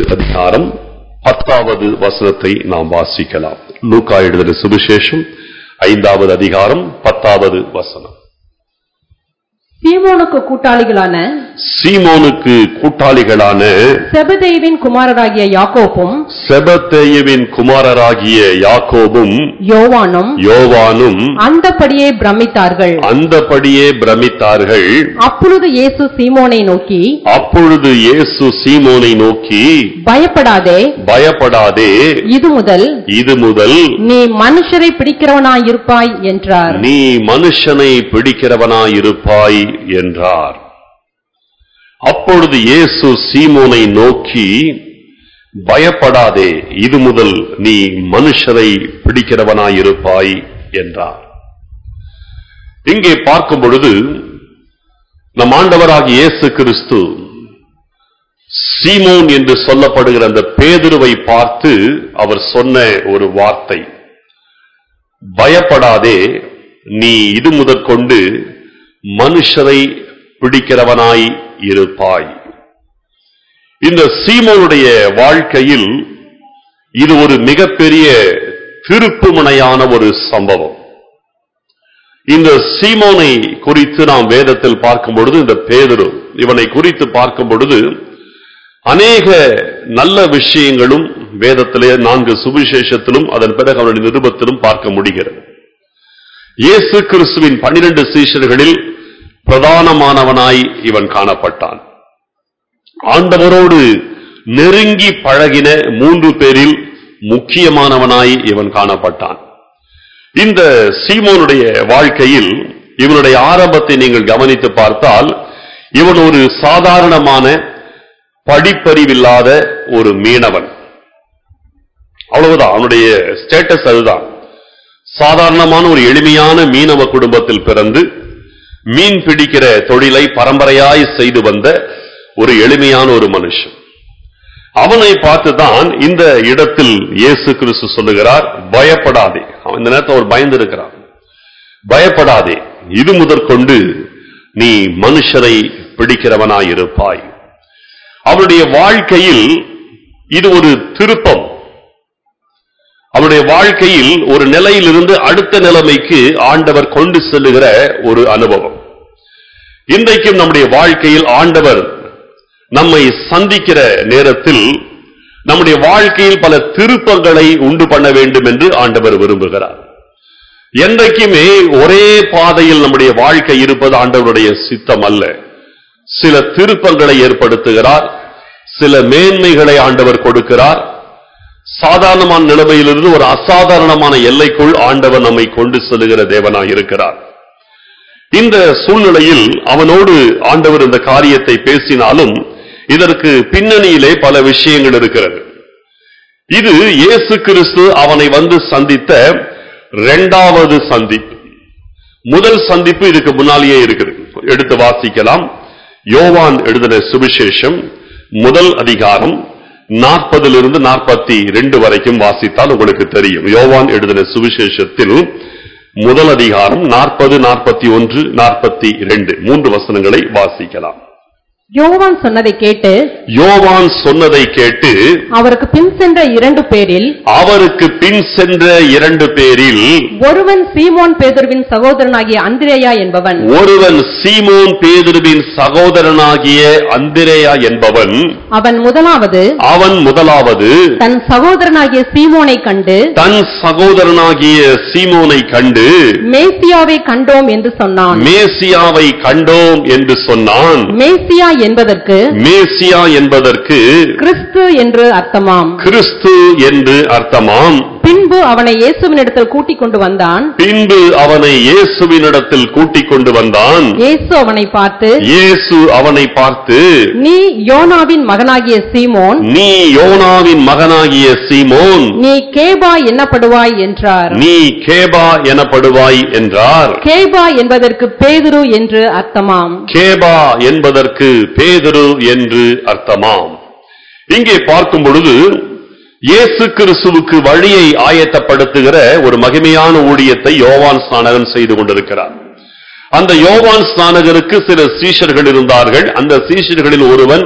அதிகாரம் பத்தாவது வசனத்தை நாம் வாசிக்கலாம் லூக்கா எழுதின சுவிசேஷம் ஐந்தாவது அதிகாரம் பத்தாவது வசனம் சீமோனுக்கு கூட்டாளிகளான சீமோனுக்கு கூட்டாளிகளான செபதேவின் குமாரராகிய யாக்கோப்பும் செபத்தேயுவின் குமாரராகிய யாக்கோபும் யோவானும் யோவானும் அந்தபடியே பிரமித்தார்கள் அந்தபடியே பிரமித்தார்கள் அப்பொழுது இயேசு சீமோனை நோக்கி அப்பொழுது இயேசு சீமோனை நோக்கி பயப்படாதே பயப்படாதே இது முதல் இது முதல் நீ மனுஷரை பிடிக்கிறவனாயிருப்பாய் என்றார் நீ மனுஷனை பிடிக்கிறவனாயிருப்பாய் என்றார் அப்பொழுது இயேசு சீமோனை நோக்கி பயப்படாதே இது முதல் நீ மனுஷரை பிடிக்கிறவனாயிருப்பாய் என்றார் இங்கே பார்க்கும் பொழுது நம் ஆண்டவராகிய இயேசு கிறிஸ்து சீமோன் என்று சொல்லப்படுகிற அந்த பேதுருவை பார்த்து அவர் சொன்ன ஒரு வார்த்தை பயப்படாதே நீ இது முதற்கொண்டு மனுஷரை பிடிக்கிறவனாய் இருப்பாய் இந்த சீமோனுடைய வாழ்க்கையில் இது ஒரு மிகப்பெரிய திருப்புமுனையான ஒரு சம்பவம் இந்த சீமோனை குறித்து நாம் வேதத்தில் பார்க்கும் பொழுது இந்த பேதுரு இவனை குறித்து பார்க்கும் பொழுது அநேக நல்ல விஷயங்களும் வேதத்திலே நான்கு சுவிசேஷத்திலும் அதன் பிறகு அவனுடைய நிருபத்திலும் பார்க்க முடிகிறது இயேசு கிறிஸ்துவின் பனிரெண்டு சீஷர்களில் பிரதானமானவனாய் இவன் காணப்பட்டான் ஆண்டவரோடு நெருங்கி பழகின மூன்று பேரில் முக்கியமானவனாய் இவன் காணப்பட்டான் இந்த சீமோனுடைய வாழ்க்கையில் இவனுடைய ஆரம்பத்தை நீங்கள் கவனித்து பார்த்தால் இவன் ஒரு சாதாரணமான படிப்பறிவில்லாத ஒரு மீனவன் அவ்வளவுதான் அவனுடைய ஸ்டேட்டஸ் அதுதான் சாதாரணமான ஒரு எளிமையான மீனவ குடும்பத்தில் பிறந்து மீன் பிடிக்கிற தொழிலை பரம்பரையாய் செய்து வந்த ஒரு எளிமையான ஒரு மனுஷன் அவனை பார்த்துதான் இந்த இடத்தில் இயேசு கிறிஸ்து சொல்லுகிறார் பயப்படாதே அவன் இந்த நேரத்தில் அவர் பயந்து இருக்கிறான் பயப்படாதே இது முதற்கொண்டு நீ மனுஷரை பிடிக்கிறவனாயிருப்பாய் அவனுடைய வாழ்க்கையில் இது ஒரு திருப்பம் அவனுடைய வாழ்க்கையில் ஒரு நிலையிலிருந்து அடுத்த நிலைமைக்கு ஆண்டவர் கொண்டு செல்லுகிற ஒரு அனுபவம் இன்றைக்கும் நம்முடைய வாழ்க்கையில் ஆண்டவர் நம்மை சந்திக்கிற நேரத்தில் நம்முடைய வாழ்க்கையில் பல திருப்பங்களை உண்டு பண்ண வேண்டும் என்று ஆண்டவர் விரும்புகிறார் என்றைக்குமே ஒரே பாதையில் நம்முடைய வாழ்க்கை இருப்பது ஆண்டவருடைய சித்தம் அல்ல சில திருப்பங்களை ஏற்படுத்துகிறார் சில மேன்மைகளை ஆண்டவர் கொடுக்கிறார் சாதாரணமான நிலைமையிலிருந்து ஒரு அசாதாரணமான எல்லைக்குள் ஆண்டவர் நம்மை கொண்டு செல்லுகிற தேவனாய் இருக்கிறார் இந்த சூழ்நிலையில் அவனோடு ஆண்டவர் இந்த காரியத்தை பேசினாலும் இதற்கு பின்னணியிலே பல விஷயங்கள் இருக்கிறது இது இயேசு கிறிஸ்து அவனை வந்து சந்தித்த இரண்டாவது சந்திப்பு முதல் சந்திப்பு இதுக்கு முன்னாலேயே இருக்குது எடுத்து வாசிக்கலாம் யோவான் எழுதின சுவிசேஷம் முதல் அதிகாரம் நாற்பதிலிருந்து நாற்பத்தி ரெண்டு வரைக்கும் வாசித்தால் உங்களுக்கு தெரியும் யோவான் எழுதின சுவிசேஷத்தில் முதல் அதிகாரம் நாற்பது நாற்பத்தி ஒன்று நாற்பத்தி இரண்டு மூன்று வசனங்களை வாசிக்கலாம் யோவான் சொன்னதை கேட்டு யோவான் சொன்னதை கேட்டு அவருக்கு பின் சென்ற இரண்டு பேரில் அவருக்கு பின் சென்ற இரண்டு பேரில் ஒருவன் சீமோன் பேதுருவின் சகோதரனாகிய அந்திரேயா என்பவன் ஒருவன் சீமோன் பேதுருவின் சகோதரனாகிய அந்திரேயா என்பவன் அவன் முதலாவது அவன் முதலாவது தன் சகோதரனாகிய சீமோனை கண்டு தன் சகோதரனாகிய சீமோனை கண்டு மேசியாவை கண்டோம் என்று சொன்னான் மேசியாவை கண்டோம் என்று சொன்னான் மேசியா என்பதற்கு மேசியா என்பதற்கு கிறிஸ்து என்று அர்த்தமாம் கிறிஸ்து என்று அர்த்தமாம் பின்பு அவனை இயேசுவினிடத்தில் கூட்டிக் கொண்டு வந்தான் பின்பு அவனை இயேசுவினிடத்தில் கூட்டிக் கொண்டு வந்தான் இயேசு அவனை பார்த்து இயேசு அவனை பார்த்து நீ யோனாவின் மகனாகிய சீமோன் நீ யோனாவின் மகனாகிய சீமோன் நீ கேபா என்னப்படுவாய் என்றார் நீ கேபா எனப்படுவாய் என்றார் கேபா என்பதற்கு பேதுரு என்று அர்த்தமாம் கேபா என்பதற்கு பேதுரு என்று அர்த்தமாம் இங்கே பார்க்கும் பொழுது இயேசு கிறிஸ்துவுக்கு வழியை ஆயத்தப்படுத்துகிற ஒரு மகிமையான ஊழியத்தை யோவான் ஸ்நானகன் செய்து கொண்டிருக்கிறார் அந்த யோவான் ஸ்நானகருக்கு சில சீஷர்கள் இருந்தார்கள் அந்த சீஷர்களில் ஒருவன்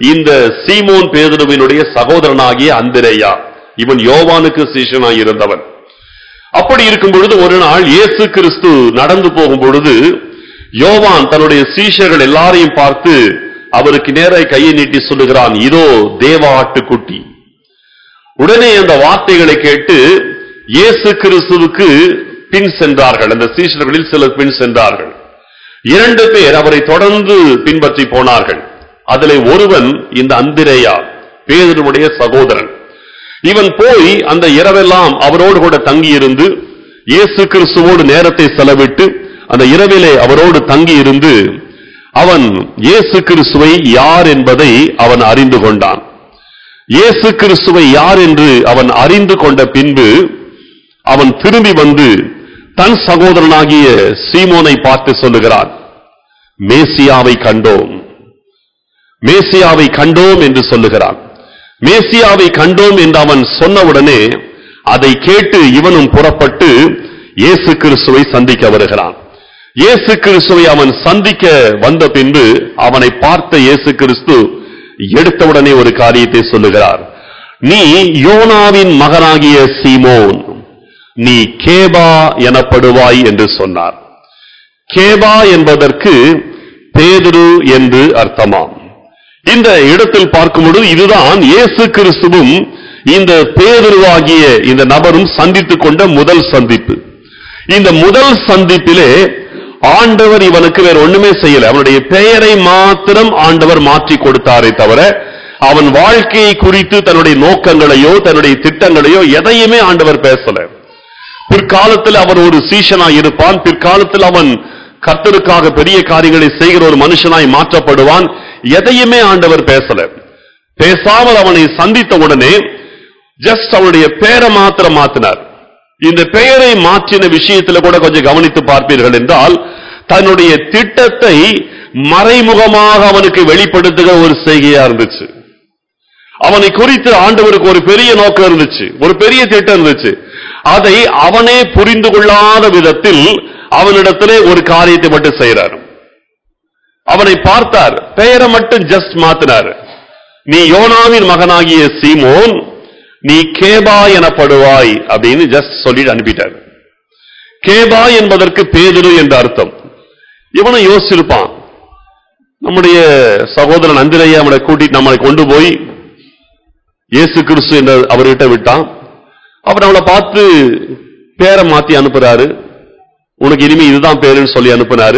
இந்த சீமோன் பேதுருவினுடைய சகோதரனாகிய அந்திரேயா இவன் யோவானுக்கு சீஷனாய் இருந்தவன் அப்படி இருக்கும் பொழுது ஒரு நாள் இயேசு கிறிஸ்து நடந்து போகும் பொழுது யோவான் தன்னுடைய சீஷர்கள் எல்லாரையும் பார்த்து அவருக்கு நேர கையை நீட்டி சொல்லுகிறான் இதோ தேவ ஆட்டுக்குட்டி உடனே அந்த வார்த்தைகளை கேட்டு இயேசு கிறிஸ்துவுக்கு பின் சென்றார்கள் அந்த சீஷர்களில் சிலர் பின் சென்றார்கள் இரண்டு பேர் அவரை தொடர்ந்து பின்பற்றி போனார்கள் அதிலே ஒருவன் இந்த அந்திரேயா பேதருடைய சகோதரன் இவன் போய் அந்த இரவெல்லாம் அவரோடு கூட தங்கியிருந்து இயேசு கிறிஸ்துவோடு நேரத்தை செலவிட்டு அந்த இரவிலே அவரோடு தங்கியிருந்து அவன் இயேசு கிறிஸ்துவை யார் என்பதை அவன் அறிந்து கொண்டான் இயேசு கிறிஸ்துவை யார் என்று அவன் அறிந்து கொண்ட பின்பு அவன் திரும்பி வந்து தன் சகோதரனாகிய சீமோனை பார்த்து சொல்லுகிறான் மேசியாவை கண்டோம் மேசியாவை கண்டோம் என்று சொல்லுகிறான் மேசியாவை கண்டோம் என்று அவன் சொன்னவுடனே அதை கேட்டு இவனும் புறப்பட்டு இயேசு கிறிஸ்துவை சந்திக்க வருகிறான் இயேசு கிறிஸ்துவை அவன் சந்திக்க வந்த பின்பு அவனை பார்த்த இயேசு கிறிஸ்து எடுத்தவுடனே ஒரு காரியத்தை சொல்லுகிறார் நீ யோனாவின் மகனாகிய சீமோன் நீ கேபா எனப்படுவாய் என்று சொன்னார் கேபா என்பதற்கு பேதுரு என்று அர்த்தமாம் இந்த இடத்தில் பார்க்கும் பொழுது இதுதான் இயேசு கிறிஸ்துவும் இந்த பேதுருவாகிய இந்த நபரும் சந்தித்துக் கொண்ட முதல் சந்திப்பு இந்த முதல் சந்திப்பிலே ஆண்டவர் இவனுக்கு வேற ஒண்ணுமே செய்யல அவனுடைய பெயரை மாத்திரம் ஆண்டவர் மாற்றி கொடுத்தாரே தவிர அவன் வாழ்க்கையை குறித்து தன்னுடைய நோக்கங்களையோ தன்னுடைய திட்டங்களையோ எதையுமே ஆண்டவர் பேசல பிற்காலத்தில் அவன் ஒரு சீஷனாய் இருப்பான் பிற்காலத்தில் அவன் கர்த்தருக்காக பெரிய காரியங்களை செய்கிற ஒரு மனுஷனாய் மாற்றப்படுவான் எதையுமே ஆண்டவர் பேசல பேசாமல் அவனை சந்தித்த உடனே ஜஸ்ட் அவனுடைய பெயரை மாத்திரம் மாத்தினார் இந்த பெயரை மாற்றின விஷயத்துல கூட கொஞ்சம் கவனித்து பார்ப்பீர்கள் என்றால் தன்னுடைய திட்டத்தை மறைமுகமாக அவனுக்கு வெளிப்படுத்துகிற ஒரு செய்கையா இருந்துச்சு அவனை குறித்து ஆண்டவருக்கு ஒரு பெரிய நோக்கம் இருந்துச்சு ஒரு பெரிய திட்டம் இருந்துச்சு அதை அவனே புரிந்து கொள்ளாத விதத்தில் அவனிடத்திலே ஒரு காரியத்தை மட்டும் செய்யறார் அவனை பார்த்தார் பெயரை மட்டும் ஜஸ்ட் மாத்தினார் நீ யோனாவின் மகனாகிய சீமோன் நீ கேபா எனப்படுவாய் அப்படின்னு ஜஸ்ட் சொல்லிட்டு அனுப்பிட்டார் கேபா என்பதற்கு பேதுரு என்ற அர்த்தம் இவனும் யோசிச்சிருப்பான் நம்முடைய சகோதரன் அந்திரையா அவனை கூட்டிட்டு நம்மளை கொண்டு போய் இயேசு கிறிஸ்து என்ற அவர்கிட்ட விட்டான் அவர் அவளை பார்த்து பேரை மாத்தி அனுப்புறாரு உனக்கு இனிமே இதுதான் பேருன்னு சொல்லி அனுப்புனாரு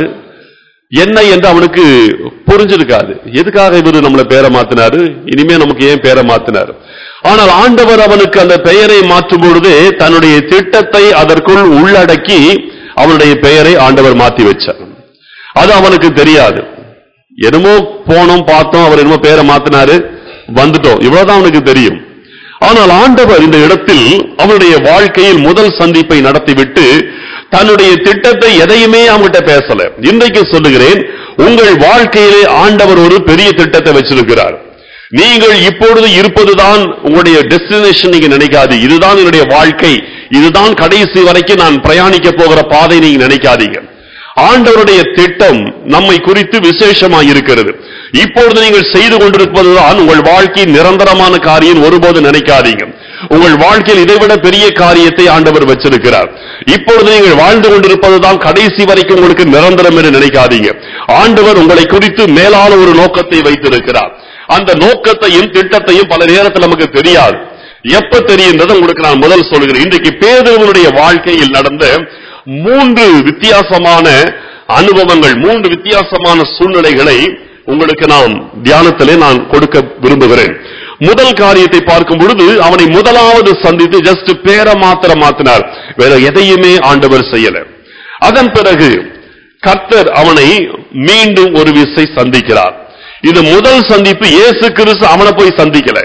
என்ன என்று அவனுக்கு புரிஞ்சிருக்காது எதுக்காக இவரு நம்மளை பேரை மாத்தினாரு இனிமே நமக்கு ஏன் பேரை மாத்தினாரு ஆனால் ஆண்டவர் அவனுக்கு அந்த பெயரை மாற்றும் பொழுதே தன்னுடைய திட்டத்தை அதற்குள் உள்ளடக்கி அவனுடைய பெயரை ஆண்டவர் மாத்தி வச்சார் அது அவனுக்கு தெரியாது என்னமோ போனோம் பார்த்தோம் அவர் என்னமோ பேரை மாத்தினாரு வந்துட்டோம் இவ்வளவுதான் அவனுக்கு தெரியும் ஆனால் ஆண்டவர் இந்த இடத்தில் அவனுடைய வாழ்க்கையில் முதல் சந்திப்பை நடத்திவிட்டு தன்னுடைய திட்டத்தை எதையுமே அவங்ககிட்ட பேசல இன்றைக்கு சொல்லுகிறேன் உங்கள் வாழ்க்கையிலே ஆண்டவர் ஒரு பெரிய திட்டத்தை வச்சிருக்கிறார் நீங்கள் இப்பொழுது இருப்பதுதான் உங்களுடைய டெஸ்டினேஷன் நீங்க நினைக்காது இதுதான் என்னுடைய வாழ்க்கை இதுதான் கடைசி வரைக்கும் நான் பிரயாணிக்க போகிற பாதை நீங்க நினைக்காதீங்க ஆண்டவருடைய திட்டம் நம்மை குறித்து விசேஷமாய் இருக்கிறது இப்பொழுது நீங்கள் செய்து கொண்டிருப்பதுதான் உங்கள் வாழ்க்கையின் நிரந்தரமான காரியம் ஒருபோது நினைக்காதீங்க உங்கள் வாழ்க்கையில் இதைவிட பெரிய காரியத்தை ஆண்டவர் வச்சிருக்கிறார் இப்பொழுது நீங்கள் வாழ்ந்து கொண்டிருப்பதுதான் கடைசி வரைக்கும் உங்களுக்கு நிரந்தரம் என்று நினைக்காதீங்க ஆண்டவர் உங்களை குறித்து மேலான ஒரு நோக்கத்தை வைத்திருக்கிறார் அந்த நோக்கத்தையும் திட்டத்தையும் பல நேரத்தில் நமக்கு தெரியாது எப்ப தெரியுன்றது உங்களுக்கு நான் முதல் சொல்கிறேன் இன்றைக்கு பேதவனுடைய வாழ்க்கையில் நடந்த மூன்று வித்தியாசமான அனுபவங்கள் மூன்று வித்தியாசமான சூழ்நிலைகளை உங்களுக்கு நான் தியானத்திலே நான் கொடுக்க விரும்புகிறேன் முதல் காரியத்தை பார்க்கும் பொழுது அவனை முதலாவது சந்தித்து ஜஸ்ட் பேரை மாத்திரம் மாத்தினார் வேற எதையுமே ஆண்டவர் செய்யல அதன் பிறகு கர்த்தர் அவனை மீண்டும் ஒரு விசை சந்திக்கிறார் இது முதல் சந்திப்பு இயேசு கிறிஸ்து அவனை போய் சந்திக்கல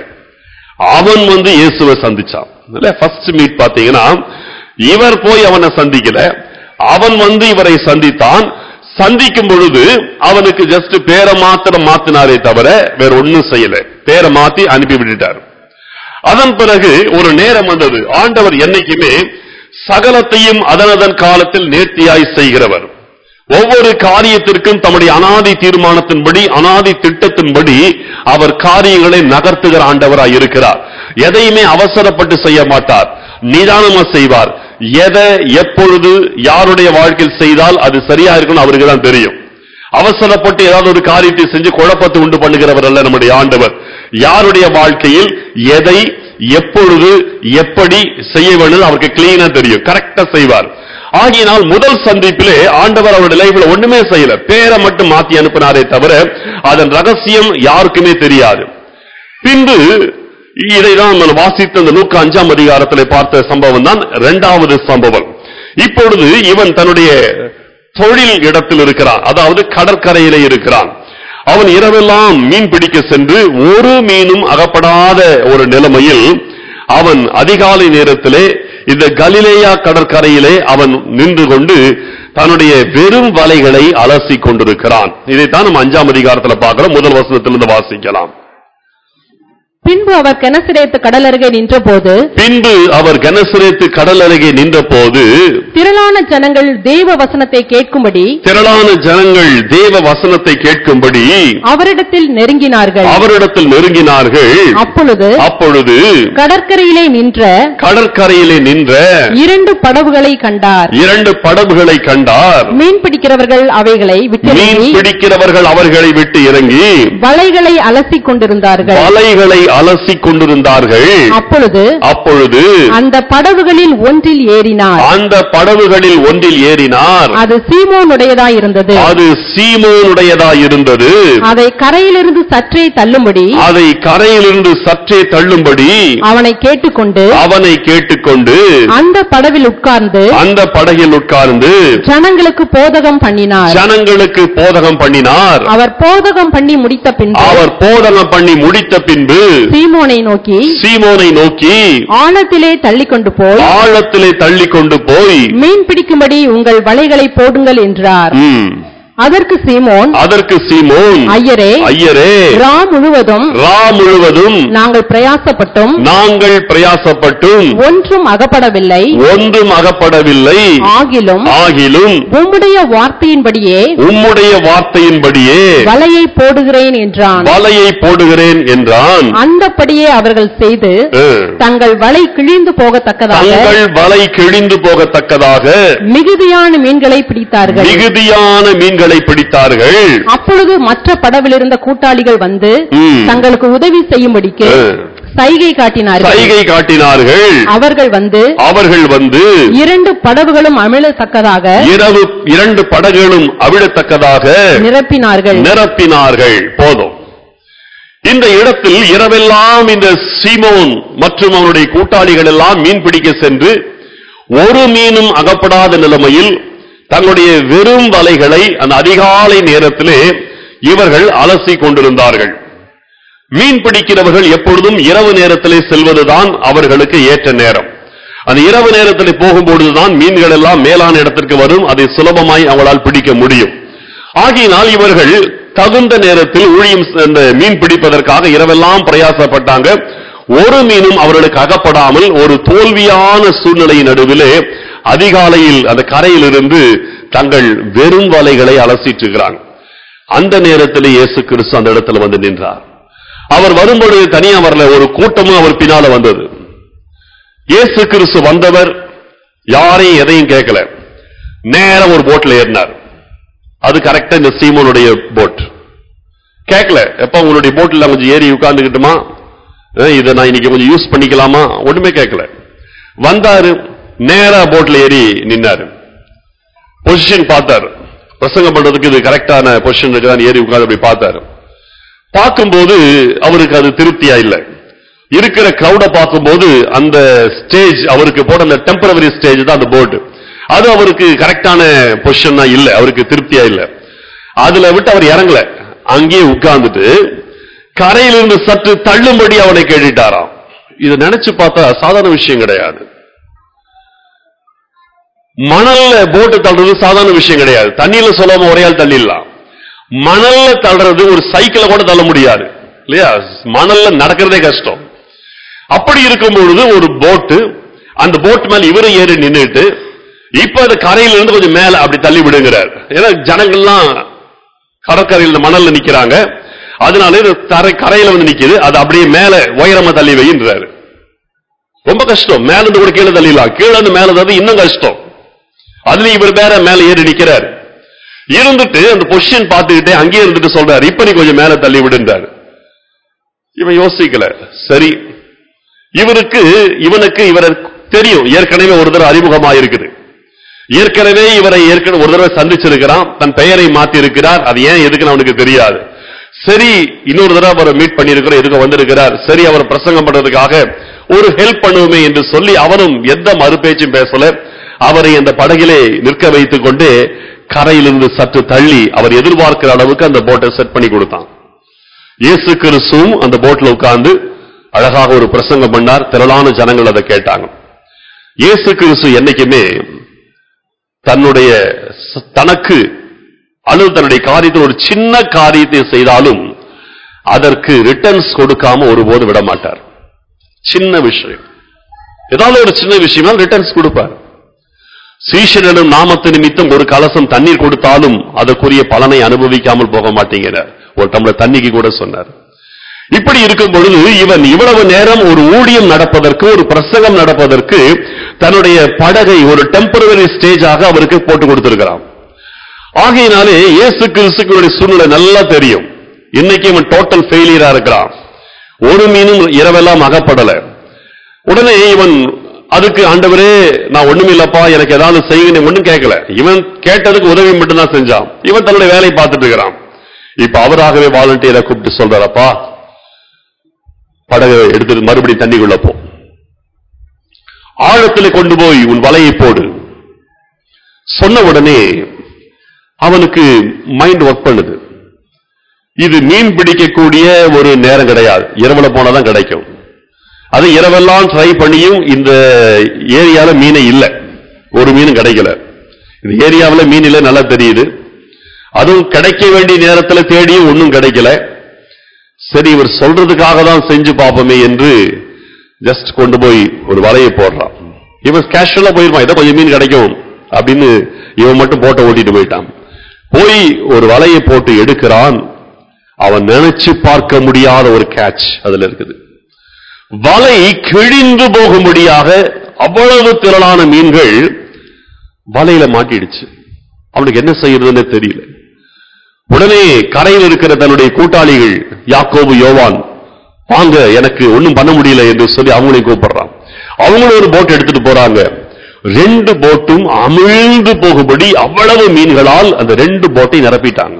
அவன் வந்து இயேசுவை சந்திச்சான் ஃபர்ஸ்ட் மீட் பாத்தீங்கன்னா இவர் போய் அவனை சந்திக்கல அவன் வந்து இவரை சந்தித்தான் சந்திக்கும் பொழுது அவனுக்கு ஜஸ்ட் பேரை மாத்திரம் மாத்தினாரே தவிர வேற ஒண்ணும் செய்யல பேரை மாத்தி அனுப்பி விட்டுட்டார் அதன் பிறகு ஒரு நேரம் வந்தது ஆண்டவர் என்னைக்குமே சகலத்தையும் அதனதன் காலத்தில் நேர்த்தியாய் செய்கிறவர் ஒவ்வொரு காரியத்திற்கும் தம்முடைய அனாதி தீர்மானத்தின்படி அனாதி திட்டத்தின்படி அவர் காரியங்களை நகர்த்துகிற ஆண்டவராய் இருக்கிறார் எதையுமே அவசரப்பட்டு செய்ய மாட்டார் நிதானமா செய்வார் எதை எப்பொழுது யாருடைய வாழ்க்கையில் செய்தால் அது சரியா இருக்கும்னு அவருக்கு தான் தெரியும் அவசரப்பட்டு ஏதாவது ஒரு காரியத்தை செஞ்சு குழப்பத்தை உண்டு பண்ணுகிறவர் அல்ல நம்முடைய ஆண்டவர் யாருடைய வாழ்க்கையில் எதை எப்பொழுது எப்படி செய்ய வேண்டும் அவருக்கு கிளீனா தெரியும் கரெக்டா செய்வார் ஆகினால் முதல் சந்திப்பிலே ஆண்டவர் அவருடைய லைஃப்ல ஒண்ணுமே செய்யல பேரை மட்டும் மாத்தி அனுப்பினாரே தவிர அதன் ரகசியம் யாருக்குமே தெரியாது பின்பு இதை தான் நம்ம வாசித்த இந்த நூற்று அஞ்சாம் அதிகாரத்தில் பார்த்த சம்பவம் தான் இரண்டாவது சம்பவம் இப்பொழுது இவன் தன்னுடைய தொழில் இடத்தில் இருக்கிறான் அதாவது கடற்கரையிலே இருக்கிறான் அவன் இரவெல்லாம் மீன் பிடிக்க சென்று ஒரு மீனும் அகப்படாத ஒரு நிலைமையில் அவன் அதிகாலை நேரத்திலே இந்த கலிலேயா கடற்கரையிலே அவன் நின்று கொண்டு தன்னுடைய வெறும் வலைகளை அலசி கொண்டிருக்கிறான் இதைத்தான் நம்ம அஞ்சாம் அதிகாரத்துல பார்க்கிறோம் முதல் வசனத்திலிருந்து வாசிக்கலாம் பின்பு அவர் கெனசிரேத்து கடல் அருகே நின்றபோது பின்பு அவர் கனசரேத்து கடல் அருகே நின்றபோது திரளான ஜனங்கள் தேவ வசனத்தை கேட்கும்படி திரளான ஜனங்கள் தேவ வசனத்தை கேட்கும்படி அவரிடத்தில் நெருங்கினார்கள் அவரிடத்தில் நெருங்கினார்கள் அப்பொழுது அப்பொழுது கடற்கரையிலே நின்ற கடற்கரையிலே நின்ற இரண்டு படகுகளை கண்டார் இரண்டு படகுகளை கண்டார் மீன் பிடிக்கிறவர்கள் அவைகளை மீன் விட்டு பிடிக்கிறவர்கள் அவர்களை விட்டு இறங்கி வலைகளை அலசிக் கொண்டிருந்தார்கள் வலைகளை அலசிக் கொண்டிருந்தார்கள் அப்பொழுது அப்பொழுது அந்த படகுகளில் ஒன்றில் ஏறினார் அந்த படகுகளில் ஒன்றில் ஏறினார் அது சீமோனுடையதாய் இருந்தது அது சீமோனுடையதாய் இருந்தது அதை கரையிலிருந்து சற்றே தள்ளும்படி அதை கரையிலிருந்து சற்றே தள்ளும்படி அவனை கேட்டுக்கொண்டு அவனை கேட்டுக்கொண்டு அந்த படவில் உட்கார்ந்து அந்த படகில் உட்கார்ந்து ஜனங்களுக்கு போதகம் பண்ணினார் ஜனங்களுக்கு போதகம் பண்ணினார் அவர் போதகம் பண்ணி முடித்த பின்பு அவர் போதகம் பண்ணி முடித்த பின்பு சீமோனை நோக்கி சீமோனை நோக்கி ஆழத்திலே தள்ளிக் கொண்டு போய் ஆழத்திலே தள்ளி கொண்டு போய் மீன் பிடிக்கும்படி உங்கள் வலைகளை போடுங்கள் என்றார் ம், அதற்கு சீமோன் அதற்கு சீமோன் ஐயரே ஐயரே ரா முழுவதும் ரா முழுவதும் நாங்கள் பிரயாசப்பட்டும் நாங்கள் பிரயாசப்பட்டும் ஒன்றும் அகப்படவில்லை ஒன்றும் அகப்படவில்லை ஆகிலும் ஆகிலும் உம்முடைய வார்த்தையின்படியே உம்முடைய வார்த்தையின்படியே வலையை போடுகிறேன் என்றான் வலையை போடுகிறேன் என்றான் அந்தப்படியே அவர்கள் செய்து அஹ், தங்கள் வலை கிழிந்து போகத்தக்கதாக தங்கள் வலை கிழிந்து போகத்தக்கதாக மிகுதியான மீன்களை பிடித்தார்கள் மிகுதியான மீன்களை பிடித்தார்கள் அப்பொழுது மற்ற படவில் இருந்த கூட்டாளிகள் வந்து ம். தங்களுக்கு உதவி செய்யும்படிக்கு அஹ், சைகை காட்டினார்கள் சைகை காட்டினார்கள் அவர்கள் வந்து அவர்கள் வந்து இரண்டு படகுகளும் அமிழத்தக்கதாக இரவு இரண்டு படகுகளும் அவிழத்தக்கதாக நிரப்பினார்கள் நிரப்பினார்கள் போதும் இந்த இடத்தில் இரவெல்லாம் இந்த சீமோன் மற்றும் அவனுடைய கூட்டாளிகள் எல்லாம் மீன் பிடிக்க சென்று ஒரு மீனும் அகப்படாத நிலைமையில் தங்களுடைய வெறும் வலைகளை அந்த அதிகாலை நேரத்திலே இவர்கள் அலசி கொண்டிருந்தார்கள் மீன் பிடிக்கிறவர்கள் எப்பொழுதும் இரவு நேரத்திலே செல்வதுதான் அவர்களுக்கு ஏற்ற நேரம் அந்த இரவு நேரத்தில் போகும்பொழுதுதான் மீன்கள் எல்லாம் மேலான இடத்திற்கு வரும் அதை சுலபமாய் அவங்களால் பிடிக்க முடியும் ஆகையினால் இவர்கள் தகுந்த நேரத்தில் ஊழியம் செ- இந்த மீன் பிடிப்பதற்காக இரவெல்லாம் பிரயாசப்பட்டாங்க ஒரு மீனும் அவர்களுக்கு அகப்படாமல் ஒரு தோல்வியான சூழ்நிலையின் நடுவிலே அதிகாலையில் அந்த கரையிலிருந்து தங்கள் வெறும் வலைகளை அலசிட்டு இருக்கிறாங்க அந்த நேரத்தில் இயேசு கிறிஸ்து அந்த இடத்துல வந்து நின்றார் அவர் வரும்பொழுது தனியா வரல ஒரு கூட்டமும் அவர் பின்னால வந்தது இயேசு கிறிஸ்து வந்தவர் யாரையும் எதையும் கேட்கல நேரா ஒரு போட்ல ஏறினார் அது கரெக்டா இந்த சீமோனுடைய போட் கேட்கல எப்ப உங்களுடைய போட்ல கொஞ்சம் ஏறி உட்கார்ந்துக்கிட்டுமா அஹ், இதை நான் இன்னைக்கு கொஞ்சம் யூஸ் பண்ணிக்கலாமா ஒண்ணுமே கேட்கல வந்தாரு நேரா போட்ல ஏறி நின்னாரு பொசிஷன் பார்த்தாரு பிரசங்கம் பண்றதுக்கு இது கரெக்டான பொசிஷன் இருக்குதான் ஏறி உட்கார்ந்து அப்படி பார்த்தாரு பார்க்கும்போது அவருக்கு அது திருப்தியா இல்ல இருக்கிற கிரௌட பார்க்கும்போது அந்த ஸ்டேஜ் அவருக்கு போட அந்த டெம்பரவரி ஸ்டேஜ் தான் அந்த போர்டு அது அவருக்கு கரெக்டான பொசிஷன் தான் இல்ல அவருக்கு திருப்தியா இல்ல அதுல விட்டு அவர் இறங்கல அங்கேயே உட்கார்ந்துட்டு கரையிலிருந்து சற்று தள்ளும்படி அவனை கேட்டுட்டாராம் இதை நினைச்சு பார்த்தா சாதாரண விஷயம் கிடையாது மணல்ல போட்டு தள்ளுறது சாதாரண விஷயம் கிடையாது தண்ணியில சொல்லாம ஒரே ஆள் தள்ளிடலாம் மணல்ல தள்ளுறது ஒரு சைக்கிளை கூட தள்ள முடியாது இல்லையா மணல்ல நடக்கிறதே கஷ்டம் அப்படி இருக்கும் பொழுது ஒரு போட்டு அந்த போட் மேல இவரு ஏறி நின்னுட்டு இப்ப அது கரையில இருந்து கொஞ்சம் மேல அப்படி தள்ளி விடுங்கிறார் ஏன்னா ஜனங்கள்லாம் கடற்கரையில் மணல்ல நிக்கிறாங்க அதனால இது தரை கரையில வந்து நிக்குது அது அப்படியே மேல உயரமா தள்ளி வைன்றாரு ரொம்ப கஷ்டம் மேல இருந்து கூட கீழே தள்ளிடலாம் கீழே இருந்து மேல தள்ளி இன்னும் கஷ்டம் அதுலயும் இவர் வேற மேல ஏறி நிக்கிறார் இருந்துட்டு அந்த பொசிஷன் பார்த்துக்கிட்டே அங்கேயே இருந்துட்டு சொல்றாரு இப்ப நீ கொஞ்சம் மேல தள்ளி விடுன்றாரு இவன் யோசிக்கல சரி இவருக்கு இவனுக்கு இவரை தெரியும் ஏற்கனவே ஒரு தடவை அறிமுகமா இருக்குது ஏற்கனவே இவரை ஏற்கனவே ஒரு தடவை சந்திச்சிருக்கிறான் தன் பெயரை மாத்தி இருக்கிறார் அது ஏன் எதுக்குன்னு அவனுக்கு தெரியாது சரி இன்னொரு தடவை அவரை மீட் பண்ணியிருக்கிறோம் எதுக்கு வந்திருக்கிறார் சரி அவர் பிரசங்கம் பண்றதுக்காக ஒரு ஹெல்ப் பண்ணுவோமே என்று சொல்லி அவனும் எந்த மறுபேச்சும் பேசல அவரை அந்த படகிலே நிற்க வைத்துக் கொண்டு கரையிலிருந்து சற்று தள்ளி அவர் எதிர்பார்க்கிற அளவுக்கு அந்த போட்டை செட் பண்ணி கொடுத்தான் இயேசு கிறிஸ்துவும் அந்த போட்ல உட்கார்ந்து அழகாக ஒரு பிரசங்கம் பண்ணார் திரளான ஜனங்கள் அதை கேட்டாங்க இயேசு கிறிஸ்து என்னைக்குமே தன்னுடைய ச- தனக்கு அல்லது தன்னுடைய காரியத்தில் ஒரு சின்ன காரியத்தை செய்தாலும் அதற்கு ரிட்டர்ன்ஸ் கொடுக்காம ஒருபோது விட மாட்டார் சின்ன விஷயம் ஏதாவது ஒரு சின்ன விஷயமா ரிட்டர்ன்ஸ் கொடுப்பார் சீஷனிடம் நாமத்து நிமித்தம் ஒரு கலசம் தண்ணீர் கொடுத்தாலும் அதற்குரிய பலனை அனுபவிக்காமல் போக மாட்டேங்கிறார் ஒரு டம்ளர் தண்ணிக்கு கூட சொன்னார் இப்படி இருக்கும் பொழுது இவன் இவ்வளவு நேரம் ஒரு ஊழியம் நடப்பதற்கு ஒரு பிரசங்கம் நடப்பதற்கு தன்னுடைய படகை ஒரு டெம்பரவரி ஸ்டேஜாக அவருக்கு போட்டு கொடுத்திருக்கிறான் ஆகையினாலே இயேசு கிறிஸ்துக்களுடைய சூழ்நிலை நல்லா தெரியும் இன்னைக்கு இவன் டோட்டல் ஃபெயிலியரா இருக்கிறான் ஒரு மீனும் இரவெல்லாம் அகப்படல உடனே இவன் அதுக்கு ஆண்டவரே நான் ஒண்ணுமில்லப்பா எனக்கு ஏதாவது செய்யுங்க ஒண்ணும் கேட்கல இவன் கேட்டதுக்கு உதவி மட்டும்தான் செஞ்சான் இவன் தன்னுடைய வேலையை பார்த்துட்டு இருக்கிறான் இப்ப அவராகவே வாலண்டியரை கூப்பிட்டு சொல்றாரப்பா படகை எடுத்துட்டு மறுபடியும் தண்ணிக்குள்ள போ ஆழத்தில் கொண்டு போய் உன் வலையை போடு சொன்ன உடனே அவனுக்கு மைண்ட் ஒர்க் பண்ணுது இது மீன் பிடிக்கக்கூடிய ஒரு நேரம் கிடையாது இரவுல போனாதான் கிடைக்கும் அது இரவெல்லாம் ட்ரை பண்ணியும் இந்த ஏரியால மீனே இல்லை ஒரு மீனும் கிடைக்கல இந்த ஏரியாவுல மீன் இல்லை நல்லா தெரியுது அதுவும் கிடைக்க வேண்டிய நேரத்துல தேடியும் ஒன்றும் கிடைக்கல சரி இவர் சொல்றதுக்காக தான் செஞ்சு பார்ப்போமே என்று ஜஸ்ட் கொண்டு போய் ஒரு வலையை போடுறான் இவன் கேஷுவலா போயிருப்பான் ஏதோ கொஞ்சம் மீன் கிடைக்கும் அப்படின்னு இவன் மட்டும் போட்ட ஓட்டிட்டு போயிட்டான் போய் ஒரு வலையை போட்டு எடுக்கிறான் அவன் நினைச்சு பார்க்க முடியாத ஒரு கேட்ச் அதுல இருக்குது வலை கிழிந்து போகும்படியாக அவ்வளவு திரளான மீன்கள் வலையில மாட்டிடுச்சு அவனுக்கு என்ன செய்யறதுன்னு தெரியல உடனே கரையில் இருக்கிற தன்னுடைய கூட்டாளிகள் யாக்கோபு யோவான் வாங்க எனக்கு ஒண்ணும் பண்ண முடியல என்று சொல்லி அவங்களையும் கூப்பிடுறான் அவங்களும் ஒரு போட் எடுத்துட்டு போறாங்க ரெண்டு போட்டும் அமிழ்ந்து போகும்படி அவ்வளவு மீன்களால் அந்த ரெண்டு போட்டை நிரப்பிட்டாங்க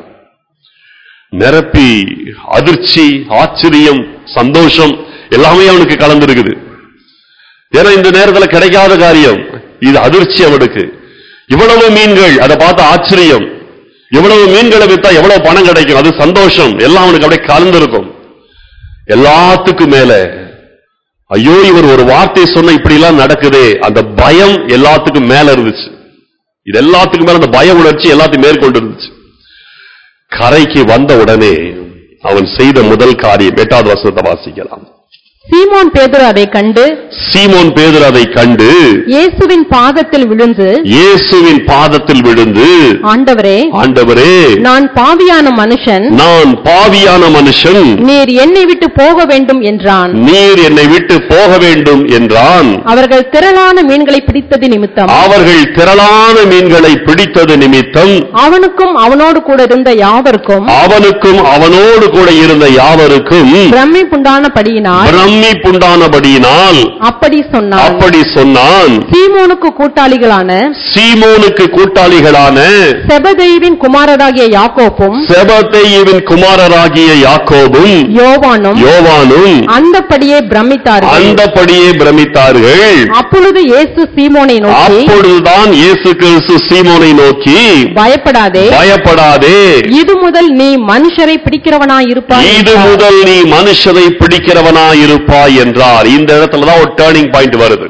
நிரப்பி அதிர்ச்சி ஆச்சரியம் சந்தோஷம் எல்லாமே அவனுக்கு கலந்திருக்குது ஏன்னா இந்த நேரத்துல கிடைக்காத காரியம் இது அதிர்ச்சி அவனுக்கு இவ்வளவு மீன்கள் அதை பார்த்து ஆச்சரியம் இவ்வளவு மீன்களை வித்தா எவ்வளவு பணம் கிடைக்கும் அது சந்தோஷம் எல்லாம் அவனுக்கு அப்படியே கலந்திருக்கும் எல்லாத்துக்கும் மேல ஐயோ இவர் ஒரு வார்த்தை சொன்ன இப்படி எல்லாம் நடக்குதே அந்த பயம் எல்லாத்துக்கும் மேல இருந்துச்சு இது எல்லாத்துக்கும் மேல அந்த பய உணர்ச்சி எல்லாத்தையும் மேற்கொண்டு இருந்துச்சு கரைக்கு வந்த உடனே அவன் செய்த முதல் காரியம் எட்டாவது வசனத்தை வாசிக்கலாம் சீமோன் பேதுரு அதை கண்டு சீமோன் பேதுரு அதை கண்டு இயேசுவின் பாதத்தில் விழுந்து இயேசுவின் பாதத்தில் விழுந்து ஆண்டவரே ஆண்டவரே நான் பாவியான மனுஷன் நான் பாவியான மனுஷன் நீர் என்னை விட்டு போக வேண்டும் என்றான் நீர் என்னை விட்டு போக வேண்டும் என்றான் அவர்கள் திரளான மீன்களை பிடித்தது நிமித்தம் அவர்கள் திரளான மீன்களை பிடித்தது நிமித்தம் அவனுக்கும் அவனோடு கூட இருந்த யாவருக்கும் அவனுக்கும் அவனோடு கூட இருந்த யாவருக்கும் பிரமிப்புண்டானபடியினால் பிரமிப்புண்டானபடியினால் அப்படி சொன்னான் அப்படி சொன்னான் சீமோனுக்கு கூட்டாளிகளான சீமோனுக்கு கூட்டாளிகளான செபதேவின் குமாரராகிய யாக்கோப்பும் செபத்தேயுவின் குமாரராகிய யாக்கோபும் யோவானும் யோவானும் அந்தப்படியே பிரமித்தார்கள் அந்தபடியே பிரமித்தார்கள் அப்பொழுது இயேசு சீமோனை நோக்கி அப்பொழுதுதான் இயேசு கிறிஸ்து சீமோனை நோக்கி பயப்படாதே பயப்படாதே இது முதல் நீ மனுஷரை பிடிக்கிறவனாயிருப்பாய் இது என்றார். முதல் நீ மனுஷரை பிடிக்கிறவனாயிருப்பாய் என்றார் இந்த இடத்துலதான் ஒரு டேர்னிங் பாயிண்ட் வருது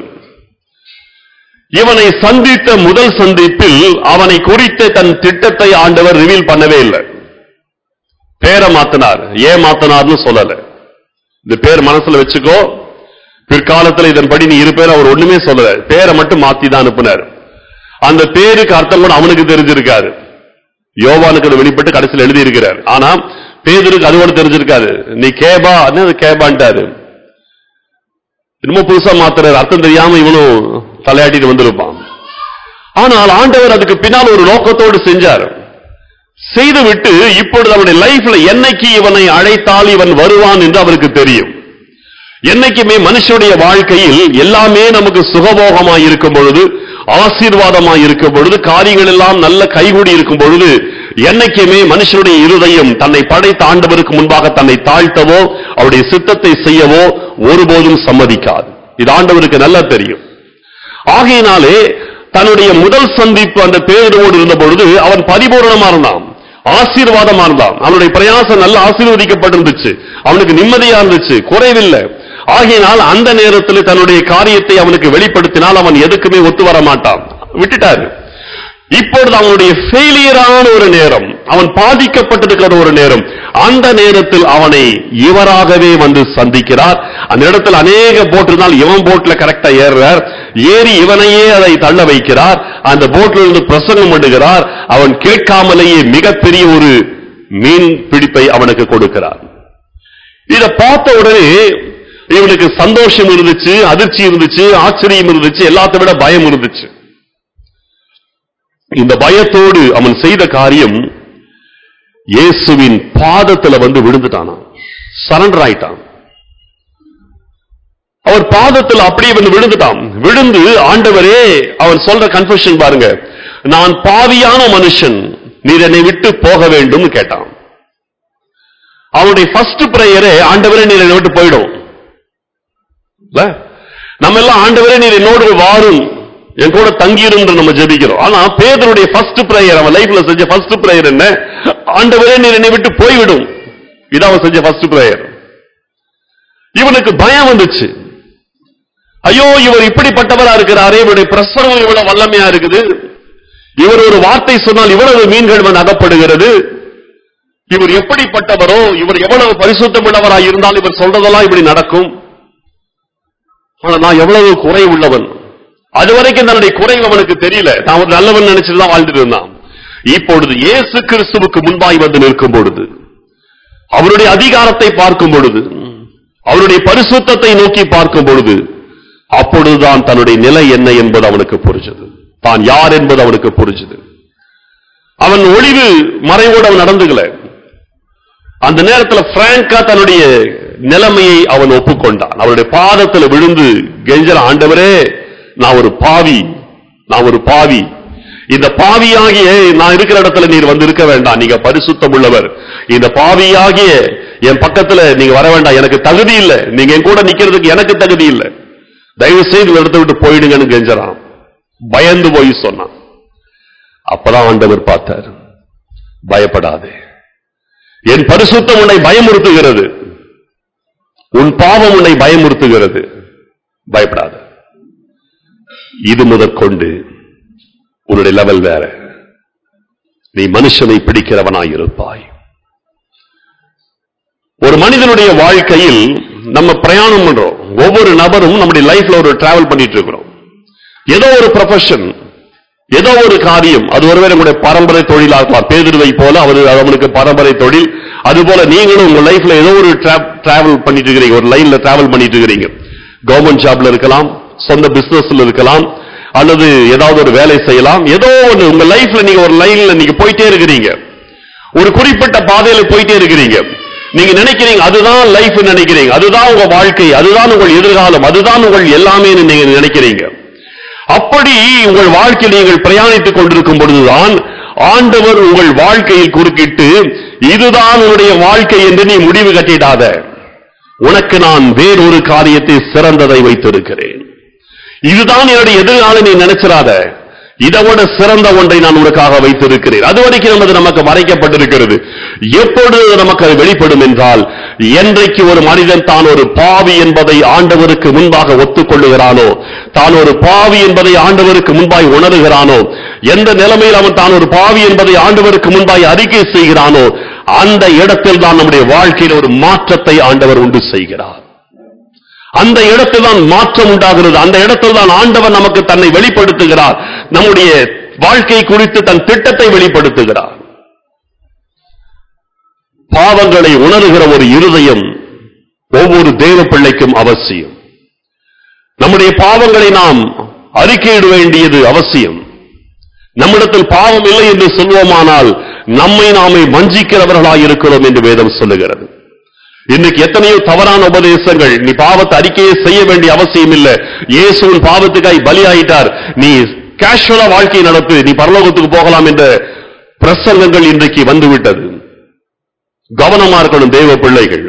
இவனை சந்தித்த முதல் சந்திப்பில் அவனை குறித்த தன் திட்டத்தை ஆண்டவர் ரிவீல் பண்ணவே இல்லை பேரை மாத்தினார் ஏன் மாத்தினார்னு சொல்லல இந்த பேர் மனசுல வச்சுக்கோ பிற்காலத்துல இதன்படி நீ இருப்பேர் அவர் ஒண்ணுமே சொல்லல பேரை மட்டும் மாத்தி தான் அனுப்புனார் அந்த பேருக்கு அர்த்தம் கூட அவனுக்கு தெரிஞ்சிருக்காரு யோவானுக்கு அது வெளிப்பட்டு கடைசியில் எழுதி இருக்கிறார் ஆனா பேதருக்கு அது கூட தெரிஞ்சிருக்காது நீ கேபா அது கேபான்ட்டாரு இன்னமும் புதுசா மாத்துறாரு அர்த்தம் தெரியாம இவனும் தலையாட்டிட்டு வந்திருப்பான் ஆனால் ஆண்டவர் அதுக்கு பின்னால் ஒரு நோக்கத்தோடு செஞ்சார் செய்துவிட்டு இப்பொழுது அவனுடைய லைஃப்ல என்னைக்கு இவனை அழைத்தால் இவன் வருவான் என்று அவருக்கு தெரியும் என்னைக்குமே மனுஷனுடைய வாழ்க்கையில் எல்லாமே நமக்கு சுகபோகமாய் இருக்கும் பொழுது ஆசீர்வாதமாய் இருக்கும் பொழுது காரியங்கள் எல்லாம் நல்ல கைகூடி இருக்கும் பொழுது என்னைக்குமே மனுஷனுடைய இருதயம் தன்னை படைத்த ஆண்டவருக்கு முன்பாக தன்னை தாழ்த்தவோ அவருடைய சித்தத்தை செய்யவோ ஒருபோதும் சம்மதிக்காது இது ஆண்டவருக்கு நல்லா தெரியும் ஆகையினாலே தன்னுடைய முதல் சந்திப்பு அந்த பேரோடு இருந்த பொழுது அவன் பரிபூரணமா இருந்தான் ஆசீர்வாதமா இருந்தான் அவனுடைய பிரயாசம் நல்ல ஆசீர்வதிக்கப்பட்டிருந்துச்சு அவனுக்கு நிம்மதியா இருந்துச்சு குறைவில்லை ஆகையினால் அந்த நேரத்தில் தன்னுடைய காரியத்தை அவனுக்கு வெளிப்படுத்தினால் அவன் எதுக்குமே ஒத்து வர மாட்டான் விட்டுட்டாரு இப்பொழுது அவனுடைய ஃபெயிலியரான ஒரு நேரம் அவன் பாதிக்கப்பட்டிருக்கிற ஒரு நேரம் அந்த நேரத்தில் அவனை இவராகவே வந்து சந்திக்கிறார் அந்த இடத்துல அநேக போட் இருந்தால் இவன் போட்ல கரெக்டா ஏறுறார் ஏறி இவனையே அதை தள்ள வைக்கிறார் அந்த போட்ல இருந்து பிரசங்கம் பண்ணுகிறார் அவன் கேட்காமலேயே மிகப்பெரிய ஒரு மீன் பிடிப்பை அவனுக்கு கொடுக்கிறார் இத பார்த்த உடனே இவனுக்கு சந்தோஷம் இருந்துச்சு அதிர்ச்சி இருந்துச்சு ஆச்சரியம் இருந்துச்சு எல்லாத்தை விட பயம் இருந்துச்சு இந்த பயத்தோடு அவன் செய்த காரியம் இயேசுவின் பாதத்துல வந்து விழுந்துட்டானா சரண்டர் ஆயிட்டான் அவர் பாதத்தில் அப்படியே வந்து விழுந்துட்டான் விழுந்து ஆண்டவரே அவன் சொல்ற கன்ஃபெஷன் பாருங்க நான் பாவியான மனுஷன் நீர் என்னை விட்டு போக வேண்டும் கேட்டான் அவனுடைய ஃபர்ஸ்ட் பிரேயரே ஆண்டவரே நீர் என்னை விட்டு போயிடும் இல்ல? நம்ம எல்லாம் ஆண்டவரே நீர் என்னோடு வாரும் என் கூட தங்கியிரும் என்று நம்ம ஜெபிக்கிறோம் ஆனா பேதருடைய ஃபர்ஸ்ட் பிரேயர் அவன் லைஃப்ல செஞ்ச ஃபர்ஸ்ட் பிரேயர் என்ன ஆண்டவரே நீர் என்னை விட்டு போய்விடும் இது அவன் செஞ்ச ஃபர்ஸ்ட் பிரேயர் இவனுக்கு பயம் வந்துச்சு ஐயோ இவர் இப்படிப்பட்டவரா இருக்கிறாரே இவருடைய பிரசனம் இவ்வளவு வல்லமையா இருக்குது இவர் ஒரு வார்த்தை சொன்னால் இவ்வளவு மீன்கள் வந்து அகப்படுகிறது இவர் எப்படிப்பட்டவரோ இவர் எவ்வளவு பரிசுத்தமுள்ளவராய் இருந்தால் இவர் சொல்றதெல்லாம் இப்படி நடக்கும் ஆனா நான் எவ்வளவு குறை உள்ளவன் அது வரைக்கும் தன்னுடைய குறை அவனுக்கு தெரியல நான் ஒரு நல்லவன் நினைச்சிட்டு தான் வாழ்ந்துட்டு இருந்தான் இப்பொழுது இயேசு கிறிஸ்துவுக்கு முன்பாய் வந்து நிற்கும் பொழுது அவருடைய அதிகாரத்தை பார்க்கும் பொழுது அவருடைய பரிசுத்தத்தை நோக்கி பார்க்கும் பொழுது அப்பொழுதுதான் தன்னுடைய நிலை என்ன என்பது அவனுக்கு புரிஞ்சது தான் யார் என்பது அவனுக்கு புரிஞ்சது அவன் ஒளிவு மறைவோடு அவன் நடந்துக்கல அந்த நேரத்தில் பிராங்கா தன்னுடைய நிலைமையை அவன் ஒப்புக்கொண்டான் அவருடைய பாதத்துல விழுந்து கெஞ்சல ஆண்டவரே நான் ஒரு பாவி நான் ஒரு பாவி இந்த பாவியாகிய நான் இருக்கிற இடத்துல நீர் வந்து இருக்க வேண்டாம் நீங்க பரிசுத்தம் உள்ளவர் இந்த பாவியாகிய என் பக்கத்துல நீங்க வர வேண்டாம் எனக்கு தகுதி இல்லை நீங்க என் கூட நிக்கிறதுக்கு எனக்கு தகுதி இல்லை தயவு செய்து இந்த இடத்தை விட்டு போயிடுங்கன்னு கெஞ்சறான் பயந்து போய் சொன்னான் அப்பதான் ஆண்டவர் பார்த்தார் பயப்படாதே என் பரிசுத்தம் உன்னை பயமுறுத்துகிறது உன் பாவம் உன்னை பயமுறுத்துகிறது பயப்படாத இது முதற்கொண்டு உன்னுடைய லெவல் வேற நீ மனுஷனை பிடிக்கிறவனாய் இருப்பாய் ஒரு மனிதனுடைய வாழ்க்கையில் நம்ம பிரயாணம் பண்றோம் ஒவ்வொரு நபரும் நம்முடைய லைஃப்ல ஒரு டிராவல் பண்ணிட்டு இருக்கிறோம் ஏதோ ஒரு ப்ரொஃபஷன் ஏதோ ஒரு காரியம் அது ஒருவேளை உங்களுடைய பரம்பரை தொழிலாக இருக்கலாம் பேதிருவை போல அவர் அவனுக்கு பரம்பரை தொழில் அதுபோல நீங்களும் உங்க லைஃப்ல ஏதோ ஒரு டிராவல் பண்ணிட்டு இருக்கிறீங்க ஒரு லைன்ல டிராவல் பண்ணிட்டு இருக்கிறீங்க கவர்மெண்ட் ஜாப்ல இருக்கலாம் சொந்த பிசினஸ்ல இருக்கலாம் அல்லது ஏதாவது ஒரு வேலை செய்யலாம் ஏதோ ஒன்று உங்க லைஃப்ல நீங்க ஒரு லைன்ல நீங்க போயிட்டே இருக்கிறீங்க ஒரு குறிப்பிட்ட பாதையில போயிட்டே இருக்கிறீங்க நீங்க நினைக்கிறீங்க அதுதான் லைஃப் நினைக்கிறீங்க அதுதான் உங்க வாழ்க்கை அதுதான் உங்கள் எதிர்காலம் அதுதான் உங்கள் எல்லாமே நீங்க நினைக்கிறீங்க அப்படி உங்கள் வாழ்க்கையில் நீங்கள் பிரயாணித்துக் கொண்டிருக்கும் பொழுதுதான் ஆண்டவர் உங்கள் வாழ்க்கையில் குறுக்கிட்டு இதுதான் உன்னுடைய வாழ்க்கை என்று நீ முடிவு கட்டிடாத உனக்கு நான் வேறொரு காரியத்தை சிறந்ததை வைத்திருக்கிறேன் இதுதான் என்னுடைய எதிர்காலம் நீ நினைச்சிராத இதை விட சிறந்த ஒன்றை நான் உனக்காக வைத்திருக்கிறேன் அது வரைக்கும் நமது நமக்கு மறைக்கப்பட்டிருக்கிறது எப்பொழுது நமக்கு அது வெளிப்படும் என்றால் என்றைக்கு ஒரு மனிதன் தான் ஒரு பாவி என்பதை ஆண்டவருக்கு முன்பாக ஒத்துக்கொள்ளுகிறானோ தான் ஒரு பாவி என்பதை ஆண்டவருக்கு முன்பாய் உணர்கிறானோ எந்த நிலைமையில் அவன் தான் ஒரு பாவி என்பதை ஆண்டவருக்கு முன்பாய் அறிக்கை செய்கிறானோ அந்த இடத்தில் தான் நம்முடைய வாழ்க்கையில் ஒரு மாற்றத்தை ஆண்டவர் உண்டு செய்கிறார் அந்த இடத்தில் தான் மாற்றம் உண்டாகிறது அந்த இடத்தில் தான் ஆண்டவர் நமக்கு தன்னை வெளிப்படுத்துகிறார் நம்முடைய வாழ்க்கை குறித்து தன் திட்டத்தை வெளிப்படுத்துகிறார் பாவங்களை உணர்கிற ஒரு இருதயம் ஒவ்வொரு தேவ பிள்ளைக்கும் அவசியம் நம்முடைய பாவங்களை நாம் அறிக்கையிட வேண்டியது அவசியம் நம்மிடத்தில் பாவம் இல்லை என்று சொல்வோமானால் நம்மை நாமே வஞ்சிக்கிறவர்களாய் இருக்கிறோம் என்று வேதம் சொல்லுகிறது இன்னைக்கு எத்தனையோ தவறான உபதேசங்கள் நீ பாவத்தை அறிக்கையை செய்ய வேண்டிய அவசியம் இல்லை இயேசுவின் பாவத்துக்காய் பலியாயிட்டார் நீ கேஷுவலா வாழ்க்கை நடத்து நீ பரலோகத்துக்கு போகலாம் என்ற பிரசங்கங்கள் இன்றைக்கு வந்துவிட்டது கவனமா இருக்கணும் தேவ பிள்ளைகள்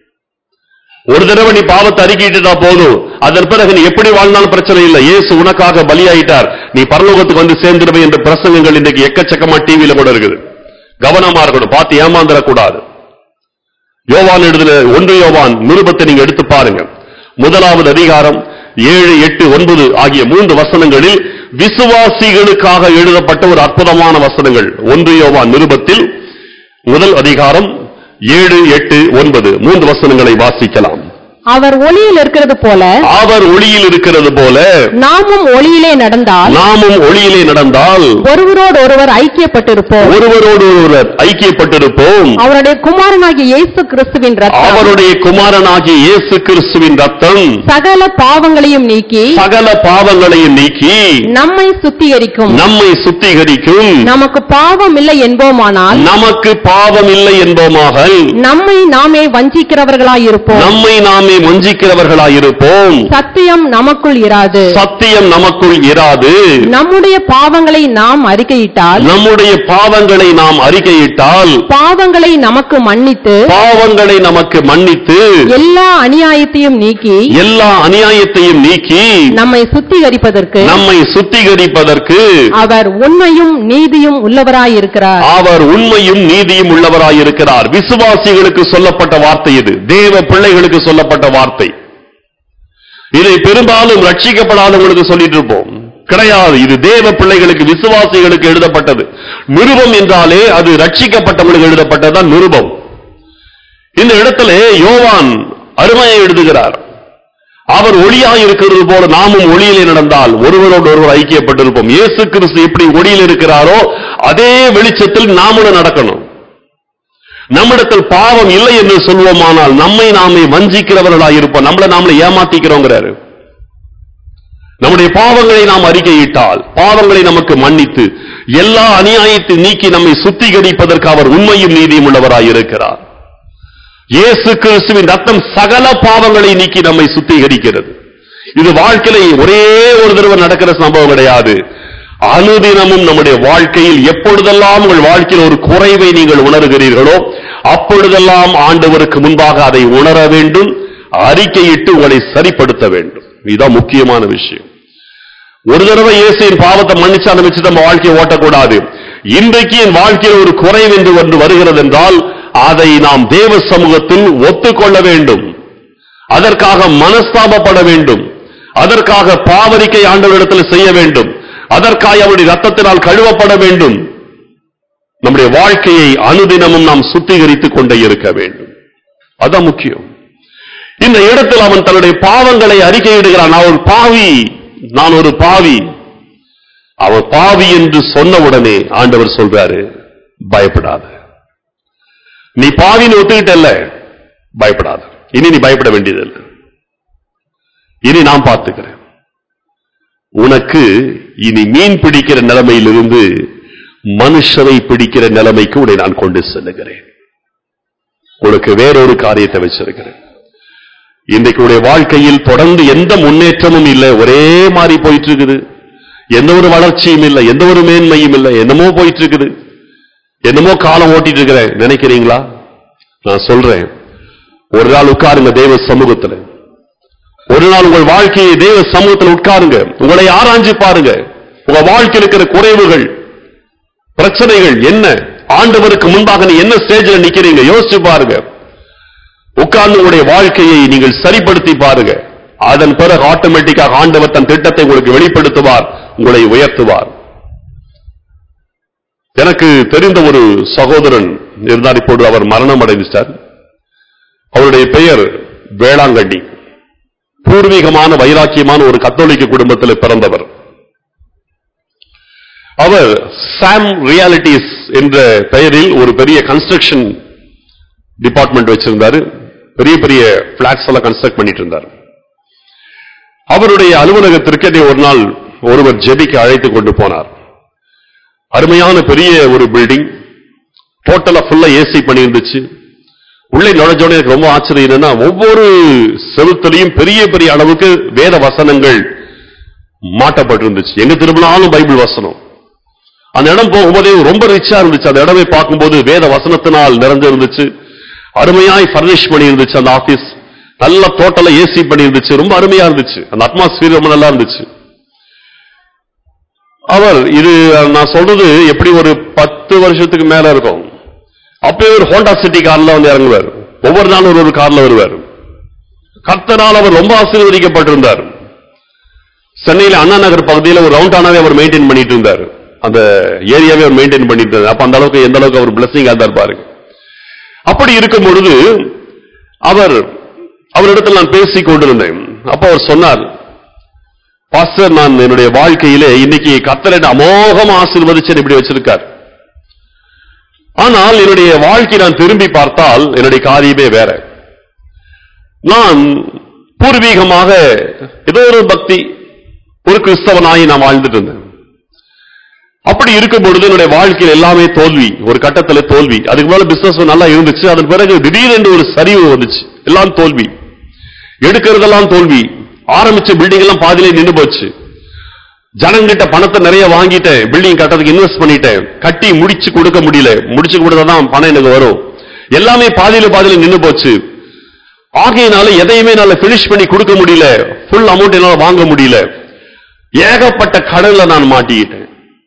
ஒரு தடவை நீ பாவத்தை அறிக்கிட்டுட்டா போதும் அதன் பிறகு நீ எப்படி வாழ்ந்தாலும் பிரச்சனை இல்லை இயேசு உனக்காக பலியாயிட்டார் நீ பரலோகத்துக்கு வந்து சேர்ந்துடுவே என்ற பிரசங்கங்கள் இன்றைக்கு எக்கச்சக்கமா டிவியில கூட இருக்குது கவனமா இருக்கணும் பார்த்து ஏமாந்துடக்கூடாது யோவான் எழுதின ஒன்று யோவான் நிருபத்தை நீங்க எடுத்து பாருங்க முதலாவது அதிகாரம் ஏழு எட்டு ஒன்பது ஆகிய மூன்று வசனங்களில் விசுவாசிகளுக்காக எழுதப்பட்ட ஒரு அற்புதமான வசனங்கள் ஒன்று யோவான் நிருபத்தில் முதல் அதிகாரம் ஏழு எட்டு ஒன்பது மூன்று வசனங்களை வாசிக்கலாம் அவர் ஒளியில் இருக்கிறது போல அவர் ஒளியில் இருக்கிறது போல நாமும் ஒளியிலே நடந்தால் நாமும் ஒளியிலே நடந்தால் ஒருவரோடு ஒருவர் ஐக்கியப்பட்டிருப்போம் ஒருவரோடு ஒருவர் ஐக்கியப்பட்டிருப்போம் அவருடைய குமாரனாகிய இயேசு கிறிஸ்துவின் ரத்தம் அவருடைய குமாரனாகிய இயேசு கிறிஸ்துவின் ரத்தம் சகல பாவங்களையும் நீக்கி சகல பாவங்களையும் நீக்கி நம்மை சுத்திகரிக்கும் நம்மை சுத்திகரிக்கும் நமக்கு பாவம் இல்லை என்போமானால் நமக்கு பாவம் இல்லை என்போமாக நம்மை நாமே வஞ்சிக்கிறவர்களாயிருப்போம் நம்மை நாமே வஞ்சிக்கிறவர்களாயிருப்போம் சத்தியம் நமக்குள் இராது சத்தியம் நமக்குள் இராது நம்முடைய பாவங்களை நாம் அறிக்கையிட்டால் நம்முடைய பாவங்களை நாம் அறிக்கையிட்டால் பாவங்களை நமக்கு மன்னித்து பாவங்களை நமக்கு மன்னித்து எல்லா அநியாயத்தையும் நீக்கி எல்லா அநியாயத்தையும் நீக்கி நம்மை சுத்திகரிப்பதற்கு நம்மை சுத்திகரிப்பதற்கு அவர் உண்மையும் நீதியும் உள்ளவராயிருக்கிறார் அவர் உண்மையும் நீதியும் உள்ளவராயிருக்கிறார் விசுவாசிகளுக்கு சொல்லப்பட்ட வார்த்தை இது தேவ பிள்ளைகளுக்கு சொல்லப்பட்ட வார்த்தை இதை பெரும்பாலும் ரட்சிக்கப்படாதவங்களுக்கு சொல்லிட்டு இருப்போம் கிடையாது இது தேவ பிள்ளைகளுக்கு விசுவாசிகளுக்கு எழுதப்பட்டது நிருபம் என்றாலே அது ரட்சிக்கப்பட்டவங்களுக்கு எழுதப்பட்டதுதான் நிருபம் இந்த இடத்துல யோவான் அருமையை எழுதுகிறார் அவர் ஒளியாய் இருக்கிறது போல நாமும் ஒளியிலே நடந்தால் ஒருவரோடு ஒருவர் ஐக்கியப்பட்டிருப்போம் இயேசு கிறிஸ்து எப்படி ஒளியில் இருக்கிறாரோ அதே வெளிச்சத்தில் நாமளும் நடக்கணும் நம்மிடத்தில் பாவம் இல்லை என்று சொல்வோமானால் நம்மை நாமே வஞ்சிக்கிறவர்களாய் இருப்போம் நம்மளை நாமளை ஏமாத்திக்கிறோங்கிறாரு நம்முடைய பாவங்களை நாம் அறிக்கையிட்டால் பாவங்களை நமக்கு மன்னித்து எல்லா அநியாயத்தை நீக்கி நம்மை சுத்திகரிப்பதற்கு அவர் உண்மையும் நீதியும் உள்ளவராய் இருக்கிறார் இயேசு கிறிஸ்துவின் ரத்தம் சகல பாவங்களை நீக்கி நம்மை சுத்திகரிக்கிறது இது வாழ்க்கையில ஒரே ஒரு தடவை நடக்கிற சம்பவம் கிடையாது அனுதினமும் நம்முடைய வாழ்க்கையில் எப்பொழுதெல்லாம் உங்கள் வாழ்க்கையில் ஒரு குறைவை நீங்கள் உணர்கிறீர்களோ அப்பொழுதெல்லாம் ஆண்டவருக்கு முன்பாக அதை உணர வேண்டும் அறிக்கையிட்டு உங்களை சரிப்படுத்த வேண்டும் இதுதான் முக்கியமான விஷயம் ஒரு தடவை இயேசுவின் பாவத்தை மன்னிச்சு அதை வச்சு நம்ம வாழ்க்கையை ஓட்டக்கூடாது இன்றைக்கு என் வாழ்க்கையில் ஒரு குறைவு என்று ஒன்று வருகிறது என்றால் அதை நாம் தேவ சமூகத்தில் ஒத்துக்கொள்ள வேண்டும் அதற்காக மனஸ்தாபப்பட வேண்டும் அதற்காக பாவரிக்கை ஆண்டவரிடத்தில் செய்ய வேண்டும் அதற்காக அவருடைய ரத்தத்தினால் கழுவப்பட வேண்டும் நம்முடைய வாழ்க்கையை அனுதினமும் நாம் சுத்திகரித்துக் கொண்டே இருக்க வேண்டும் அதான் முக்கியம் இந்த இடத்தில் அவன் தன்னுடைய பாவங்களை அறிக்கையிடுகிறான் நான் ஒரு பாவி நான் ஒரு பாவி அவன் பாவி என்று சொன்ன உடனே ஆண்டவர் சொல்றாரு பயப்படாத நீ பாவின்னு ஒத்துக்கிட்டல்ல பயப்படாத இனி நீ பயப்பட வேண்டியதில்லை இனி நான் பார்த்துக்கிறேன் உனக்கு இனி மீன் பிடிக்கிற நிலைமையிலிருந்து மனுஷனை பிடிக்கிற நிலைமைக்கு உன்னை நான் கொண்டு செல்லுகிறேன் உனக்கு வேறொரு காரியத்தை வச்சிருக்கிறேன் இன்றைக்கு உடைய வாழ்க்கையில் தொடர்ந்து எந்த முன்னேற்றமும் இல்லை ஒரே மாதிரி போயிட்டு இருக்குது எந்த ஒரு வளர்ச்சியும் இல்லை எந்த ஒரு மேன்மையும் இல்லை என்னமோ போயிட்டு இருக்குது என்னமோ காலம் ஓட்டிட்டு இருக்கிறேன் நினைக்கிறீங்களா நான் சொல்றேன் ஒரு நாள் உட்காருங்க தேவ சமூகத்துல ஒரு நாள் உங்கள் வாழ்க்கையை தேவ சமூகத்தில் உட்காருங்க உங்களை ஆராய்ஞ்சு பாருங்க உங்க வாழ்க்கையில் இருக்கிற குறைவுகள் பிரச்சனைகள் என்ன ஆண்டவருக்கு முன்பாக நீ என்ன ஸ்டேஜ்ல நிக்கிறீங்க யோசிச்சு பாருங்க உட்கார்ந்து உங்களுடைய வாழ்க்கையை நீங்கள் சரிப்படுத்தி பாருங்க அதன் பிறகு ஆட்டோமேட்டிக்காக ஆண்டவர் தன் திட்டத்தை உங்களுக்கு வெளிப்படுத்துவார் உங்களை உயர்த்துவார் எனக்கு தெரிந்த ஒரு சகோதரன் இருந்தார் இப்பொழுது அவர் மரணம் அடைந்துட்டார் அவருடைய பெயர் வேளாங்கண்ணி பூர்வீகமான வைராக்கியமான ஒரு கத்தோலிக்க குடும்பத்தில் பிறந்தவர் அவர் சாம் ரியாலிட்டிஸ் என்ற பெயரில் ஒரு பெரிய கன்ஸ்ட்ரக்ஷன் டிபார்ட்மெண்ட் வச்சிருந்தாரு பெரிய பெரிய பிளாட்ஸ் எல்லாம் கன்ஸ்ட்ரக்ட் பண்ணிட்டு இருந்தார் அவருடைய அலுவலகத்திற்கு என்னை ஒரு நாள் ஒருவர் ஜெபிக்க அழைத்து கொண்டு போனார் அருமையான பெரிய ஒரு பில்டிங் டோட்டலா ஃபுல்லா ஏசி பண்ணி இருந்துச்சு உள்ளே நுழைஞ்சோடனே எனக்கு ரொம்ப ஆச்சரியம் என்னன்னா ஒவ்வொரு செவுத்துலையும் பெரிய பெரிய அளவுக்கு வேத வசனங்கள் மாட்டப்பட்டிருந்துச்சு எங்க திரும்பினாலும் பைபிள் வசனம் அந்த இடம் போகும்போதே ரொம்ப ரிச்சா இருந்துச்சு அந்த இடமே பார்க்கும்போது வேத வசனத்தினால் நிறைஞ்சு இருந்துச்சு அருமையாய் ஃபர்னிஷ் பண்ணி இருந்துச்சு அந்த ஆபீஸ் நல்ல டோட்டலா ஏசி பண்ணி இருந்துச்சு ரொம்ப அருமையா இருந்துச்சு அந்த அட்மாஸ்பியர் ரொம்ப நல்லா இருந்துச்சு அவர் இது நான் சொல்றது எப்படி ஒரு பத்து வருஷத்துக்கு மேல இருக்கும் அப்பவே ஒரு ஹோண்டா சிட்டி கார்ல வந்து இறங்குவார் ஒவ்வொரு நாளும் ஒரு ஒரு கார்ல வருவார் கர்த்தனால் அவர் ரொம்ப ஆசீர்வதிக்கப்பட்டிருந்தார் சென்னையில அண்ணா நகர் பகுதியில் ஒரு ரவுண்டானாவே அவர் மெயின்டைன் பண்ணிட்டு இருந்தார் அந்த ஏரியாவே அவர் மெயின்டைன் பண்ணிட்டு இருந்தார் அப்ப அந்த அளவுக்கு எந்த அளவுக்கு அவர் பிளஸிங் இருந்தார் பாருங்க அப்படி இருக்கும் பொழுது அவர் அவரிடத்தில் நான் பேசிக் கொண்டிருந்தேன் அப்ப அவர் சொன்னார் பாஸ்டர் நான் என்னுடைய வாழ்க்கையிலே இன்னைக்கு கத்தரை அமோகம் ஆசீர்வதிச்சு இப்படி வச்சிருக்கார் ஆனால் என்னுடைய வாழ்க்கை நான் திரும்பி பார்த்தால் என்னுடைய காரியமே வேற நான் பூர்வீகமாக ஏதோ ஒரு பக்தி ஒரு கிறிஸ்தவனாகி நான் வாழ்ந்துட்டு இருந்தேன் அப்படி இருக்கும் பொழுது என்னுடைய வாழ்க்கையில் எல்லாமே தோல்வி ஒரு கட்டத்துல தோல்வி அதுக்கு மேல பிசினஸ் நல்லா இருந்துச்சு அதன் பிறகு திடீரென்று ஒரு சரிவு வந்துச்சு எல்லாம் தோல்வி எடுக்கிறதெல்லாம் தோல்வி ஆரம்பிச்ச பில்டிங் எல்லாம் பாதியிலே நின்று போச்சு ஜனங்கிட்ட பணத்தை நிறைய வாங்கிட்டேன் பில்டிங் கட்டறதுக்கு இன்வெஸ்ட் பண்ணிட்டேன் கட்டி முடிச்சு கொடுக்க முடியல முடிச்சு கொடுத்தாதான் பணம் எனக்கு வரும் எல்லாமே பாதியில பாதியில நின்று போச்சு ஆகையினால எதையுமே என்னால பினிஷ் பண்ணி கொடுக்க முடியல ஃபுல் அமௌண்ட் என்னால வாங்க முடியல ஏகப்பட்ட கடன்ல நான் மாட்டிக்கிட்டேன்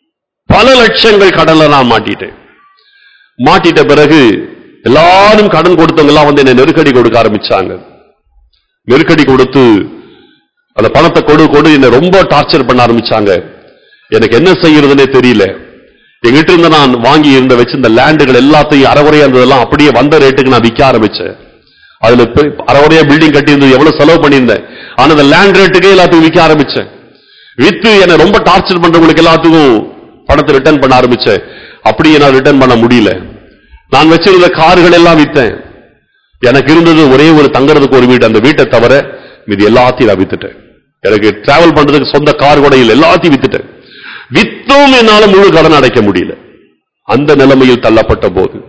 பல லட்சங்கள் கடன்ல நான் மாட்டிட்டேன் மாட்டிட்ட பிறகு எல்லாரும் கடன் கொடுத்தவங்க எல்லாம் வந்து என்ன நெருக்கடி கொடுக்க ஆரம்பிச்சாங்க நெருக்கடி கொடுத்து அந்த பணத்தை கொடு கொடு என்ன ரொம்ப டார்ச்சர் பண்ண ஆரம்பிச்சாங்க எனக்கு என்ன செய்யறதுனே தெரியல எங்கிட்ட இருந்து நான் வாங்கி இருந்த வச்சிருந்த லேண்டுகள் எல்லாத்தையும் அறகுறையா இருந்ததெல்லாம் அப்படியே வந்த ரேட்டுக்கு நான் விற்க ஆரம்பிச்சேன் அதுல போய் அறகுறையா பில்டிங் கட்டி இருந்தது எவ்வளவு செலவு பண்ணியிருந்தேன் ஆனா அந்த லேண்ட் ரேட்டுக்கே எல்லாத்துக்கும் விற்க ஆரம்பிச்சேன் வித்து என்ன ரொம்ப டார்ச்சர் பண்றவங்களுக்கு எல்லாத்துக்கும் பணத்தை ரிட்டர்ன் பண்ண ஆரம்பிச்சேன் அப்படியே நான் ரிட்டர்ன் பண்ண முடியல நான் வச்சிருந்த கார்கள் எல்லாம் வித்தேன் எனக்கு இருந்தது ஒரே ஒரு தங்குறதுக்கு ஒரு வீடு அந்த வீட்டை தவிர மீதி எல்லாத்தையும் நான் வித்துட்டேன் எனக்கு டிராவல் பண்றதுக்கு சொந்த கார் கூட இல்லை எல்லாத்தையும் வித்துட்டேன் வித்தும் என்னால முழு கடன் அடைக்க முடியல அந்த நிலைமையில் தள்ளப்பட்ட போது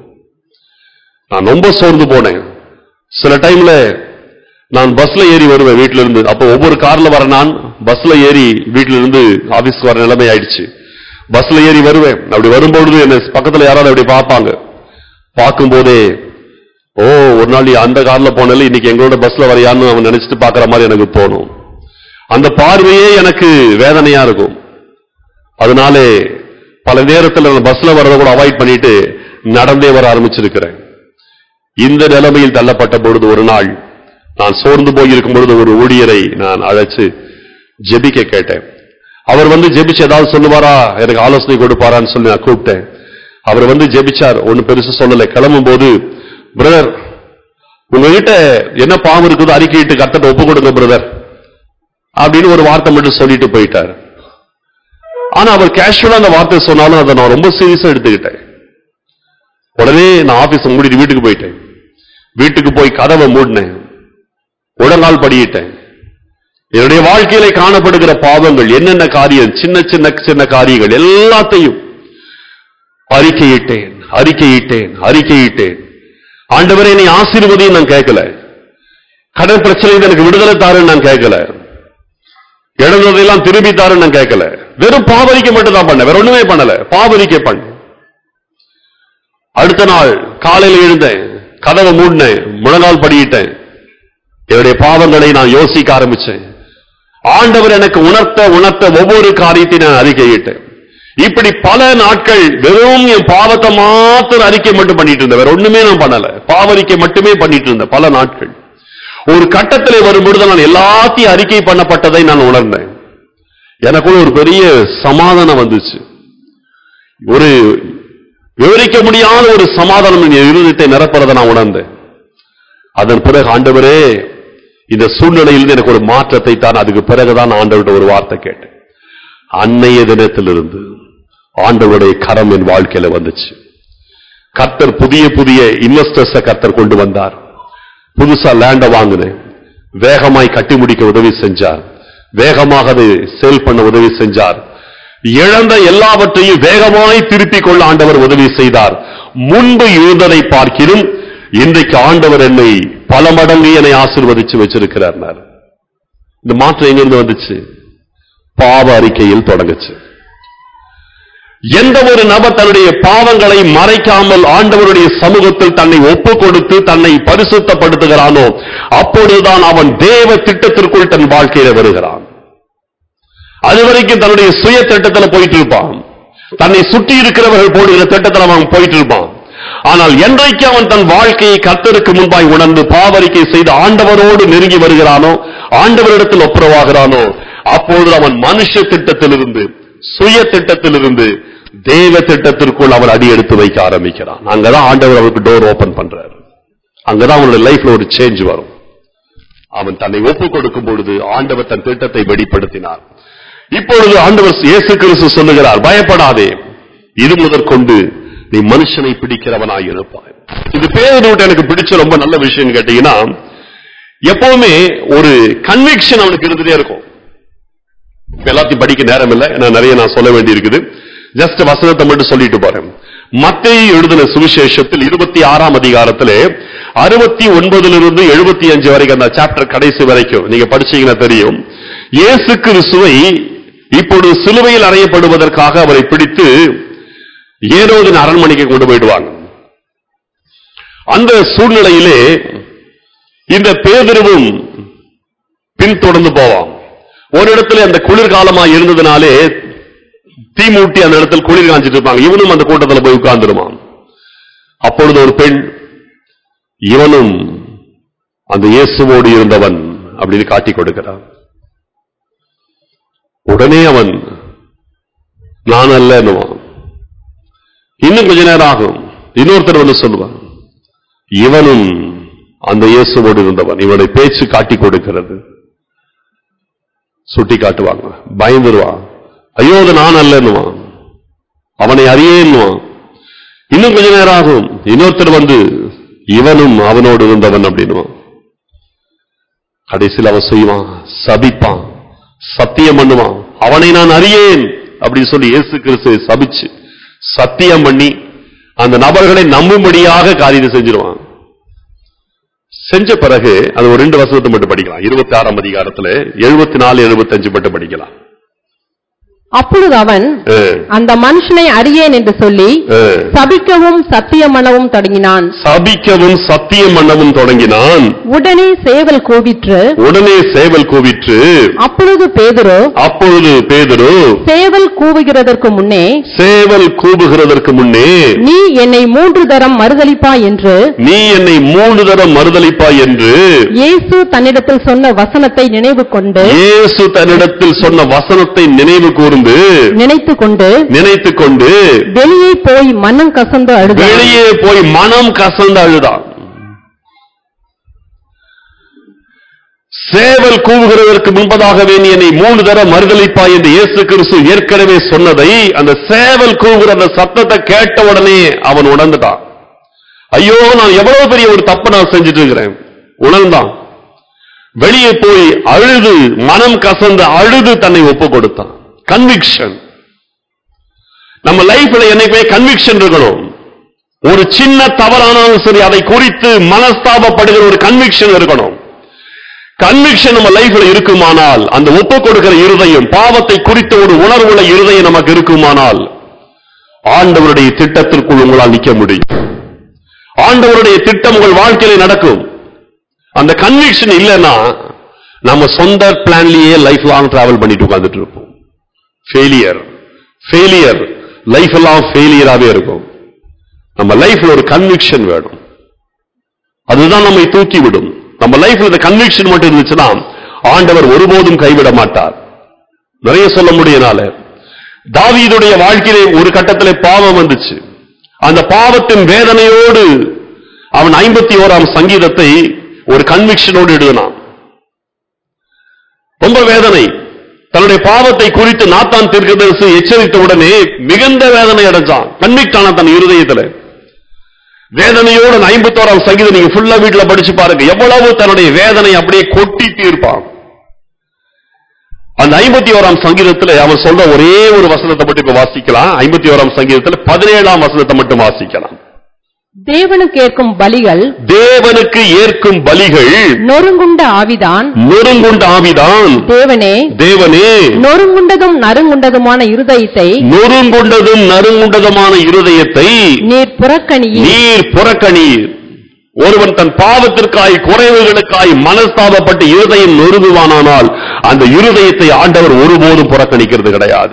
நான் ரொம்ப சோர்ந்து போனேன் சில டைம்ல நான் பஸ்ல ஏறி வருவேன் வீட்ல இருந்து அப்போ ஒவ்வொரு கார்ல வர நான் பஸ்ல ஏறி வீட்ல இருந்து ஆபீஸ்க்கு வர நிலைமை ஆயிடுச்சு பஸ்ல ஏறி வருவேன் அப்படி வரும்பொழுது என்ன பக்கத்துல யாராவது அப்படி பார்ப்பாங்க பார்க்கும்போதே ஓ ஒரு நாள் நீ அந்த கார்ல போனால இன்னைக்கு எங்களோட பஸ்ல வரையான்னு அவன் நினைச்சிட்டு பாக்குற மாதிரி எனக்கு தோணும் அந்த பார்வையே எனக்கு வேதனையா இருக்கும் அதனாலே பல நேரத்தில் நான் பஸ்ல வர்றதை கூட அவாய்ட் பண்ணிட்டு நடந்தே வர ஆரம்பிச்சிருக்கிறேன் இந்த நிலைமையில் தள்ளப்பட்ட பொழுது ஒரு நாள் நான் சோர்ந்து போயிருக்கும் பொழுது ஒரு ஊழியரை நான் அழைச்சு ஜெபிக்க கேட்டேன் அவர் வந்து ஜெபிச்சு ஏதாவது சொல்லுவாரா எனக்கு ஆலோசனை கொடுப்பாரான்னு சொல்லி நான் கூப்பிட்டேன் அவர் வந்து ஜெபிச்சார் ஒண்ணு பெருசு சொல்லல கிளம்பும் போது பிரதர் உங்ககிட்ட என்ன பாவம் இருக்குதோ அறிக்கையிட்டு கத்தட்ட ஒப்பு கொடுங்க பிரதர் அப்படின்னு ஒரு வார்த்தை மட்டும் சொல்லிட்டு போயிட்டார் ஆனா அவர் கேஷுவலா அந்த வார்த்தை சொன்னாலும் அதை நான் ரொம்ப சீரியஸா எடுத்துக்கிட்டேன் உடனே நான் ஆபீஸ் மூடிட்டு வீட்டுக்கு போயிட்டேன் வீட்டுக்கு போய் கதவை மூடினேன் உடங்கால் படியிட்டேன் என்னுடைய வாழ்க்கையில காணப்படுகிற பாவங்கள் என்னென்ன காரியம் சின்ன சின்ன சின்ன காரியங்கள் எல்லாத்தையும் அறிக்கையிட்டேன் அறிக்கையிட்டேன் அறிக்கையிட்டேன் ஆண்டவரே நீ ஆசீர்வதியும் நான் கேட்கல கடன் பிரச்சனையில் எனக்கு விடுதலை தாருன்னு நான் கேட்கல இழந்ததையெல்லாம் திருப்பி தாருன்னு நான் கேட்கல வெறும் பாவரிக்கை மட்டும் தான் பண்ண வேற ஒண்ணுமே பண்ணல பாவரிக்கை பண்ண அடுத்த நாள் காலையில எழுந்தேன் கதவை மூடினேன் முழங்கால் படியிட்டேன் என்னுடைய பாவங்களை நான் யோசிக்க ஆரம்பிச்சேன் ஆண்டவர் எனக்கு உணர்த்த உணர்த்த ஒவ்வொரு காரியத்தையும் நான் அறிக்கையிட்டேன் இப்படி பல நாட்கள் வெறும் என் பாவத்தை மாத்திரம் அறிக்கை மட்டும் பண்ணிட்டு இருந்தேன் வேற ஒண்ணுமே நான் பண்ணல பாவரிக்கை மட்டுமே பண்ணிட்டு இருந்தேன் பல நாட்கள் ஒரு கட்டத்தில் வரும்பொழுது நான் எல்லாத்தையும் அறிக்கை பண்ணப்பட்டதை நான் உணர்ந்தேன் எனக்குள்ள ஒரு பெரிய சமாதானம் வந்துச்சு ஒரு விவரிக்க முடியாத ஒரு சமாதானம் என் இருதயத்தை நிரப்புறதை நான் உணர்ந்தேன் அதன் பிறகு ஆண்டவரே இந்த சூழ்நிலையிலிருந்து எனக்கு ஒரு மாற்றத்தை தான் அதுக்கு பிறகுதான் ஆண்டவர்கிட்ட ஒரு வார்த்தை கேட்டேன் அன்னைய தினத்திலிருந்து ஆண்டவருடைய கரம் என் வாழ்க்கையில வந்துச்சு கர்த்தர் புதிய புதிய இன்வெஸ்டர்ஸ கர்த்தர் கொண்டு வந்தார் புதுசா லேண்ட வாங்கினேன் வேகமாய் கட்டி முடிக்க உதவி செஞ்சார் வேகமாக அதை சேல் பண்ண உதவி செஞ்சார் இழந்த எல்லாவற்றையும் வேகமாய் திருப்பிக் கொள்ள ஆண்டவர் உதவி செய்தார் முன்பு இருந்ததை பார்க்கிலும் இன்றைக்கு ஆண்டவர் என்னை பல மடங்கு என்னை ஆசீர்வதிச்சு வச்சிருக்கிறார் இந்த மாற்றம் எங்கிருந்து வந்துச்சு பாவ அறிக்கையில் தொடங்குச்சு எந்த ஒரு நபர் தன்னுடைய பாவங்களை மறைக்காமல் ஆண்டவருடைய சமூகத்தில் தன்னை ஒப்பு கொடுத்து தன்னை பரிசுத்தப்படுத்துகிறானோ அப்பொழுதுதான் அவன் தேவ திட்டத்திற்குள் தன் வாழ்க்கையில வருகிறான் அதுவரைக்கும் தன்னுடைய சுய திட்டத்துல போயிட்டு இருப்பான் தன்னை சுற்றி இருக்கிறவர்கள் போடுகிற திட்டத்தில் அவன் போயிட்டு இருப்பான் ஆனால் என்றைக்கு அவன் தன் வாழ்க்கையை கர்த்தருக்கு முன்பாய் உணர்ந்து பாவரிக்கை செய்து ஆண்டவரோடு நெருங்கி வருகிறானோ ஆண்டவரிடத்தில் ஒப்புரவாகிறானோ அப்பொழுது அவன் மனுஷ திட்டத்திலிருந்து சுய திட்டத்திலிருந்து தேவ திட்டத்திற்குள் அவன் அடி எடுத்து வைக்க ஆரம்பிக்கிறான் அங்கதான் ஆண்டவர் அவருக்கு டோர் ஓபன் பண்றாரு அங்கதான் அவனுடைய லைஃப்ல ஒரு சேஞ்ச் வரும் அவன் தன்னை ஒப்பு கொடுக்கும் பொழுது ஆண்டவர் தன் திட்டத்தை வெளிப்படுத்தினார் இப்பொழுது ஆண்டவர் இயேசு கிறிஸ்து சொல்லுகிறார் பயப்படாதே இது முதற்கொண்டு நீ மனுஷனை பிடிக்கிறவனாய் இருப்பாய் இது பேரோட எனக்கு பிடிச்ச ரொம்ப நல்ல விஷயம் கேட்டீங்கன்னா எப்பவுமே ஒரு கன்விக்ஷன் அவனுக்கு இருந்துட்டே இருக்கும் இப்ப எல்லாத்தையும் படிக்க நேரம் இல்லை ஏன்னா நிறைய நான் சொல்ல வேண்டி இருக்குது ஜஸ்ட் வசனத்தை மட்டும் சொல்லிட்டு போறேன் மத்திய எழுதின சுவிசேஷத்தில் இருபத்தி ஆறாம் அதிகாரத்திலே அறுபத்தி ஒன்பதிலிருந்து எழுபத்தி அஞ்சு வரைக்கும் அந்த சாப்டர் கடைசி வரைக்கும் நீங்க படிச்சீங்கன்னா தெரியும் இயேசு கிறிஸ்துவை இப்பொழுது சிலுவையில் அறையப்படுவதற்காக அவரை பிடித்து ஏரோதின் அரண்மனைக்கு கொண்டு போயிடுவாங்க அந்த சூழ்நிலையிலே இந்த பேதிருவும் பின்தொடர்ந்து போவான் ஒரு இடத்துல அந்த குளிர்காலமா இருந்ததுனாலே தீ மூட்டி அந்த இடத்துல குளிர் காஞ்சிட்டு இருப்பாங்க இவனும் அந்த கூட்டத்துல போய் உட்கார்ந்துருவான் அப்பொழுது ஒரு பெண் இவனும் அந்த இயேசுவோடு இருந்தவன் அப்படின்னு காட்டி கொடுக்கிறான் உடனே அவன் நான் அல்லன்னுவான் இன்னும் கொஞ்ச நேரம் ஆகும் இன்னொருத்தர் வந்து சொல்லுவான் இவனும் அந்த இயேசுவோடு இருந்தவன் இவனுடைய பேச்சு காட்டி கொடுக்கிறது சுட்டி காட்டுவாங்க பயந்துருவான் ஐயோ அது நான் அல்லன்னுவான் அவனை அறியேன்னுவான் இன்னும் கொஞ்ச நேரம் ஆகும் இன்னொருத்தர் வந்து இவனும் அவனோடு இருந்தவன் அப்படின்னுவான் கடைசியில் அவன் செய்வான் சபிப்பான் சத்தியம் பண்ணுவான் அவனை நான் அறியேன் அப்படின்னு சொல்லி இயேசு கிறிஸ்து சபிச்சு சத்தியம் பண்ணி அந்த நபர்களை நம்பும்படியாக காரியத்தை செஞ்சிருவான் செஞ்ச பிறகு அது ஒரு ரெண்டு வசனத்தை மட்டும் படிக்கலாம் இருபத்தி ஆறாம் அதிகாரத்துல எழுபத்தி நாலு எழுபத்தி அஞ்சு மட்டும் படிக்கலாம் அப்பொழுது அவன் அஹ், அந்த மனுஷனை அறியேன் என்று சொல்லி அஹ். சபிக்கவும் சத்தியம் பண்ணவும் தொடங்கினான் சபிக்கவும் சத்தியம் பண்ணவும் தொடங்கினான் உடனே சேவல் கூவிற்று உடனே சேவல் கூவிற்று அப்பொழுது பேதுரு அப்பொழுது பேதுரு சேவல் கூவுகிறதற்கு முன்னே சேவல் கூவுகிறதற்கு முன்னே நீ என்னை மூன்று தரம் மறுதலிப்பா என்று நீ என்னை மூன்று தரம் மறுதலிப்பாய் என்று இயேசு தன்னிடத்தில் சொன்ன வசனத்தை நினைவு கொண்டு இயேசு தன்னிடத்தில் சொன்ன வசனத்தை நினைவு கூர்ந்து நினைத்து கொண்டு நினைத்துக் கொண்டு வெளியே போய் மனம் கசந்து அழுதார் வெளியே போய் மனம் கசந்து அழுதான் சேவல் கூவுகிறதற்கு முன்பதாகவே நீ என்னை மூணு தரம் மறுதலிப்பாய் என்று இயேசு கிறிஸ்து ஏற்கனவே சொன்னதை அந்த சேவல் கூவுகிற அந்த சத்தத்தை கேட்ட உடனே அவன் உணர்ந்துட்டான் ஐயோ நான் எவ்வளவு பெரிய ஒரு தப்பை நான் செஞ்சுட்டு இருக்கிறேன் உணர்ந்தான் வெளியே போய் அழுது மனம் கசந்து அழுது தன்னை ஒப்பு கொடுத்தான் கன்விக்ஷன் நம்ம லைஃப்ல என்னைக்குமே கன்விக்ஷன் இருக்கணும் ஒரு சின்ன தவறானாலும் சரி அதை குறித்து மனஸ்தாபப்படுகிற ஒரு கன்விக்ஷன் இருக்கணும் கன்விக்ஷன் நம்ம லைஃப்ல இருக்குமானால் அந்த ஒப்பு கொடுக்கிற இருதயம் பாவத்தை குறித்த ஒரு உணர்வுள்ள இருதயம் நமக்கு இருக்குமானால் ஆண்டவருடைய திட்டத்திற்குள் உங்களால் நிற்க முடியும் ஆண்டவருடைய திட்டம் உங்கள் வாழ்க்கையில நடக்கும் அந்த கன்விக்ஷன் இல்லைன்னா நம்ம சொந்த பிளான்லயே லைஃப் லாங் டிராவல் பண்ணிட்டு உட்கார்ந்துட்டு இருப்போம் ஃபெயிலியர் ஃபெயிலியர் லைஃப் எல்லாம் ஃபெயிலியராகவே இருக்கும் நம்ம லைஃப்ல ஒரு கன்விக்ஷன் வேணும் அதுதான் நம்மை தூக்கி விடும் நம்ம லைஃப்ல இந்த கன்விக்ஷன் மட்டும் இருந்துச்சுன்னா ஆண்டவர் ஒருபோதும் கைவிட மாட்டார் நிறைய சொல்ல முடியனால தாவீதுடைய வாழ்க்கையிலே ஒரு கட்டத்திலே பாவம் வந்துச்சு அந்த பாவத்தின் வேதனையோடு அவன் ஐம்பத்தி ஓராம் சங்கீதத்தை ஒரு கன்விக்ஷனோடு எழுதினான் ரொம்ப வேதனை தன்னுடைய பாவத்தை குறித்து நாத்தான் தீர்க்கதரிசி எச்சரித்த உடனே மிகுந்த வேதனை அடைஞ்சான் கண்விக்டான தன் இருதயத்துல வேதனையோட ஐம்பத்தோராம் சங்கீதம் நீங்க ஃபுல்லா வீட்டுல படிச்சு பாருங்க எவ்வளவு தன்னுடைய வேதனை அப்படியே கொட்டிட்டு இருப்பான் அந்த ஐம்பத்தி ஓராம் சங்கீதத்துல அவர் சொல்ற ஒரே ஒரு வசனத்தை மட்டும் இப்ப வாசிக்கலாம் ஐம்பத்தி ஓராம் சங்கீதத்துல பதினேழாம் வசனத்தை மட்டும் வாசிக்கலாம் தேவனுக்கு ஏற்கும் பலிகள் தேவனுக்கு ஏற்கும் பலிகள் நொறுங்குண்ட ஆவிதான் நொறுங்குண்ட ஆவிதான் தேவனே தேவனே நொறுங்குண்டதும் நறுங்குண்டதுமான இருதயத்தை நொறுங்குண்டதும் நறுங்குண்டதுமான இருதயத்தை நீர் புறக்கணியி நீர் புறக்கணீர் ஒருவன் தன் பாவத்திற்காய் குறைவுகளுக்காய் மனஸ்தாபப்பட்டு இருதயம் நொறுங்குவானானால் அந்த இருதயத்தை ஆண்டவர் ஒருபோதும் புறக்கணிக்கிறது கிடையாது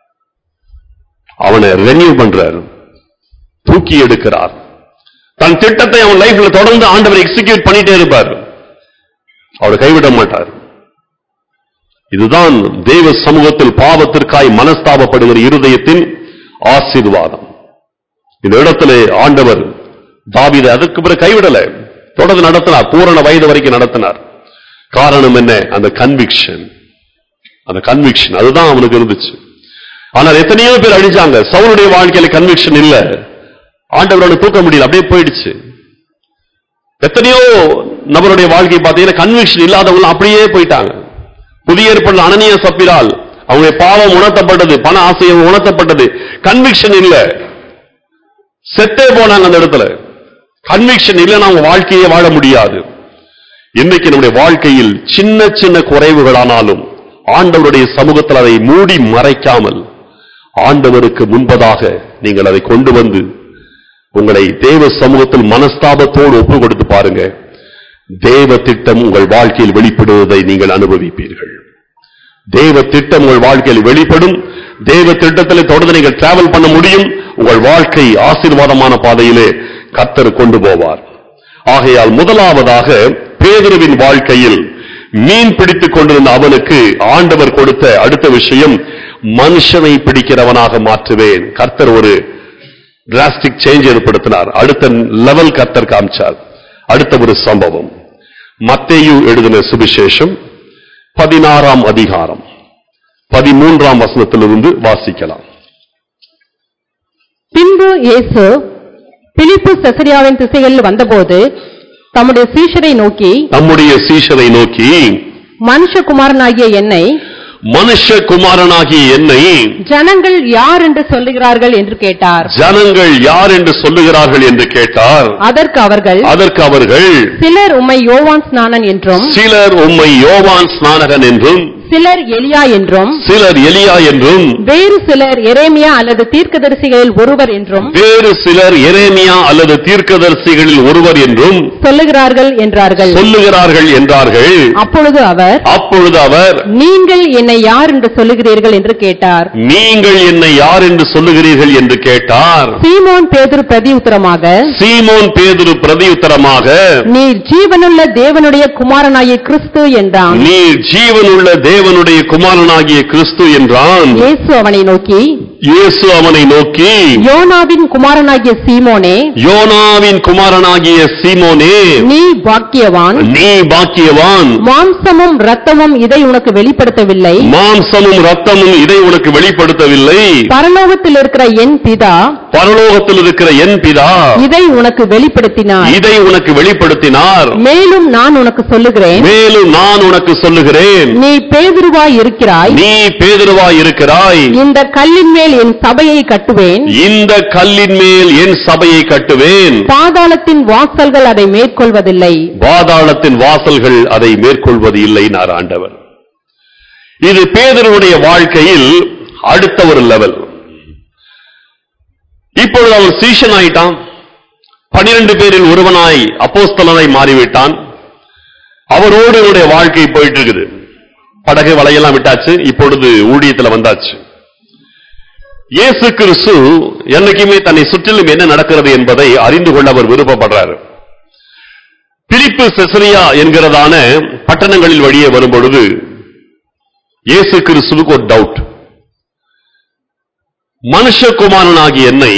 அவனை ரெனியூ பண்றார் தூக்கி எடுக்கிறார் தன் திட்டத்தை அவன் லைஃப்ல தொடர்ந்து ஆண்டவர் எக்ஸிக்யூட் பண்ணிட்டே இருப்பார் அவர் கைவிட மாட்டார் இதுதான் தேவ சமூகத்தில் பாவத்திற்காய் மனஸ்தாபப்படுகிற இருதயத்தின் ஆசீர்வாதம் இந்த இடத்திலே ஆண்டவர் தாவீதை அதற்கு பிறகு கைவிடல தொடர்ந்து நடத்தினார் பூரண வயது வரைக்கும் நடத்தினார் காரணம் என்ன அந்த கன்விக்ஷன் அந்த கன்விக்ஷன் அதுதான் அவனுக்கு இருந்துச்சு ஆனால் எத்தனையோ பேர் அழிச்சாங்க சவுனுடைய வாழ்க்கையில கன்விக்ஷன் இல்ல ஆண்டவரோட தூக்க முடியல அப்படியே போயிடுச்சு எத்தனையோ நபருடைய வாழ்க்கை பார்த்தீங்கன்னா கன்விக்ஷன் இல்லாதவங்க அப்படியே போயிட்டாங்க புதிய ஏற்பட்ட அனனிய சப்பிரால் அவங்களுடைய பாவம் உணர்த்தப்பட்டது பண ஆசையம் உணர்த்தப்பட்டது கன்விக்ஷன் இல்ல செத்தே போனாங்க அந்த இடத்துல கன்விக்ஷன் இல்லைன்னா அவங்க வாழ்க்கையே வாழ முடியாது இன்னைக்கு நம்முடைய வாழ்க்கையில் சின்ன சின்ன குறைவுகளானாலும் ஆண்டவருடைய சமூகத்தில் அதை மூடி மறைக்காமல் ஆண்டவருக்கு முன்பதாக நீங்கள் அதை கொண்டு வந்து உங்களை தேவ சமூகத்தில் மனஸ்தாபத்தோடு ஒப்பு கொடுத்து பாருங்க தேவ திட்டம் உங்கள் வாழ்க்கையில் வெளிப்படுவதை நீங்கள் அனுபவிப்பீர்கள் தேவ திட்டம் உங்கள் வாழ்க்கையில் வெளிப்படும் தேவ திட்டத்தில் தொடர்ந்து நீங்கள் டிராவல் பண்ண முடியும் உங்கள் வாழ்க்கை ஆசீர்வாதமான பாதையிலே கர்த்தர் கொண்டு போவார் ஆகையால் முதலாவதாக பேதுருவின் வாழ்க்கையில் மீன் பிடித்துக் கொண்டிருந்த அவனுக்கு ஆண்டவர் கொடுத்த அடுத்த விஷயம் மனுஷனை பிடிக்கிறவனாக மாற்றுவேன் கர்த்தர் ஒரு டிராஸ்டிக் சேஞ்ச் ஏற்படுத்தினார் அடுத்த லெவல் கர்த்தர் காமிச்சார் அடுத்த ஒரு சம்பவம் மத்தேயு எழுதின சுவிசேஷம் பதினாறாம் அதிகாரம் பதிமூன்றாம் வசனத்திலிருந்து வாசிக்கலாம் பின்பு இயேசு பிலிப்பு செசரியாவின் திசைகளில் வந்தபோது தம்முடைய சீஷரை நோக்கி நம்முடைய சீஷரை நோக்கி மனுஷகுமாரனாகிய என்னை மனுஷகுமாரனாகிய என்னை ஜனங்கள் யார் என்று சொல்லுகிறார்கள் என்று கேட்டார் ஜனங்கள் யார் என்று சொல்லுகிறார்கள் என்று கேட்டார் அதற்கு அவர்கள் அதற்கு அவர்கள் சிலர் உம்மை யோவான் ஸ்நானன் என்றும் சிலர் உம்மை யோவான் ஸ்நானகன் என்றும் சிலர் எலியா என்றும் சிலர் எலியா என்றும் வேறு சிலர் எரேமியா அல்லது தீர்க்கதரிசிகளில் ஒருவர் என்றும் வேறு சிலர் எரேமியா அல்லது தீர்க்கதரிசிகளில் ஒருவர் என்றும் சொல்லுகிறார்கள் என்றார்கள் சொல்லுகிறார்கள் என்றார்கள் அப்பொழுது அவர் அப்பொழுது அவர் நீங்கள் என்னை யார் என்று சொல்லுகிறீர்கள் என்று கேட்டார் நீங்கள் என்னை யார் என்று சொல்லுகிறீர்கள் என்று கேட்டார் சீமோன் பேதுரு பிரதியுத்தரமாக சீமோன் பேதுரு பிரதியுத்தரமாக நீர் ஜீவனுள்ள தேவனுடைய குமாரனாகிய கிறிஸ்து என்றான் நீர் ஜீவனுள்ள தேவனுடைய குமாரனாகிய கிறிஸ்து என்றான் இயேசு அவனை நோக்கி இயேசு அவனை நோக்கி யோனாவின் குமாரனாகிய சீமோனே யோனாவின் குமாரனாகிய சீமோனே நீ பாக்கியவான் நீ பாக்கியவான் மாம்சமும் இரத்தமும் இதை உனக்கு வெளிப்படுத்தவில்லை மாம்சமும் ரத்தமும் இதை உனக்கு வெளிப்படுத்தவில்லை பரலோகத்தில் இருக்கிற என் பிதா பரலோகத்தில் இருக்கிற என் பிதா இதை உனக்கு வெளிப்படுத்தினார் இதை உனக்கு வெளிப்படுத்தினார் மேலும் நான் உனக்கு சொல்லுகிறேன் மேலும் நான் உனக்கு சொல்லுகிறேன் நீ பேதுருவாய் இருக்கிறாய் நீ பேதுருவாய் இருக்கிறாய் இந்த கல்லின் மேல் என் சபையை கட்டுவேன் இந்த கல்லின் மேல் என் சபையை கட்டுவேன் பாதாளத்தின் வாசல்கள் அதை மேற்கொள்வதில்லை பாதாளத்தின் வாசல்கள் அதை மேற்கொள்வது இல்லை நார் ஆண்டவர் இது பேதருடைய வாழ்க்கையில் அடுத்த ஒரு லெவல் இப்பொழுது அவன் சீஷன் ஆயிட்டான் பனிரெண்டு பேரில் ஒருவனாய் அப்போஸ்தலனாய் மாறிவிட்டான் அவரோடு இவருடைய வாழ்க்கை போயிட்டு இருக்குது படகை வலையெல்லாம் விட்டாச்சு இப்பொழுது ஊழியத்துல வந்தாச்சு இயேசு கிறிஸ்து என்னைக்குமே தன்னை சுற்றிலும் என்ன நடக்கிறது என்பதை அறிந்து கொள்ள அவர் விருப்பப்படுறாரு பிலிப்பு செசரியா என்கிறதான பட்டணங்களில் வழியே வரும் பொழுது இயேசு கிறிஸ்துவுக்கு ஒரு டவுட் மனுஷகுமாரனாகிய என்னை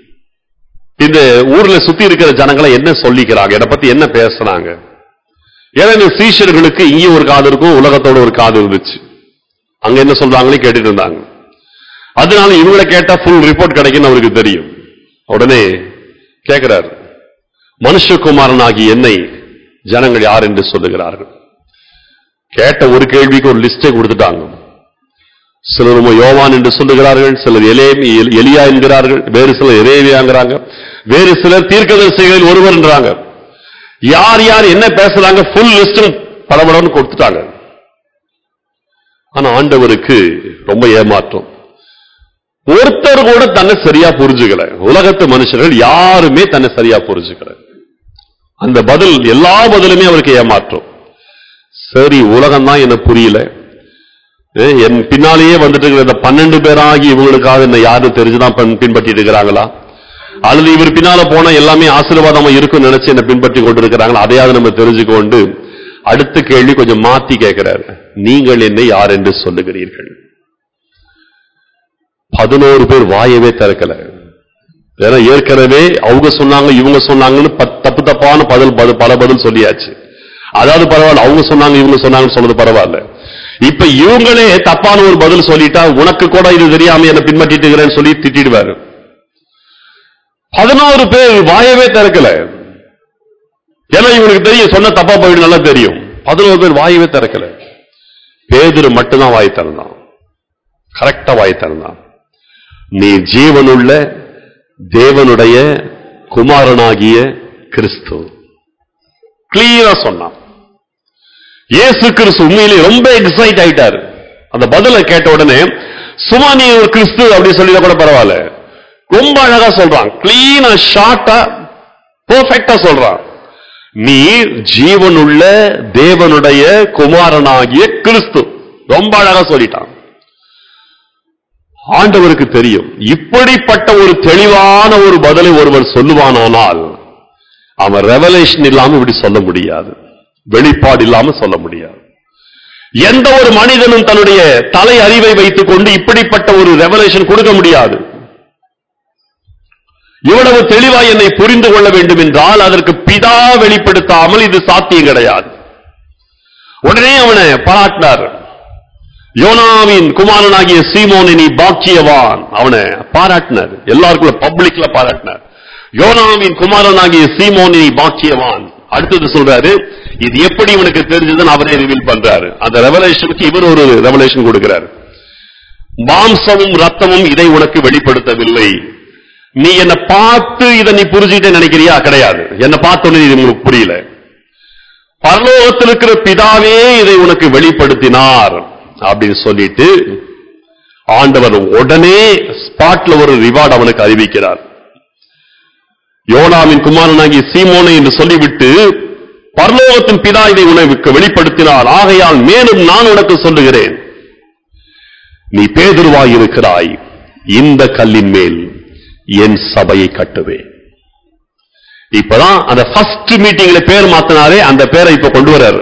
இந்த ஊர்ல சுத்தி இருக்கிற ஜனங்களை என்ன சொல்லிக்கிறாங்க என்னை பத்தி என்ன பேசுறாங்க ஏன்னா இந்த சீஷர்களுக்கு இங்கே ஒரு காது இருக்கும் உலகத்தோட ஒரு காது இருந்துச்சு அங்க என்ன சொல்றாங்களே கேட்டுட்டு இருந்தாங்க அதனால இவங்களை கேட்டா ஃபுல் ரிப்போர்ட் கிடைக்கும்னு அவருக்கு தெரியும் உடனே கேட்கிறார் மனுஷகுமாரனாகி என்னை ஜனங்கள் யார் என்று சொல்லுகிறார்கள் கேட்ட ஒரு கேள்விக்கு ஒரு லிஸ்டை கொடுத்துட்டாங்க சிலர் உம்மை யோவான் என்று சொல்லுகிறார்கள் சிலர் எலே- எலியா என்கிறார்கள் வேறு சிலர் எரேவியாங்கிறாங்க வேறு சிலர் தீர்க்கதரிசிகளில் ஒருவர்ன்றாங்க யார் யார் என்ன பேசுறாங்க ஃபுல் லிஸ்டும் படபடன்னு கொடுத்துட்டாங்க ஆனா ஆண்டவருக்கு ரொம்ப ஏமாற்றம் ஒருத்தர் கூட தன்னை சரியா புரிஞ்சுக்கல உலகத்து மனுஷர்கள் யாருமே தன்னை சரியா புரிஞ்சுக்கல அந்த பதில் எல்லா பதிலுமே அவருக்கு ஏமாற்றம் சரி உலகம் தான் என்ன புரியல ஏ, என் பின்னாலேயே வந்துட்டு இருக்கிற இந்த பன்னெண்டு பேராகி இவங்களுக்காக என்ன யாரும் தெரிஞ்சுதான் பின்- பின்பற்றிட்டு இருக்கிறாங்களா அல்லது இவர் பின்னால போனா எல்லாமே ஆசீர்வாதமா இருக்கும்னு நினைச்சு என்ன பின்பற்றி கொண்டு இருக்கிறாங்களா அதையாவது நம்ம தெரிஞ்சுக்கொண்டு அடுத்த கேள்வி கொஞ்சம் மாத்தி கேட்கிறார் நீங்கள் என்னை யார் என்று சொல்லுகிறீர்கள் பதினோரு பேர் வாயவே திறக்கல ஏன்னா ஏற்கனவே அவங்க சொன்னாங்க இவங்க சொன்னாங்கன்னு பத்- தப்பு தப்பான பதில் பதில் பல பதில் சொல்லியாச்சு அதாவது பரவாயில்ல அவங்க சொன்னாங்க இவங்க சொன்னாங்கன்னு சொன்னது பரவாயில்ல இப்ப இவங்களே தப்பான ஒரு பதில் சொல்லிட்டா உனக்கு கூட இது தெரியாம என்ன பின்பற்றிட்டு இருக்கிறேன்னு சொல்லி திட்டிடுவாரு பதினோரு பேர் வாயவே திறக்கல ஏன்னா இவனுக்கு தெரியும் சொன்ன தப்பா போயிடும் நல்லா தெரியும் பதினோரு பேர் வாயவே திறக்கல பேதுரு மட்டும்தான் வாய் திறந்தான் கரெக்டா வாய் திறந்தான் நீ ஜீவனுள்ள தேவனுடைய குமாரனாகிய கிறிஸ்து கிளியரா சொன்னான் இயேசு கிறிஸ்து உண்மையிலே ரொம்ப எக்ஸைட் ஆயிட்டாரு அந்த பதிலை கேட்ட உடனே சும்மா நீ ஒரு கிறிஸ்து அப்படி சொல்லிட கூட பரவாயில்ல ரொம்ப அழகா சொல்றான் கிளீனா ஷார்ட்டா பெர்ஃபெக்டா சொல்றான் நீ ஜீவனுள்ள தேவனுடைய குமாரனாகிய கிறிஸ்து ரொம்ப அழகா சொல்லிட்டான் ஆண்டவருக்கு தெரியும் இப்படிப்பட்ட ஒரு தெளிவான ஒரு பதிலை ஒருவர் சொல்லுவானானால் அவன் ரெவலேஷன் இல்லாம இப்படி சொல்ல முடியாது வெளிப்பாடு இல்லாம சொல்ல முடியாது எந்த ஒரு மனிதனும் தன்னுடைய தலை அறிவை வைத்துக் கொண்டு இப்படிப்பட்ட ஒரு ரெவலேஷன் கொடுக்க முடியாது இவ்வளவு தெளிவாய் என்னை புரிந்து கொள்ள வேண்டும் என்றால் அதற்கு பிதா வெளிப்படுத்தாமல் இது சாத்தியம் கிடையாது உடனே அவனை பாராட்டினார் யோனாவின் குமாரனாகிய சீமோனை நீ பாக்கியவான் அவனை பாராட்டினார் எல்லாருக்குள்ள பப்ளிக்ல பாராட்டினார் யோனாவின் குமாரனாகிய சீமோனை நீ பாக்கியவான் அடுத்தது சொல்றாரு இது எப்படி இவனுக்கு தெரிஞ்சதுன்னு அவரே ரிவீல் பண்றாரு அந்த ரெவலேஷனுக்கு இவர் ஒரு ரெவலேஷன் கொடுக்கிறார் மாம்சமும் ரத்தமும் இதை உனக்கு வெளிப்படுத்தவில்லை நீ என்னை பார்த்து இதை நீ புரிஞ்சுக்கிட்டே நினைக்கிறியா கிடையாது என்னை பார்த்தோன்னே இது உங்களுக்கு புரியல பரலோகத்தில் இருக்கிற பிதாவே இதை உனக்கு வெளிப்படுத்தினார் அப்படின்னு சொல்லிட்டு ஆண்டவர் உடனே ஸ்பாட்ல ஒரு ரிவார்டு அவனுக்கு அறிவிக்கிறார் யோனாவின் குமாரனாகிய சீமோனை என்று சொல்லிவிட்டு பரலோகத்தின் பிதா இதை உனக்கு வெளிப்படுத்தினார் ஆகையால் மேலும் நான் உனக்கு சொல்லுகிறேன் நீ பேதுருவாய் இருக்கிறாய் இந்த கல்லின் மேல் என் சபையை கட்டுவேன் இப்பதான் அந்த ஃபர்ஸ்ட் மீட்டிங்ல பேர் மாத்தினாரே அந்த பேரை இப்ப கொண்டு வர்றாரு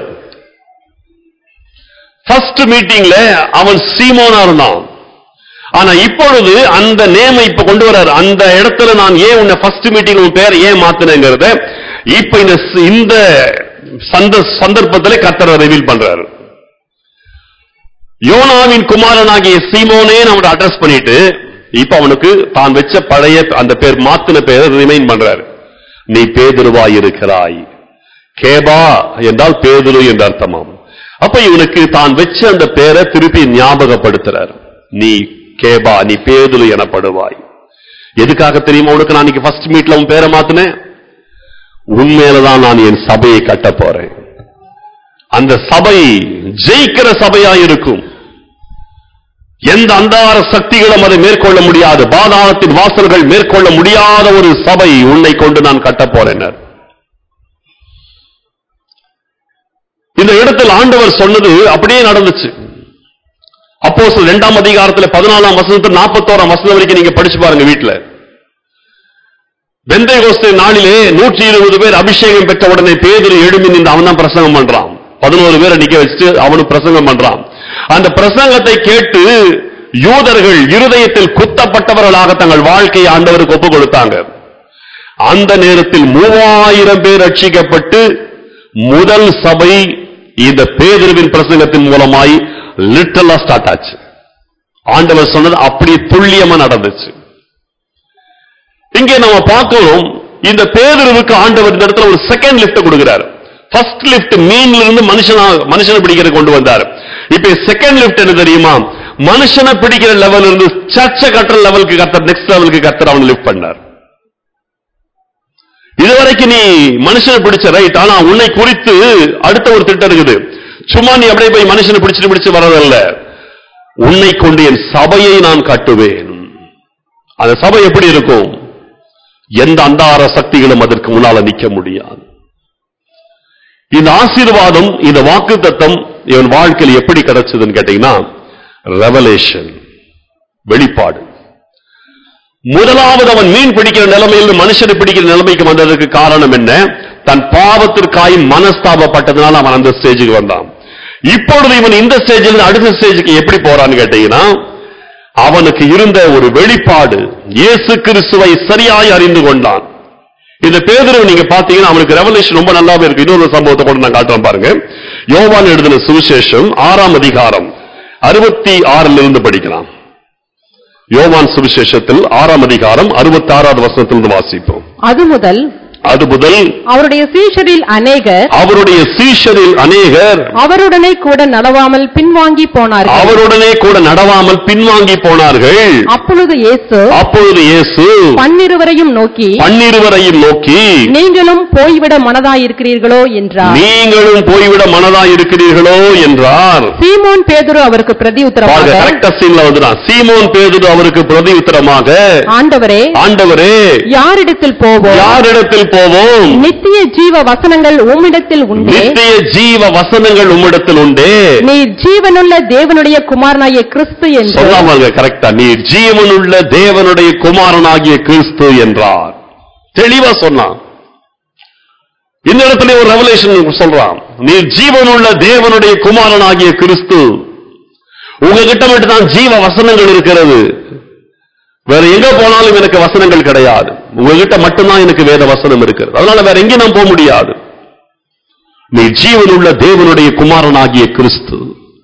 ஃபர்ஸ்ட் மீட்டிங்ல அவன் சீமோனா இருந்தான் ஆனா இப்பொழுது அந்த நேமை இப்ப கொண்டு வர்றாரு அந்த இடத்துல நான் ஏன் உன்னை ஃபர்ஸ்ட் மீட்டிங் உன் பேரை ஏன் மாத்தினேங்கிறத இப்ப இந்த ஸ்- இந்த சந்த சந்தர்ப்பத்திலே கர்த்தர் ரிவீல் பண்றாரு யோனாவின் குமாரனாகிய சீமோனே நம்ம அட்ரஸ் பண்ணிட்டு இப்ப அவனுக்கு தான் வச்ச பழைய அந்த பேர் மாத்தின பேரை ரிமைன் பண்றாரு நீ பேதுருவாய் இருக்கிறாய் கேபா என்றால் பேதுரு என்று அர்த்தமாம் அப்ப இவனுக்கு தான் வச்ச அந்த பேரை திருப்பி ஞாபகப்படுத்துறார் நீ கேபா நீ பேதுரு எனப்படுவாய் எதுக்காக தெரியுமா உனக்கு நான் இன்னைக்கு ஃபர்ஸ்ட் மீட்ல உன் பேரை மாத்தினேன் உண்மையிலதான் நான் என் சபையை கட்ட போறேன் அந்த சபை ஜெயிக்கிற சபையா இருக்கும் எந்த அந்தார சக்திகளும் அதை மேற்கொள்ள முடியாது பாதாளத்தின் வாசல்கள் மேற்கொள்ள முடியாத ஒரு சபை உன்னை கொண்டு நான் கட்டப் போறேன் இந்த இடத்தில் ஆண்டவர் சொன்னது அப்படியே நடந்துச்சு அப்போ இரண்டாம் அதிகாரத்துல பதினாலாம் வசனத்துல நாற்பத்தோராம் வசனம் வரைக்கும் நீங்க படிச்சு பாருங்க வீட்டுல வெந்தைகோஸ்து நாளிலே நூற்றி இருபது பேர் அபிஷேகம் பெற்ற உடனே பேதுரு எழுமி நின்று அவன் தான் பிரசங்கம் பண்றான் பதினோரு பேரை நிக்க வச்சுட்டு அவனும் பிரசங்கம் பண்றான் அந்த பிரசங்கத்தை கேட்டு யூதர்கள் இருதயத்தில் குத்தப்பட்டவர்களாக தங்கள் வாழ்க்கையை ஆண்டவருக்கு ஒப்பு கொடுத்தாங்க அந்த நேரத்தில் மூவாயிரம் பேர் ரட்சிக்கப்பட்டு முதல் சபை இந்த பேதுருவின் பிரசங்கத்தின் மூலமாய் லிட்டலா ஸ்டார்ட் ஆச்சு ஆண்டவர் சொன்னது அப்படியே துல்லியமா நடந்துச்சு இங்கே நம்ம பார்க்கிறோம் இந்த பேதுருவுக்கு ஆண்டவர் இந்த இடத்துல ஒரு செகண்ட் லிஃப்ட் கொடுக்கிறார் ஃபர்ஸ்ட் லிஃப்ட் மீன்ல இருந்து மனுஷனா மனுஷனை பிடிக்கிற கொண்டு வந்தார் இப்ப செகண்ட் லிஃப்ட் என்ன தெரியுமா மனுஷனை பிடிக்கிற லெவல் இருந்து சர்ச்சை கட்டுற லெவலுக்கு கத்தர் நெக்ஸ்ட் லெவலுக்கு கத்தர் அவன் லிஃப்ட் பண்ணார் இதுவரைக்கும் நீ மனுஷனை பிடிச்ச ரைட் ஆனா உன்னை குறித்து அடுத்த ஒரு திட்டம் இருக்குது சும்மா நீ அப்படியே போய் மனுஷனை பிடிச்சிட்டு பிடிச்சு வர்றதல்ல உன்னை கொண்டு என் சபையை நான் கட்டுவேன் அந்த சபை எப்படி இருக்கும் எந்த அந்தார சக்திகளும் அதற்கு முன்னால நிக்க முடியாது இந்த ஆசீர்வாதம் இந்த வாக்கு தத்தம் இவன் வாழ்க்கையில் எப்படி கிடைச்சதுன்னு கேட்டீங்கன்னா ரெவலேஷன் வெளிப்பாடு முதலாவது அவன் மீன் பிடிக்கிற நிலைமையில் மனுஷனை பிடிக்கிற நிலைமைக்கு வந்ததற்கு காரணம் என்ன தன் பாவத்திற்காய் மனஸ்தாபப்பட்டதுனால அவன் அந்த ஸ்டேஜுக்கு வந்தான் இப்பொழுது இவன் இந்த ஸ்டேஜில் அடுத்த ஸ்டேஜுக்கு எப்படி போறான்னு கேட்டீங்கன்னா அவனுக்கு இருந்த ஒரு வெளிப்பாடு இயேசு கிறிஸ்துவை சரியாய் அறிந்து கொண்டான் இந்த பேதுருவை நீங்க பாத்தீங்கன்னா அவனுக்கு ரெவலேஷன் ரொம்ப நல்லாவே இருக்கு இன்னொரு சம்பவத்தை கூட நான் காட்டுறேன் பாருங்க யோவான் எழுதின சுவிசேஷம் ஆறாம் அதிகாரம் அறுபத்தி ஆறுல இருந்து படிக்கலாம் யோவான் சுவிசேஷத்தில் ஆறாம் அதிகாரம் அறுபத்தி ஆறாவது வசனத்திலிருந்து வாசிப்போம் அது முதல் அது முதல் அவருடைய சீஷரில் அநேகர் அவருடைய சீஷரில் அநேகர் அவருடனே கூட நடவாமல் பின்வாங்கி போனார்கள் அவருடனே கூட நடவாமல் பின்வாங்கி போனார்கள் அப்பொழுது இயேசு அப்பொழுது இயேசு பன்னிருவரையும் நோக்கி பன்னிருவரையும் நோக்கி நீங்களும் போய்விட மனதாயிருக்கிறீர்களோ என்றார் நீங்களும் போய்விட மனதாய் இருக்கிறீர்களோ என்றார் சீமோன் பேதுரு அவருக்கு பிரதி பாருங்க உத்தரவாக கரெக்டா சீன்ல வந்துதான் சீமோன் பேதுரு அவருக்கு பிரதி உத்தரமாக ஆண்டவரே ஆண்டவரே யாரிடத்தில் போவோம் யாரிடத்தில் போவோம் நித்திய ஜீவ வசனங்கள் உம்மிடத்தில் உண்டே நித்திய ஜீவ வசனங்கள் உம்மிடத்தில் உண்டே நீர் ஜீவனுள்ள தேவனுடைய குமாரனாகிய கிறிஸ்து என்று சொல்லாமங்க கரெக்டா நீ ஜீவனுள்ள தேவனுடைய குமாரனாகிய கிறிஸ்து என்றார் தெளிவா சொன்னான் இந்த இடத்துல ஒரு ரெவலேஷன் சொல்றான் நீ ஜீவனுள்ள தேவனுடைய குமாரனாகிய கிறிஸ்து உங்ககிட்ட மட்டும் தான் ஜீவ வசனங்கள் இருக்கிறது வேற எங்க போனாலும் எனக்கு வசனங்கள் கிடையாது உங்ககிட்ட மட்டும்தான் எனக்கு வேத வசனம் இருக்கிறது அதனால வேற எங்கேயும் நான் போக முடியாது நீ ஜீவனுள்ள தேவனுடைய குமாரனாகிய கிறிஸ்து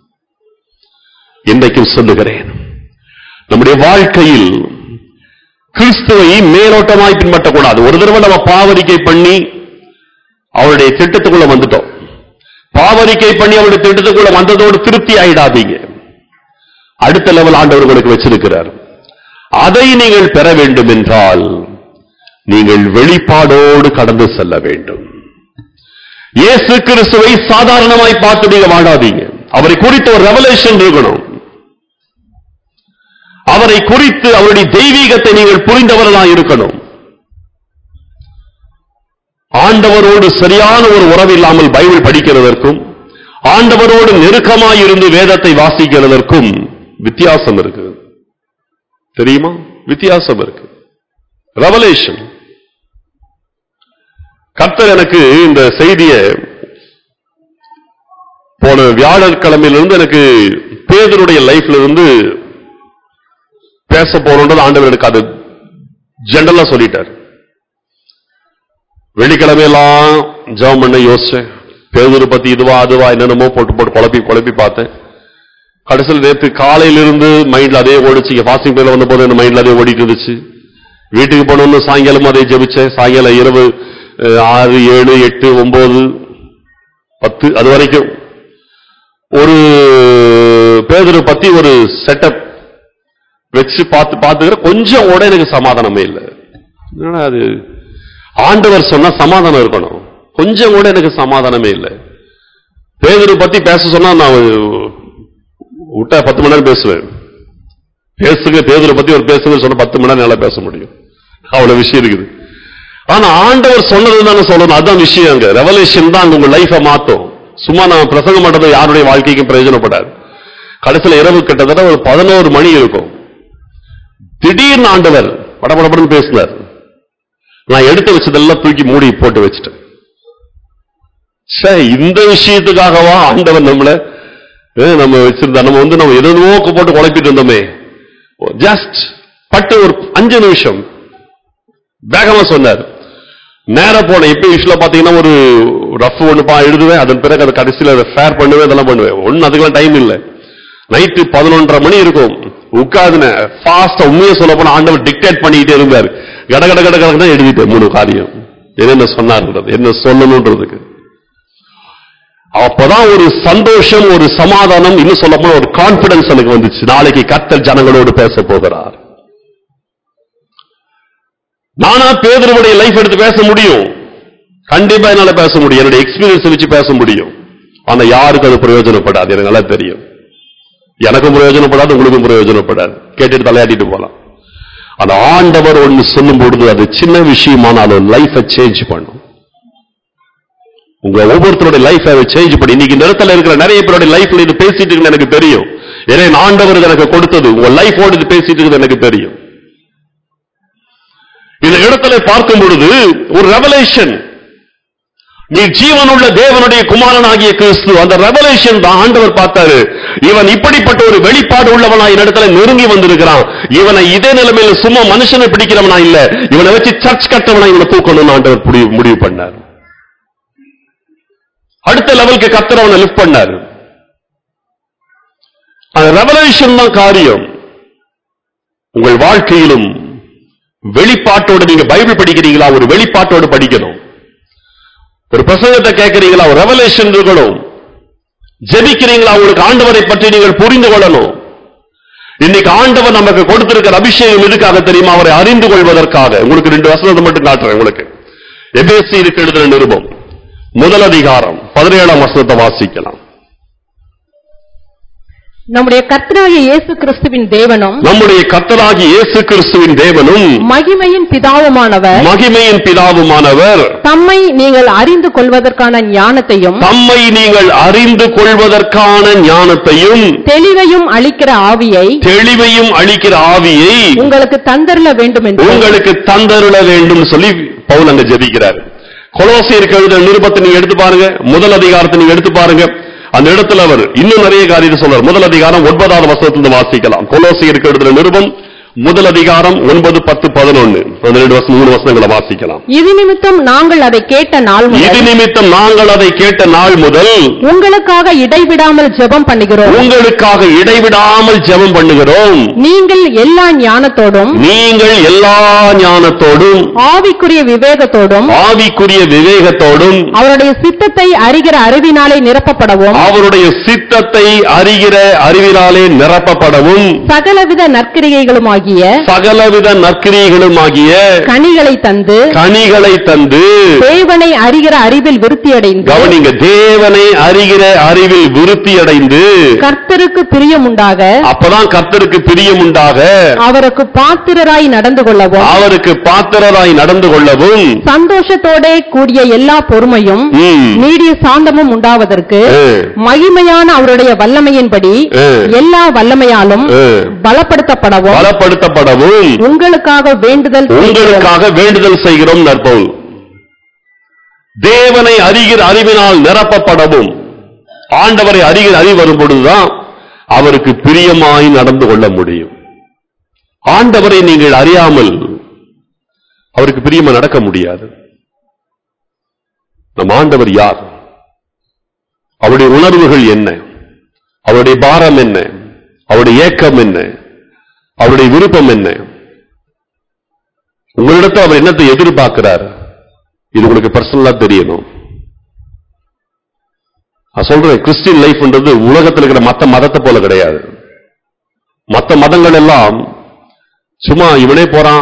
இன்றைக்கும் சொல்லுகிறேன் நம்முடைய வாழ்க்கையில் கிறிஸ்துவை மேலோட்டமாய் பின்பற்றக்கூடாது ஒரு தடவை நம்ம பாவரிக்கை பண்ணி அவருடைய திட்டத்துக்குள்ள வந்துட்டோம் பாவரிக்கை பண்ணி அவருடைய திட்டத்துக்குள்ள வந்ததோடு திருப்தி ஆயிடாதீங்க அடுத்த லெவல் ஆண்டவர் உங்களுக்கு வச்சிருக்கிறார் அதை நீங்கள் பெற வேண்டும் என்றால் நீங்கள் வெளிப்பாடோடு கடந்து செல்ல வேண்டும் இயேசு கிறிஸ்துவை சாதாரணமாய் பார்த்து நீங்க வாழாதீங்க அவரை குறித்த ஒரு ரெவலேஷன் இருக்கணும் அவரை குறித்து அவருடைய தெய்வீகத்தை நீங்கள் புரிந்தவர்களாக இருக்கணும் ஆண்டவரோடு சரியான ஒரு உறவு இல்லாமல் பைபிள் படிக்கிறதற்கும் ஆண்டவரோடு நெருக்கமாய் இருந்து வேதத்தை வாசிக்கிறதற்கும் வித்தியாசம் இருக்கு தெரியுமா வித்தியாசம் இருக்கு ரெவலேஷன் கர்த்தர் எனக்கு இந்த செய்தியை போன வியாழக்கிழமையிலிருந்து எனக்கு பேதருடைய லைஃப்ல இருந்து பேச போறோன்றது ஆண்டவர் எனக்கு அது ஜெனரலா சொல்லிட்டார் வெள்ளிக்கிழமையெல்லாம் ஜெபம் பண்ண யோசிச்சேன் பேதூர் பத்தி இதுவா அதுவா என்னென்னமோ போட்டு போட்டு குழப்பி குழப்பி பார்த்தேன் கடைசியில் நேற்று காலையிலிருந்து மைண்ட்ல அதே ஓடிச்சு இங்க ஃபாஸ்டிங் பேர்ல வந்த போது என் மைண்ட்ல அதே ஓடிட்டு இருந்துச்சு வீட்டுக்கு போனோம்னு சாயங்காலம் அதே ஜெபிச்சேன் சாயங்காலம் இரவு அஹ், ஆறு ஏழு எட்டு ஒன்பது பத்து அது வரைக்கும் ஒரு பேதரை பத்தி ஒரு செட்டப் வச்சு பார்த்து பார்த்துக்கிற கொஞ்சம் கூட எனக்கு சமாதானமே இல்லை என்னடா அது ஆண்டவர் சொன்னா சமாதானம் இருக்கணும் கொஞ்சம் கூட எனக்கு சமாதானமே இல்லை பேதரை பத்தி பேச சொன்னா நான் விட்டா பத்து மணி நேரம் பேசுவேன் பேசுங்க பேதரை பத்தி ஒரு பேசுங்க சொன்னா பத்து மணி நேரம் நல்லா பேச முடியும் அவ்வளவு விஷயம் இருக்குது ஆனா ஆண்டவர் சொன்னது தானே சொல்லணும் அதான் விஷயம் அங்க ரெவலேஷன் தான் அங்க உங்க லைஃபை மாத்தும் சும்மா நான் பிரசங்கம் பண்றது யாருடைய வாழ்க்கைக்கும் பிரயோஜனப்படாது கடைசியில இரவு கிட்டத்தட்ட ஒரு பதினோரு மணி இருக்கும் திடீர்னு ஆண்டவர் படபடபடன்னு பேசினார் நான் எடுத்து வச்சதெல்லாம் தூக்கி மூடி போட்டு வச்சுட்டேன் ச்சே, இந்த விஷயத்துக்காகவா ஆண்டவர் நம்மள அஹ், நம்ம வச்சிருந்தா நம்ம வந்து நம்ம எதுவோ போட்டு குழப்பிட்டு இருந்தோமே ஜஸ்ட் பட்டு ஒரு அஞ்சு நிமிஷம் வேகமா சொன்னார் நேரா போனேன் இப்ப யூஸ்வலா பாத்தீங்கன்னா ஒரு ரஃப் ஒண்ணு பா எழுதுவேன் அதன் பிறகு அதை கடைசியில அதை ஃபேர் பண்ணுவேன் இதெல்லாம் பண்ணுவேன் ஒண்ணு அதுக்கெல்லாம் டைம் இல்ல நைட்டு பதினொன்றரை மணி இருக்கும் உட்காதுன ஃபாஸ்டா உண்மையை சொல்ல போனா ஆண்டவர் டிக்டேட் பண்ணிக்கிட்டே இருந்தார் கட கட கட கடை தான் எழுதிட்டேன் மூணு காரியம் என்னென்ன சொன்னார்ன்றது என்ன சொல்லணும்ன்றதுக்கு அப்பதான் ஒரு சந்தோஷம் ஒரு சமாதானம் இன்னும் சொல்ல போனா ஒரு கான்பிடன்ஸ் எனக்கு வந்துச்சு நாளைக்கு கர்த்தர் ஜனங்களோடு பேச போகிறார் நானா பேதருடைய லைஃப் எடுத்து பேச முடியும் கண்டிப்பா என்னால பேச முடியும் என்னுடைய எக்ஸ்பீரியன்ஸ் வச்சு பேச முடியும் ஆனா யாருக்கும் அது பிரயோஜனப்படாது எனக்கு நல்லா தெரியும் எனக்கும் பிரயோஜனப்படாது உங்களுக்கும் பிரயோஜனப்படாது கேட்டுட்டு தலையாட்டிட்டு போலாம் அந்த ஆண்டவர் ஒன்னு சொல்லும் பொழுது அது சின்ன விஷயமானாலும் லைஃபை சேஞ்ச் பண்ணும் உங்க ஒவ்வொருத்தருடைய லைஃப் சேஞ்ச் பண்ணி இன்னைக்கு இந்த இடத்துல இருக்கிற நிறைய பேருடைய லைஃப்ல இது பேசிட்டு இருக்குன்னு எனக்கு தெரியும் ஏன்னா என் ஆண்டவர் இது எனக்கு கொடுத்தது உங்க லைஃபோடு இது பேசிட்டு இருக்குது எனக்கு தெரியும் இந்த இடத்துல பார்க்கும் பொழுது ஒரு ரெவலேஷன் நீ ஜீவனுள்ள தேவனுடைய குமாரனாகிய கிறிஸ்து அந்த ரெவலேஷன் தான் ஆண்டவர் பார்த்தாரு இவன் இப்படிப்பட்ட ஒரு வெளிப்பாடு உள்ளவனா இந்த இடத்துல நெருங்கி வந்திருக்கிறான் இவனை இதே நிலைமையில சும்மா மனுஷனை பிடிக்கிறவனா இல்ல இவனை வச்சு சர்ச் கட்டவனா இவனை தூக்கணும்னு ஆண்டவர் முடிவு முடிவு பண்ணார் அடுத்த லெவலுக்கு கத்தர் அவனை லிஃப்ட் பண்ணாரு அந்த ரெவலேஷன் தான் காரியம் உங்கள் வாழ்க்கையிலும் வெளிப்பாட்டோடு நீங்க பைபிள் படிக்கிறீங்களா ஒரு வெளிப்பாட்டோடு படிக்கணும் ஒரு பிரசங்கத்தை கேட்கிறீங்களா ஒரு ரெவலேஷன் இருக்கணும் ஜெபிக்கிறீங்களா உங்களுக்கு ஆண்டவரை பற்றி நீங்கள் புரிந்து கொள்ளணும் இன்னைக்கு ஆண்டவர் நமக்கு கொடுத்திருக்கிற அபிஷேகம் எதுக்காக தெரியுமா அவரை அறிந்து கொள்வதற்காக உங்களுக்கு ரெண்டு வசனத்தை மட்டும் காட்டுறேன் உங்களுக்கு எபேசி இருக்கு எழுதுற நிருபம் முதல் அதிகாரம் பதினேழாம் வசனத்தை வாசிக்கலாம் நம்முடைய கர்த்தராகிய இயேசு கிறிஸ்துவின் தேவனும் நம்முடைய கர்த்தராகி இயேசு கிறிஸ்துவின் தேவனும் மகிமையின் பிதாவுமானவர் மகிமையின் பிதாவுமானவர் தம்மை நீங்கள் அறிந்து கொள்வதற்கான ஞானத்தையும் தம்மை நீங்கள் அறிந்து கொள்வதற்கான ஞானத்தையும் தெளிவையும் அளிக்கிற ஆவியை தெளிவையும் அளிக்கிற ஆவியை உங்களுக்கு தந்தருள வேண்டும் என்று உங்களுக்கு தந்தருள வேண்டும் சொல்லி பவுல் அங்க ஜெபிக்கிறார் கொலோசியருக்கு எழுத நிருபத்தை நீங்க எடுத்து பாருங்க முதல் அதிகாரத்தை நீங்க எடுத்து பாருங்க அந்த இடத்துல அவர் இன்னும் நிறைய காரியத்தை சொல்றார் முதல் அதிகாரம் ஒன்பதாவது வசனத்திலிருந்து வாசிக்கலாம் கொலோசியருக்கு எழுதுற நிருபம் முதல் அதிகாரம் ஒன்பது பத்து பதினொன்னு ரெண்டு வசனம் மூணு வசனங்களை வாசிக்கலாம் இது நிமித்தம் நாங்கள் அதை கேட்ட நாள் இது முதல் நிமித்தம் நாங்கள் அதை கேட்ட நாள் முதல் உங்களுக்காக இடைவிடாமல் ஜெபம் பண்ணுகிறோம் உங்களுக்காக இடைவிடாமல் ஜெபம் பண்ணுகிறோம் நீங்கள் எல்லா ஞானத்தோடும் நீங்கள் எல்லா ஞானத்தோடும் ஆவிக்குரிய விவேகத்தோடும் ஆவிக்குரிய விவேகத்தோடும் அவருடைய சித்தத்தை அறிகிற அறிவினாலே நிரப்பப்படவும் அவருடைய சித்தத்தை அறிகிற அறிவினாலே நிரப்பப்படவும் சகலவித நற்கிரியைகளுமாகிய சகலவித நற்கிரியைகளுமாகிய கனிகளை தந்து கனிகளை தந்து தேவனை அறிகிற அறிவில் விருத்தியடைந்து கவனிங்க தேவனை அறிகிற அறிவில் விருத்தி அடைந்து கர்த்தருக்கு பிரியமுண்டாக அப்பதான் கர்த்தருக்கு பிரியமுண்டாக அவருக்கு பாத்திரராய் நடந்து கொள்ளவும் அவருக்கு பாத்திரராய் நடந்து கொள்ளவும் சந்தோஷத்தோட கூடிய எல்லா பொறுமையும் ம், நீடிய சாந்தமும் உண்டாவதற்கு ஆ, மகிமையான அவருடைய வல்லமையின்படி ஆ. எல்லா வல்லமையாலும் ஆ. பலப்படுத்தப்படவும் பலப்படுத்தப்படவும் உங்களுக்காக வேண்டுதல் செய்கிறோம். உங்களுக்காக வேண்டுதல் செய்கிறோம் நற்பவுல் தேவனை அறிகிற அறிவினால் நிரப்பப்படவும் ஆண்டவரை அறிகிற அறிவு வரும் பொழுதுதான் அவருக்கு பிரியமாய் நடந்து கொள்ள முடியும் ஆண்டவரை நீங்கள் அறியாமல் அவருக்கு பிரியமா நடக்க முடியாது நம் ஆண்டவர் யார் அவருடைய உணர்வுகள் என்ன அவருடைய பாரம் என்ன அவருடைய ஏக்கம் என்ன அவருடைய விருப்பம் என்ன உங்களிடத்தில் அவர் என்னத்தை எதிர்பார்க்கிறார் இது உங்களுக்கு பர்சனலா தெரியணும் நான் சொல்றேன் கிறிஸ்டியன் லைஃப்ன்றது உலகத்தில் இருக்கிற மத்த மதத்தை போல கிடையாது மத்த மதங்கள் எல்லாம் சும்மா இவனே போறான்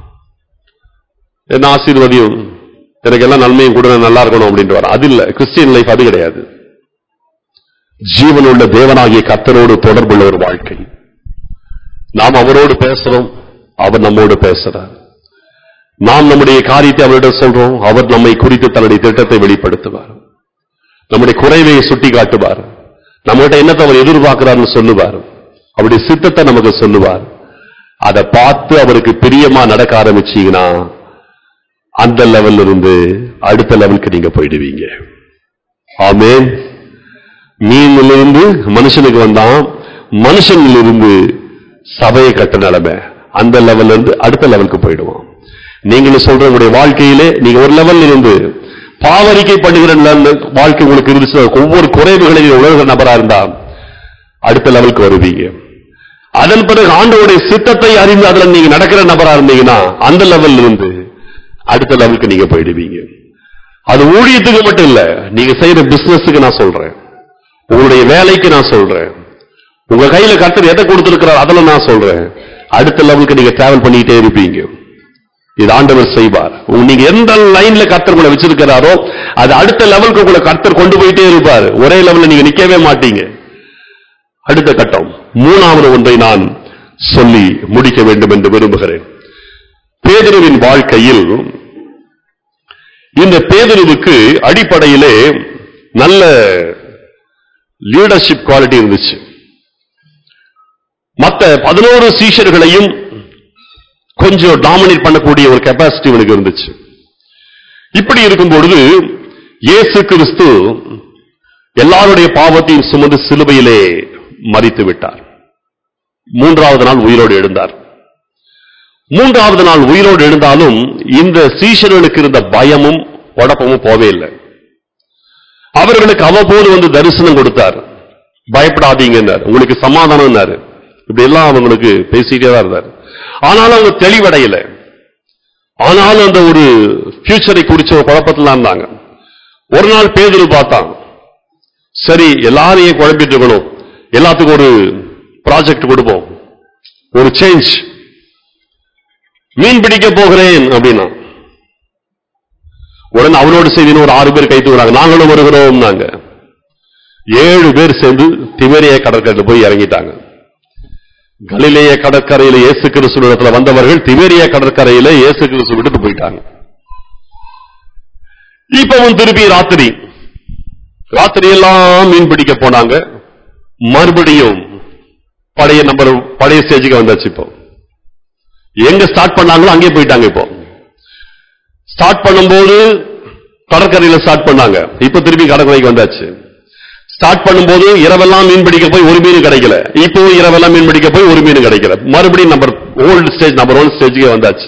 என்ன ஆசீர்வதியும் எனக்கு எல்லாம் நன்மையும் கூட நான் நல்லா இருக்கணும் அப்படின்ட்டு வரான் அது இல்ல கிறிஸ்டியன் லைஃப் அது கிடையாது ஜீவனுள்ள தேவனாகிய கத்தரோடு தொடர்புள்ள ஒரு வாழ்க்கை நாம் அவரோடு பேசுறோம் அவர் நம்மோடு பேசுறார் நாம் நம்முடைய காரியத்தை அவரிடம் சொல்றோம் அவர் நம்மை குறித்து தன்னுடைய திட்டத்தை வெளிப்படுத்துவார் நம்முடைய குறைவை சுட்டி காட்டுவார் நம்மகிட்ட என்னத்தை அவர் எதிர்பார்க்கிறார்னு சொல்லுவார் அவருடைய சித்தத்தை நமக்கு சொல்லுவார் அதை பார்த்து அவருக்கு பிரியமா நடக்க ஆரம்பிச்சீங்கன்னா அந்த லெவல்ல இருந்து அடுத்த லெவலுக்கு நீங்க போயிடுவீங்க ஆமென் மீனிலிருந்து மனுஷனுக்கு வந்தான் மனுஷனிலிருந்து சபையை கட்ட நிலைமை அந்த லெவல்ல இருந்து அடுத்த லெவலுக்கு போயிடுவான் நீங்களும் சொல்ற உங்களுடைய வாழ்க்கையிலே நீங்க ஒரு லெவல்ல இருந்து பாவரிக்கை பண்ணுகிற நல்ல வாழ்க்கை உங்களுக்கு இருந்துச்சு ஒவ்வொரு குறைவுகளையும் உணர்கிற நபரா இருந்தா அடுத்த லெவலுக்கு வருவீங்க அதன் பிறகு ஆண்டவருடைய சித்தத்தை அறிந்து அதுல நீங்க நடக்கிற நபரா இருந்தீங்கன்னா அந்த லெவல்ல இருந்து அடுத்த லெவலுக்கு நீங்க போயிடுவீங்க அது ஊழியத்துக்கு மட்டும் இல்ல நீங்க செய்யற பிசினஸுக்கு நான் சொல்றேன் உங்களுடைய வேலைக்கு நான் சொல்றேன் உங்க கையில கர்த்தர் எதை கொடுத்திருக்கிறார் அதுல நான் சொல்றேன் அடுத்த லெவலுக்கு நீங்க டிராவல் பண்ணிட்டே இருப்பீங்க இது ஆண்டவர் செய்வார் உங்க- நீங்க எந்த லைன்ல கர்த்தர் உங்களை வச்சிருக்கிறாரோ அது அடுத்த லெவலுக்கு உங்களை கர்த்தர் கொண்டு போயிட்டே இருப்பார் ஒரே லெவல்ல நீங்க நிக்கவே மாட்டீங்க அடுத்த கட்டம் மூணாவது ஒன்றை நான் சொல்லி முடிக்க வேண்டும் என்று விரும்புகிறேன் பேதருவின் வாழ்க்கையில் இந்த பேதருவுக்கு அடிப்படையிலே நல்ல லீடர்ஷிப் குவாலிட்டி இருந்துச்சு மத்த பதினோரு சீஷர்களையும் கொஞ்சம் டாமினேட் பண்ணக்கூடிய ஒரு கெப்பாசிட்டி இவனுக்கு இருந்துச்சு இப்படி இருக்கும் பொழுது இயேசு கிறிஸ்து எல்லாருடைய பாவத்தையும் சுமந்து சிலுவையிலே மறித்து விட்டார் மூன்றாவது நாள் உயிரோடு எழுந்தார் மூன்றாவது நாள் உயிரோடு எழுந்தாலும் இந்த சீஷர்களுக்கு இருந்த பயமும் உடப்பமும் போவே இல்லை அவர்களுக்கு அவ்வப்போது வந்து தரிசனம் கொடுத்தார் பயப்படாதீங்கன்னார் உங்களுக்கு சமாதானம்னாரு இப்படி எல்லாம் அவங்களுக்கு பேசிட்டே தான் இருந்தார் ஆனாலும் அவங்க தெளிவடையல ஆனாலும் அந்த ஒரு ஃபியூச்சரை குறிச்ச ஒரு குழப்பத்துல தான் இருந்தாங்க ஒரு நாள் பேதுரு பார்த்தான் சரி எல்லாரையும் குழப்பிட்டு இருக்கணும் எல்லாத்துக்கும் ஒரு ப்ராஜெக்ட் கொடுப்போம் ஒரு சேஞ்ச் மீன் பிடிக்க போகிறேன் அப்படின்னா உடனே அவனோடு செய்தி ஒரு ஆறு பேர் கை தூக்குறாங்க நாங்களும் வருகிறோம்னாங்க ஏழு பேர் சேர்ந்து திமேரிய கடற்கரையில் போய் இறங்கிட்டாங்க கலிலேய கடற்கரையில இயேசு கிறிஸ்து இடத்துல வந்தவர்கள் திமேரிய கடற்கரையில இயேசு கிறிஸ்து விட்டுட்டு போயிட்டாங்க இப்பவும் திருப்பி ராத்திரி ராத்திரி எல்லாம் மீன் பிடிக்க போனாங்க மறுபடியும் பழைய நம்பர் பழைய ஸ்டேஜுக்கு வந்தாச்சு இப்போ எங்க ஸ்டார்ட் பண்ணாங்களோ அங்கே போயிட்டாங்க இப்போ ஸ்டார்ட் பண்ணும்போது கடற்கரையில ஸ்டார்ட் பண்ணாங்க இப்ப திருப்பி கடற்கரைக்கு வந்தாச்சு ஸ்டார்ட் பண்ணும்போது இரவெல்லாம் மீன் பிடிக்க போய் ஒரு மீன் கிடைக்கல இப்போ இரவெல்லாம் மீன் பிடிக்க போய் ஒரு மீன் கிடைக்கல மறுபடியும் number old stage number one ஸ்டேஜுக்கே வந்தாச்சு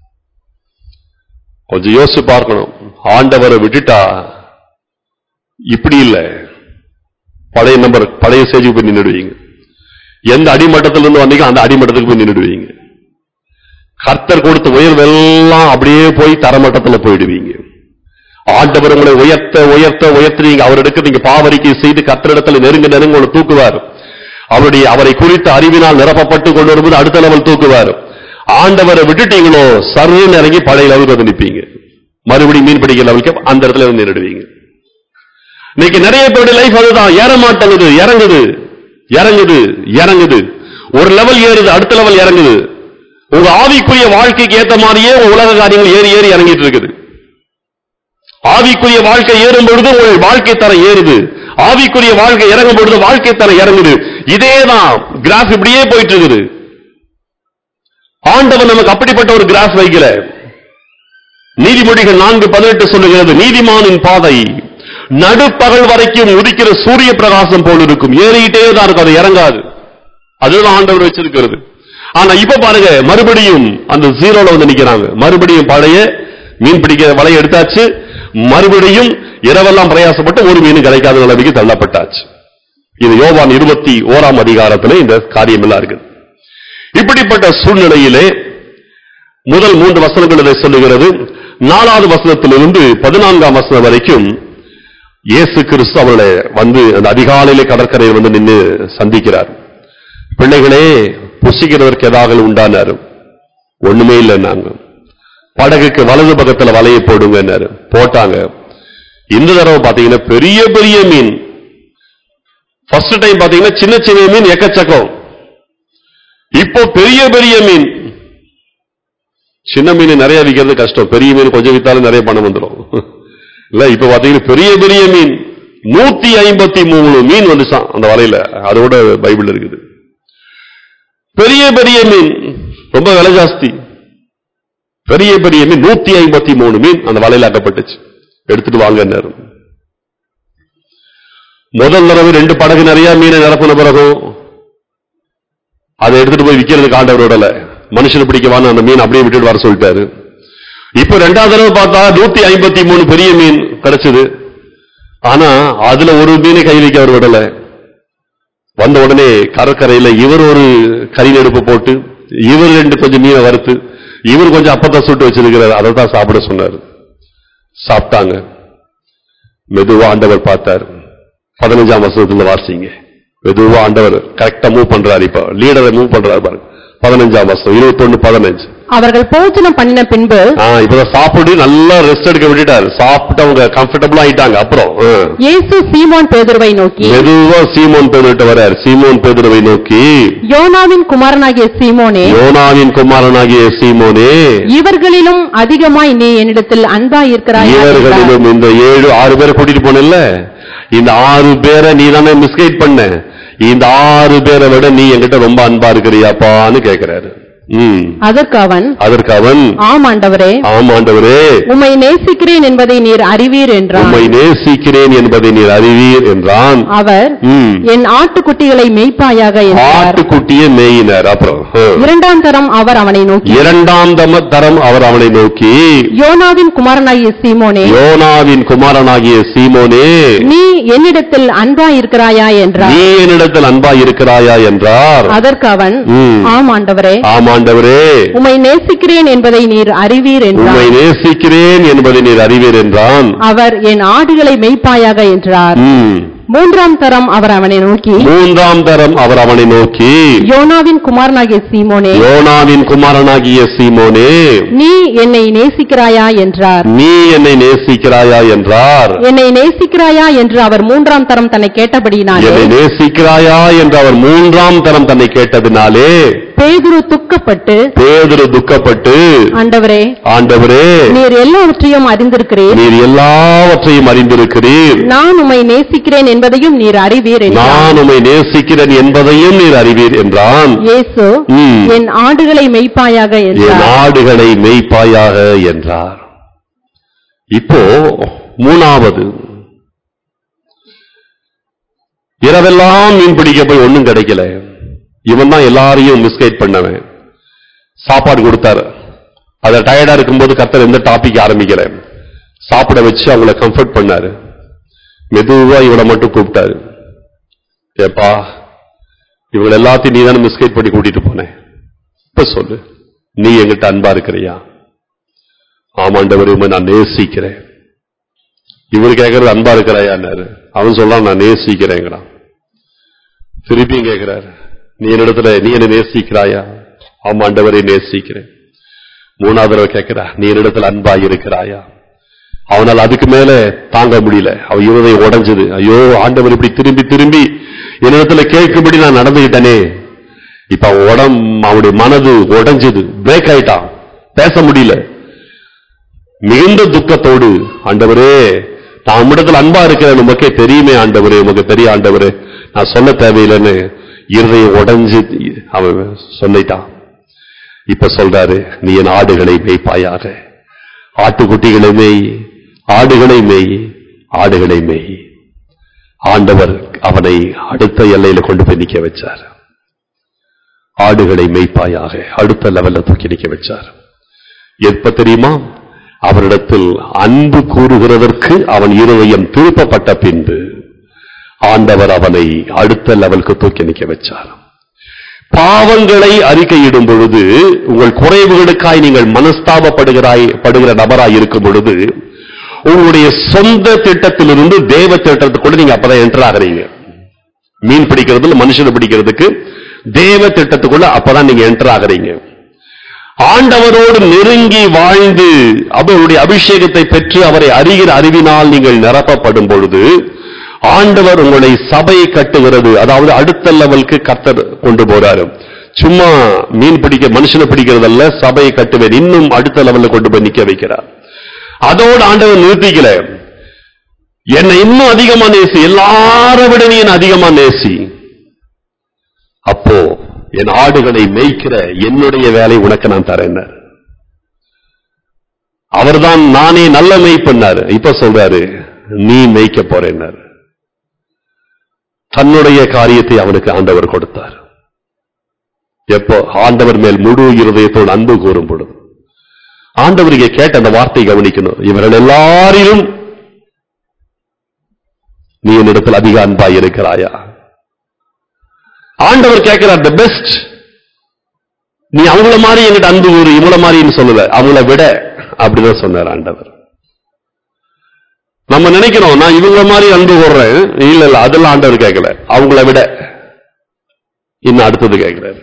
கொஞ்சம் யோசிச்சு பார்க்கணும் ஆண்டவரை விட்டுட்டா இப்படி இல்ல பழைய நம்பர் பழைய ஸ்டேஜுக்கு போய் நின்னுடுவீங்க எந்த அடிமட்டத்துல இருந்து வந்தீங்க அந்த அடிமட்டத்துக்கு போய் நின்னுடுவீங்க கர்த்தர் கொடுத்த உயர்வெல்லாம் அப்படியே போய் தரமட்டத்துல போயிடுவீங்க ஆண்டவர் உங்களை உயர்த்த உயர்த்த உயர்த்துறீங்க அவரிடக்கு நீங்க பாவரிக்கை செய்து கர்த்தரிடத்துல நெருங்க நெருங்க உங்களை தூக்குவார் அவருடைய அவரை குறித்த அறிவினால் நிரப்பப்பட்டு கொண்டு வரும்போது அடுத்த லெவல் தூக்குவார் ஆண்டவரை விட்டுட்டீங்களோ சர்வன்னு இறங்கி பழைய லெவலுக்கு வந்து நிப்பீங்க மறுபடியும் மீன் பிடிக்கிற லெவலுக்கு அந்த இடத்துல வந்து நின்றுடுவீங்க இன்னைக்கு நிறைய பேருடைய லைஃப் அதுதான் ஏற மாட்டேங்குது இறங்குது இறங்குது இறங்குது ஒரு லெவல் ஏறுது அடுத்த லெவல் இறங்குது உங்க ஆவிக்குரிய வாழ்க்கைக்கு ஏத்த மாதிரியே உங்க உலக காரியங்கள் ஏறி ஏறி இறங்கிட்டு இருக்குது ஆவிக்குரிய வாழ்க்கை ஏறும் பொழுது உங்கள் வாழ்க்கை தரம் ஏறுது ஆவிக்குரிய வாழ்க்கை இறங்கும் பொழுது வாழ்க்கை தரம் இறங்குது இதேதான் கிராஃப் இப்படியே போயிட்டு இருக்குது ஆண்டவன் நமக்கு அப்படிப்பட்ட ஒரு கிராஃப் வைக்கல நீதிமொழிகள் நான்கு பதினெட்டு சொல்லுகிறது நீதிமானின் பாதை நடுப்பகல் வரைக்கும் உதிக்கிற சூரிய பிரகாசம் போல் இருக்கும் ஏறிக்கிட்டே தான் இருக்கும் அது இறங்காது அதுதான் ஆண்டவர் வச்சிருக்கிறது ஆனா இப்ப பாருங்க மறுபடியும் அந்த ஜீரோல வந்து நிக்கிறாங்க மறுபடியும் பழைய மீன் பிடிக்கிற வலையை எடுத்தாச்சு மறுபடியும் இரவெல்லாம் பிரயாசப்பட்டு ஒரு மீன் கிடைக்காத நிலைமைக்கு தள்ளப்பட்டாச்சு இது யோவான் இருபத்தி ஓராம் அதிகாரத்துல இந்த காரியம் எல்லாம் இருக்குது இப்படிப்பட்ட சூழ்நிலையிலே முதல் மூன்று வசனங்கள் இதை சொல்லுகிறது நாலாவது வசனத்திலிருந்து பதினான்காம் வசனம் வரைக்கும் இயேசு கிறிஸ்து அவர்களை வந்து அந்த அதிகாலையிலே கடற்கரையில் வந்து நின்று சந்திக்கிறார் பிள்ளைகளே புசிக்கிறதற்கு ஏதாவது உண்டானாரு ஒண்ணுமே இல்லைன்னாங்க படகுக்கு வலது பக்கத்துல வலையை போடுங்கன்னாரு போட்டாங்க இந்த தடவை பாத்தீங்கன்னா பெரிய பெரிய மீன் ஃபர்ஸ்ட் டைம் பாத்தீங்கன்னா சின்ன சின்ன மீன் எக்கச்சக்கம் இப்போ பெரிய பெரிய மீன் சின்ன மீன் நிறைய விற்கிறது கஷ்டம் பெரிய மீன் கொஞ்சம் வித்தாலும் நிறைய பணம் வந்துடும் இல்ல இப்ப பாத்தீங்கன்னா பெரிய பெரிய மீன் நூத்தி ஐம்பத்தி மூணு மீன் வந்துச்சான் அந்த வலையில அதோட பைபிள் இருக்குது பெரிய பெரிய மீன் ரொம்ப விலை ஜாஸ்தி பெரிய பெரிய மீன் நூத்தி ஐம்பத்தி மூணு மீன் அந்த வலையில ஆக்கப்பட்டுச்சு எடுத்துட்டு வாங்க முதல் தடவை ரெண்டு படகு நிறைய மீனை நிரப்பின பிறகும் அதை எடுத்துட்டு போய் விக்கிறதுக்கு ஆண்டவர் விடல மனுஷனை பிடிக்கவான்னு அந்த மீன் அப்படியே விட்டுட்டு வர சொல்லிட்டாரு இப்ப ரெண்டாவது தடவை பார்த்தா நூத்தி ஐம்பத்தி மூணு பெரிய மீன் கிடைச்சது ஆனா அதுல ஒரு மீனை கை வைக்க அவர் விடல வந்த உடனே கடற்கரையில இவர் ஒரு கறி நெருப்பு போட்டு இவர் ரெண்டு கொஞ்சம் மீனை வறுத்து இவர் கொஞ்சம் அப்பத்தை சுட்டு வச்சிருக்கிறார் அதை தான் சாப்பிட சொன்னார் சாப்பிட்டாங்க மெதுவா ஆண்டவர் பார்த்தார் பதினஞ்சாம் வருஷத்துல வாசிங்க மெதுவா ஆண்டவர் கரெக்டா மூவ் பண்றாரு இப்ப லீடரை மூவ் பண்றாரு பாருங்க பதினஞ்சாம் வருஷம் இருபத்தொன்னு பதினஞ்சு அவர்கள் போஜனம் பண்ணின பின்பு ஆ, இப்பதான் சாப்பிட்டு நல்லா ரெஸ்ட் எடுக்க விட்டுட்டாரு சாப்பிட்டு அவங்க கம்ஃபர்டபுள் ஆயிட்டாங்க அப்புறம் ஆ. இயேசு சீமோன் பேதுருவை நோக்கி மெதுவா சீமோன் பேதுருட்ட வரார் சீமோன் பேதுருவை நோக்கி யோனாவின் குமாரனாகிய சீமோனே யோனாவின் குமாரனாகிய சீமோனே இவர்களிலும் அதிகமாய் நீ என்னிடத்தில் அன்பாய் இருக்கிறாய் இவர்களிலும் இந்த ஏழு ஆறு பேரை கூட்டிட்டு போனல இந்த ஆறு பேரை நீ தானே மிஸ்கைட் பண்ண இந்த ஆறு பேரை விட நீ என்கிட்ட ரொம்ப அன்பா இருக்கிறியாப்பான்னு கேக்குறாரு ம் அதற்கு அவன் அதற்கு அவன் ஆம் ஆண்டவரே ஆம் ஆண்டவரே உம்மை நேசிக்கிறேன் என்பதை நீர் அறிவீர் என்றான் உம்மை நேசிக்கிறேன் என்பதை நீர் அறிவீர் என்றான் அவர் ம். என் ஆட்டுக்குட்டிகளை மெய்ப்பாயாக என்றார் ஆட்டுக்குட்டியை மேயினார் அப்புறம் ஆ. இரண்டாம் தரம் அவர் அவனை நோக்கி இரண்டாம் தம தரம் அவர் அவனை நோக்கி யோனாவின் குமாரனாகிய சீமோனே யோனாவின் குமாரனாகிய சீமோனே நீ என்னிடத்தில் அன்பாய் இருக்கிறாயா என்றார் நீ என்னிடத்தில் அன்பா இருக்கிறாயா என்றார் அதற்கு அவன் ம். ஆம் ஆண்டவரே ஆமாண்டவரே உம்மை நேசிக்கிறேன் என்பதை நீர் அறிவீர் உம்மை என்றார் நேசிக்கிறேன் என்பதை நீர் அறிவீர் என்றான் அவர் என் ஆடுகளை மெய்ப்பாயாக என்றார் ம். மூன்றாம் தரம் அவர் அவனை நோக்கி மூன்றாம் தரம் அவர் அவனை நோக்கி யோனாவின் குமாரனாகிய சீமோனே யோனாவின் குமாரனாகிய சீமோனே நீ என்னை நேசிக்கிறாயா என்றார் நீ என்னை நேசிக்கிறாயா என்றார் என்னை நேசிக்கிறாயா என்று அவர் மூன்றாம் தரம் தன்னை கேட்டபடியினாலே என்னை நேசிக்கிறாயா என்று அவர் மூன்றாம் தரம் தன்னை கேட்டதினாலே பேதுரு துக்கப்பட்டு பேதுரு துக்கப்பட்டு ஆண்டவரே ஆண்டவரே நீர் எல்லாவற்றையும் அறிந்திருக்கிறீர் நீர் எல்லாவற்றையும் அறிந்திருக்கிறீர் நான் உம்மை நேசிக்கிறேன் என்பதையும் நீர் அறிவீர் என்றார் நான் உம்மை நேசிக்கிறேன் என்பதையும் நீர் அறிவீர் என்றான் இயேசு ம். என் ஆடுகளை மெய்ப்பாயாக என் என்றார் ஆடுகளை மெய்ப்பாயாக என்றார் இப்போ மூணாவது இரவெல்லாம் மீன் பிடிக்க போய் ஒண்ணும் கிடைக்கல இவன் தான் எல்லாரையும் மிஸ்கைட் பண்ணவன் சாப்பாடு கொடுத்தாரு அத டயர்டா இருக்கும்போது கர்த்தர் எந்த டாபிக் ஆரம்பிக்கல சாப்பிட வச்சு அவங்கள கம்ஃபர்ட் பண்ணாரு மெதுவா இவளை மட்டும் கூப்பிட்டாரு ஏப்பா இவங்க எல்லாத்தையும் நீ தானே மிஸ்கைட் பண்ணி கூட்டிட்டு போனேன் இப்ப சொல்லு நீ என்கிட்ட அன்பா இருக்கிறியா ஆமாண்டவர் உண்மை நான் நேசிக்கிறேன் இவர் கேட்கறது அன்பா இருக்கிறாயான்னாரு அவன் சொல்றான் நான் நேசிக்கிறேங்கிறான் திருப்பியும் கேட்கிறாரு நீ என்னிடத்துல நீ என்ன நேசிக்கிறாயா ஆமாண்டவரை நேசிக்கிறேன் மூணாவது தடவை கேட்கிறா நீ என்னிடத்துல அன்பா இருக்கிறாயா அவனால் அதுக்கு மேல தாங்க முடியல அவன் இருதயம் உடைஞ்சது ஐயோ ஆண்டவர் இப்படி திரும்பி திரும்பி என்னிடத்துல கேட்கும்படி நான் நடந்துகிட்டனே இப்ப அவன் உடம் அவனுடைய மனது உடைஞ்சது பிரேக் ஆயிட்டான் பேச முடியல மிகுந்த துக்கத்தோடு ஆண்டவரே நான் உம்மிடத்தில் அன்பா இருக்கிறேன் உமக்கே தெரியுமே ஆண்டவரே உமக்கு தெரிய ஆண்டவரே நான் சொல்ல தேவையில்லைன்னு இருதயம் உடைஞ்சு அவன் சொல்லிட்டான் இப்ப சொல்றாரு நீ என் ஆடுகளை மேய்ப்பாயாக ஆட்டுக்குட்டிகளை மேய் ஆடுகளை மேய் ஆடுகளை மேய் ஆண்டவர் அவனை அடுத்த எல்லையில கொண்டு போய் நிக்க வச்சார் ஆடுகளை மேய்ப்பாயாக அடுத்த லெவல்ல தூக்கி நிக்க வச்சார் எப்ப தெரியுமா அவரிடத்தில் அன்பு கூறுகிறதற்கு அவன் இருதயம் திருப்பப்பட்ட பின்பு ஆண்டவர் அவனை அடுத்த லெவலுக்கு தூக்கி நிக்க வச்சார் பாவங்களை அறிக்கையிடும் பொழுது உங்கள் குறைவுகளுக்காய் நீங்கள் மனஸ்தாபப்படுகிறாய் படுகிற நபராய் இருக்கும் பொழுது உங்களுடைய சொந்த திட்டத்திலிருந்து தேவ திட்டத்துக்குள்ள நீங்க அப்பதான் என்டர் ஆகுறீங்க மீன் பிடிக்கிறதுல மனுஷனை பிடிக்கிறதுக்கு தேவ திட்டத்துக்குள்ள அப்பதான் நீங்க என்டர் ஆகுறீங்க ஆண்டவரோடு நெருங்கி வாழ்ந்து அவருடைய அபிஷேகத்தை பெற்று அவரை அறிகிற அறிவினால் நீங்கள் நிரப்பப்படும் பொழுது ஆண்டவர் உங்களை சபை கட்டுகிறது அதாவது அடுத்த லெவலுக்கு கர்த்தர் கொண்டு போறாரு சும்மா மீன் பிடிக்க மனுஷனை பிடிக்கிறதல்ல சபையை கட்டுவேன் இன்னும் அடுத்த லெவல்ல கொண்டு போய் நிக்க வைக்கிறார் அதோடு ஆண்டவர் நிறுத்திக்கல என்னை இன்னும் அதிகமா நேசி எல்லார விட நீ என்னை அதிகமா நேசி அப்போ என் ஆடுகளை மேய்க்கிற என்னுடைய வேலை உனக்கு நான் தரேன் அவர்தான் நானே நல்ல மேய்ப்பண்ணாரு இப்ப சொல்றாரு நீ மேய்க்க போறேன்னாரு தன்னுடைய காரியத்தை அவனுக்கு ஆண்டவர் கொடுத்தார் எப்போ ஆண்டவர் மேல் முழு இருதயத்தோடு அன்பு கூறும் பொழுது ஆண்டவருக்கு கேட்ட அந்த வார்த்தை கவனிக்கணும் இவர்கள் எல்லாரிலும் நீ என்னிடத்தில் அதிக அன்பாய் இருக்கிறாயா ஆண்டவர் கேட்கிறார் த பெஸ்ட் நீ அவங்கள மாதிரி என்கிட்ட அன்பு கூறு இவங்கள மாதிரின்னு சொல்லல அவங்கள விட அப்படிதான் சொன்னார் ஆண்டவர் நம்ம நினைக்கிறோம் நான் இவங்கள மாதிரி அன்பு கூறுறேன் இல்ல இல்ல அதெல்லாம் ஆண்டவர் கேட்கல அவங்கள விட இன்னும் அடுத்தது கேட்கிறார்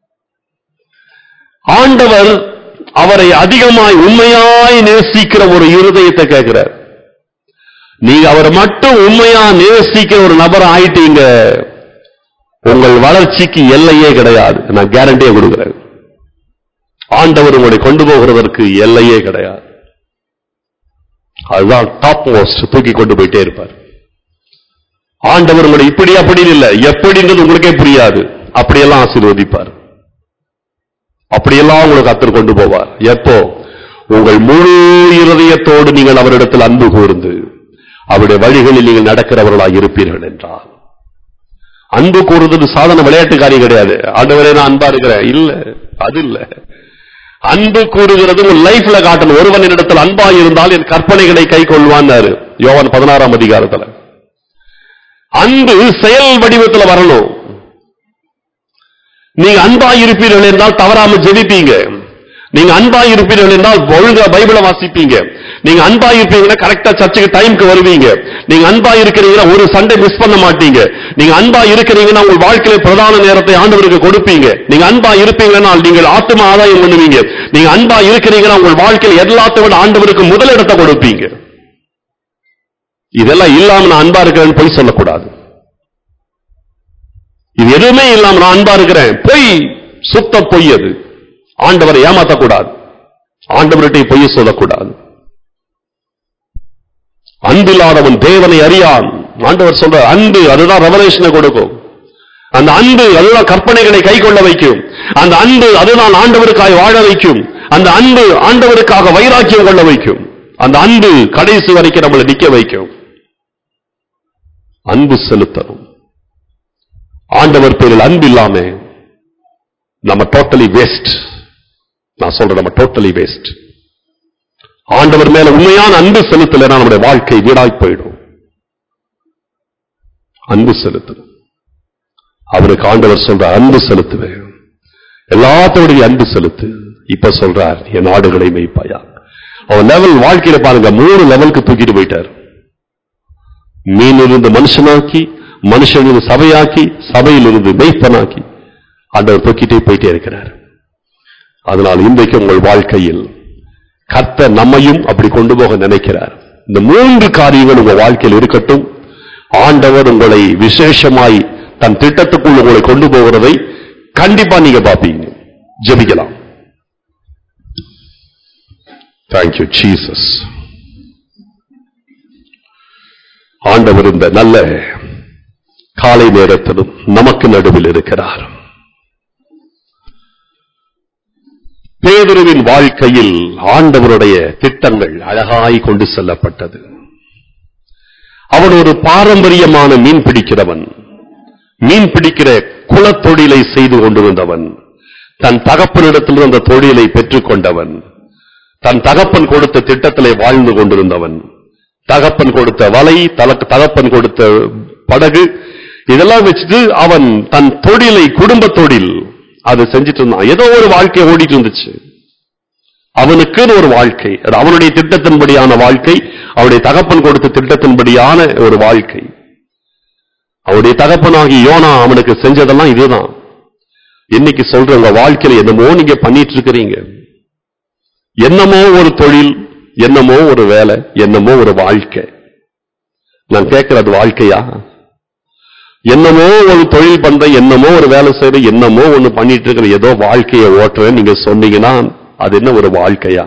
ஆண்டவர் அவரை அதிகமாய் உண்மையாய் நேசிக்கிற ஒரு இருதயத்தை கேட்கிறார் நீங்க அவரை மட்டும் உண்மையா நேசிக்கிற ஒரு நபர் ஆயிட்டீங்க உங்கள் வளர்ச்சிக்கு எல்லையே கிடையாது நான் கேரண்டியே கொடுக்கிறேன் ஆண்டவர் உங்களை கொண்டு போகிறதற்கு எல்லையே கிடையாது அதுதான் டாப் மோஸ்ட் தூக்கி கொண்டு போயிட்டே இருப்பார் ஆண்டவர் உங்களை இப்படி அப்படின்னு இல்ல எப்படின்றது உங்களுக்கே புரியாது அப்படியெல்லாம் ஆசீர்வதிப்பார் அப்படியெல்லாம் உங்களுக்கு கத்தர் கொண்டு போவார் எப்போ உங்கள் முழு இருதயத்தோடு நீங்கள் அவரிடத்தில் அன்பு கூர்ந்து அவருடைய வழிகளில் நீங்கள் நடக்கிறவர்களாக இருப்பீர்கள் என்றார் அன்பு கூறுறது சாதன விளையாட்டு காரியம் கிடையாது ஆண்டவரே நான் அன்பா இருக்கிறேன் இல்ல அது இல்ல அன்பு கூறுகிறது உன் லைஃப்ல காட்டணும் ஒருவன் என்னிடத்தில் அன்பா இருந்தால் என் கற்பனைகளை கை கொள்வான்னாரு யோவான் பதினாறாம் அதிகாரத்துல அன்பு செயல் வடிவத்துல வரணும் நீங்க அன்பா இருப்பீர்கள் என்றால் தவறாம ஜெபிப்பீங்க நீங்க அன்பா இருப்பீர்கள் என்றால் ஒழுங்கா பைபிளை வாசிப்பீங்க நீங்க அன்பா இருப்பீங்கன்னா கரெக்டா சர்ச்சுக்கு டைம்க்கு வருவீங்க நீங்க அன்பா இருக்கிறீங்கன்னா ஒரு சண்டே மிஸ் பண்ண மாட்டீங்க நீங்க அன்பா இருக்கிறீங்கன்னா உங்கள் வாழ்க்கையில பிரதான நேரத்தை ஆண்டவருக்கு கொடுப்பீங்க நீங்க அன்பா இருப்பீங்கன்னா நீங்கள் ஆத்ம ஆதாயம் பண்ணுவீங்க நீங்க அன்பா இருக்கிறீங்கன்னா உங்கள் வாழ்க்கையில் எல்லாத்தை விட ஆண்டவருக்கு முதலிடத்தை கொடுப்பீங்க இதெல்லாம் இல்லாம நான் அன்பா இருக்கிறேன்னு பொய் சொல்லக்கூடாது இது எதுவுமே இல்லாம நான் அன்பா இருக்கிறேன் பொய் சுத்த பொய் அது ஆண்டவரை ஏமாத்தக்கூடாது ஆண்டவர்கிட்ட பொய் சொல்லக்கூடாது அன்பில்லாதவன் தேவனை அறியான் ஆண்டவர் சொல்ற அன்பு அதுதான் ரெவலேஷனை கொடுக்கும் அந்த அன்பு அதுதான் கற்பனைகளை கை கொள்ள வைக்கும் அந்த அன்பு அதுதான் ஆண்டவருக்காய் வாழ வைக்கும் அந்த அன்பு ஆண்டவருக்காக வைராக்கியம் கொள்ள வைக்கும் அந்த அன்பு கடைசி வரைக்கும் நம்மளை நிக்க வைக்கும் அன்பு செலுத்தணும் ஆண்டவர் பேரில் அன்பு இல்லாம நம்ம டோட்டலி வேஸ்ட் நான் சொல்றேன் நம்ம டோட்டலி வேஸ்ட் ஆண்டவர் மேல உண்மையான அன்பு செலுத்தலைன்னா நம்முடைய வாழ்க்கை வீடாய் போயிடும் அன்பு செலுத்தணும் அவருக்கு ஆண்டவர் சொல்ற அன்பு செலுத்துவேன் எல்லாத்தோடைய அன்பு செலுத்து இப்ப சொல்றார் என் ஆடுகளை மேய்ப்பாயா அவன் லெவல் வாழ்க்கையில பாருங்க மூணு லெவலுக்கு தூக்கிட்டு போயிட்டார் மீனிலிருந்து மனுஷனாக்கி மனுஷனிலிருந்து சபையாக்கி சபையிலிருந்து மெய்ப்பனாக்கி ஆண்டவர் தூக்கிட்டே போயிட்டே இருக்கிறார் அதனால் இன்றைக்கு உங்கள் வாழ்க்கையில் கர்த்தர் நம்மையும் அப்படி கொண்டு போக நினைக்கிறார் இந்த மூன்று காரியங்கள் உங்க வாழ்க்கையில் இருக்கட்டும் ஆண்டவர் உங்களை விசேஷமாய் தன் திட்டத்துக்குள் உங்களை கொண்டு போகிறதை கண்டிப்பா நீங்க பார்ப்பீங்க ஜெபிக்கலாம் தேங்க்யூ ஜீசஸ் ஆண்டவர் இந்த நல்ல காலை நேரத்திலும் நமக்கு நடுவில் இருக்கிறார் பேதுருவின் வாழ்க்கையில் ஆண்டவருடைய திட்டங்கள் அழகாய் கொண்டு செல்லப்பட்டது அவன் ஒரு பாரம்பரியமான மீன் பிடிக்கிறவன் மீன் பிடிக்கிற குலத்தொழிலை செய்து கொண்டிருந்தவன் தன் தகப்பனிடத்தில் அந்த தொழிலை பெற்றுக் கொண்டவன் தன் தகப்பன் கொடுத்த திட்டத்திலே வாழ்ந்து கொண்டிருந்தவன் தகப்பன் கொடுத்த வலை தலக்கு தகப்பன் கொடுத்த படகு இதெல்லாம் வச்சுட்டு அவன் தன் தொழிலை குடும்ப தொழில் அது செஞ்சுட்டு இருந்தான் ஏதோ ஒரு வாழ்க்கை ஓடிட்டு இருந்துச்சு அவனுக்குன்னு ஒரு வாழ்க்கை அது அவனுடைய திட்டத்தின்படியான வாழ்க்கை அவனுடைய தகப்பன் கொடுத்த திட்டத்தின்படியான ஒரு வாழ்க்கை அவனுடைய தகப்பனாகி யோனா அவனுக்கு செஞ்சதெல்லாம் இதுதான் இன்னைக்கு சொல்ற உங்க வாழ்க்கையில என்னமோ நீங்க பண்ணிட்டு இருக்கிறீங்க என்னமோ ஒரு தொழில் என்னமோ ஒரு வேலை என்னமோ ஒரு வாழ்க்கை நான் கேட்கிறது வாழ்க்கையா என்னமோ ஒரு தொழில் பண்றேன் என்னமோ ஒரு வேலை செய்யறேன் என்னமோ ஒண்ணு பண்ணிட்டு இருக்கிற ஏதோ வாழ்க்கையை ஓட்டுறேன் நீங்க சொன்னீங்கன்னா அது என்ன ஒரு வாழ்க்கையா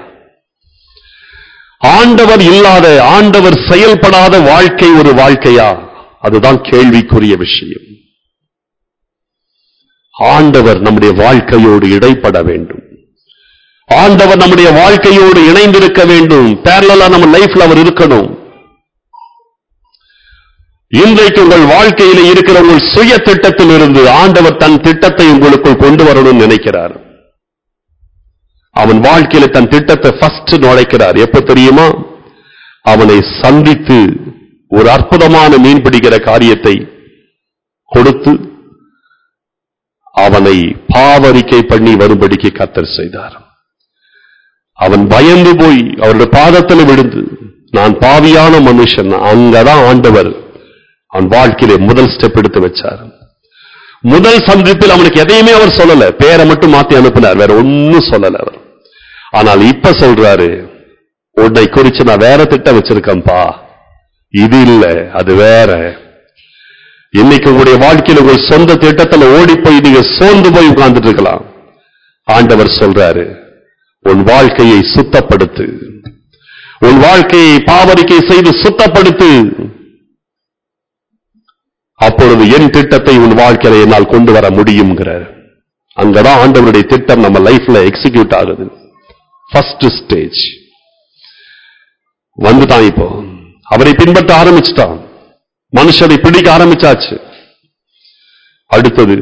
ஆண்டவர் இல்லாத ஆண்டவர் செயல்படாத வாழ்க்கை ஒரு வாழ்க்கையா அதுதான் கேள்விக்குரிய விஷயம் ஆண்டவர் நம்முடைய வாழ்க்கையோடு இடைப்பட வேண்டும் ஆண்டவர் நம்முடைய வாழ்க்கையோடு இணைந்திருக்க வேண்டும் பேரலா நம்ம லைஃப்ல அவர் இருக்கணும் இன்றைக்கு உங்கள் வாழ்க்கையில இருக்கிற உங்கள் சுய திட்டத்தில் இருந்து ஆண்டவர் தன் திட்டத்தை உங்களுக்குள் கொண்டு வரணும்னு நினைக்கிறார் அவன் வாழ்க்கையில தன் திட்டத்தை ஃபர்ஸ்ட் நுழைக்கிறார் எப்ப தெரியுமா அவனை சந்தித்து ஒரு அற்புதமான மீன் பிடிக்கிற காரியத்தை கொடுத்து அவனை பாவரிக்கை பண்ணி வரும்படிக்கு கத்தர் செய்தார் அவன் பயந்து போய் அவருடைய பாதத்தில் விழுந்து நான் பாவியான மனுஷன் அங்கதான் ஆண்டவர் அவன் வாழ்க்கையிலே முதல் ஸ்டெப் எடுத்து வச்சார் முதல் சந்திப்பில் அவனுக்கு எதையுமே அவர் சொல்லல பேரை மட்டும் மாத்தி அனுப்பினார் வேற ஒன்னும் சொல்லல அவர் ஆனால் இப்ப சொல்றாரு உன்னை குறிச்சு நான் வேற திட்டம் வச்சிருக்கேன்பா இது இல்ல அது வேற இன்னைக்கு உங்களுடைய வாழ்க்கையில உங்கள் சொந்த திட்டத்துல ஓடி போய் நீங்க சோர்ந்து போய் உட்கார்ந்துட்டு இருக்கலாம் ஆண்டவர் சொல்றாரு உன் வாழ்க்கையை சுத்தப்படுத்து உன் வாழ்க்கையை பாவரிக்கை செய்து சுத்தப்படுத்து அப்பொழுது என் திட்டத்தை உன் வாழ்க்கையில என்னால் கொண்டு வர முடியுங்கிறார் அங்கதான் ஆண்டவருடைய திட்டம் நம்ம லைஃப்ல எக்ஸிக்யூட் ஆகுது ஃபர்ஸ்ட் ஸ்டேஜ் வந்துட்டான் இப்போ அவரை பின்பற்ற ஆரம்பிச்சிட்டான் மனுஷனை பிடிக்க ஆரம்பிச்சாச்சு அடுத்தது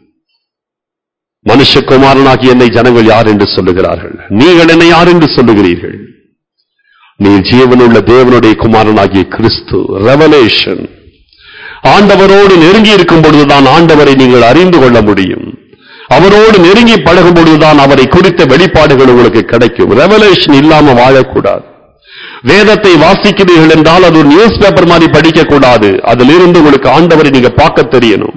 மனுஷகுமாரனாகி என்னை ஜனங்கள் யார் என்று சொல்லுகிறார்கள் நீங்கள் என்னை யார் என்று சொல்லுகிறீர்கள் நீ ஜீவனுள்ள தேவனுடைய குமாரனாகிய கிறிஸ்து ரெவலேஷன் ஆண்டவரோடு நெருங்கி இருக்கும் பொழுதுதான் ஆண்டவரை நீங்கள் அறிந்து கொள்ள முடியும் அவரோடு நெருங்கி பழகும் பொழுதுதான் அவரை குறித்த வெளிப்பாடுகள் உங்களுக்கு கிடைக்கும் ரெவலேஷன் இல்லாம வாழக்கூடாது வேதத்தை வாசிக்கிறீர்கள் என்றால் அது ஒரு நியூஸ் பேப்பர் மாதிரி படிக்க கூடாது அதிலிருந்து உங்களுக்கு ஆண்டவரை நீங்க பார்க்க தெரியணும்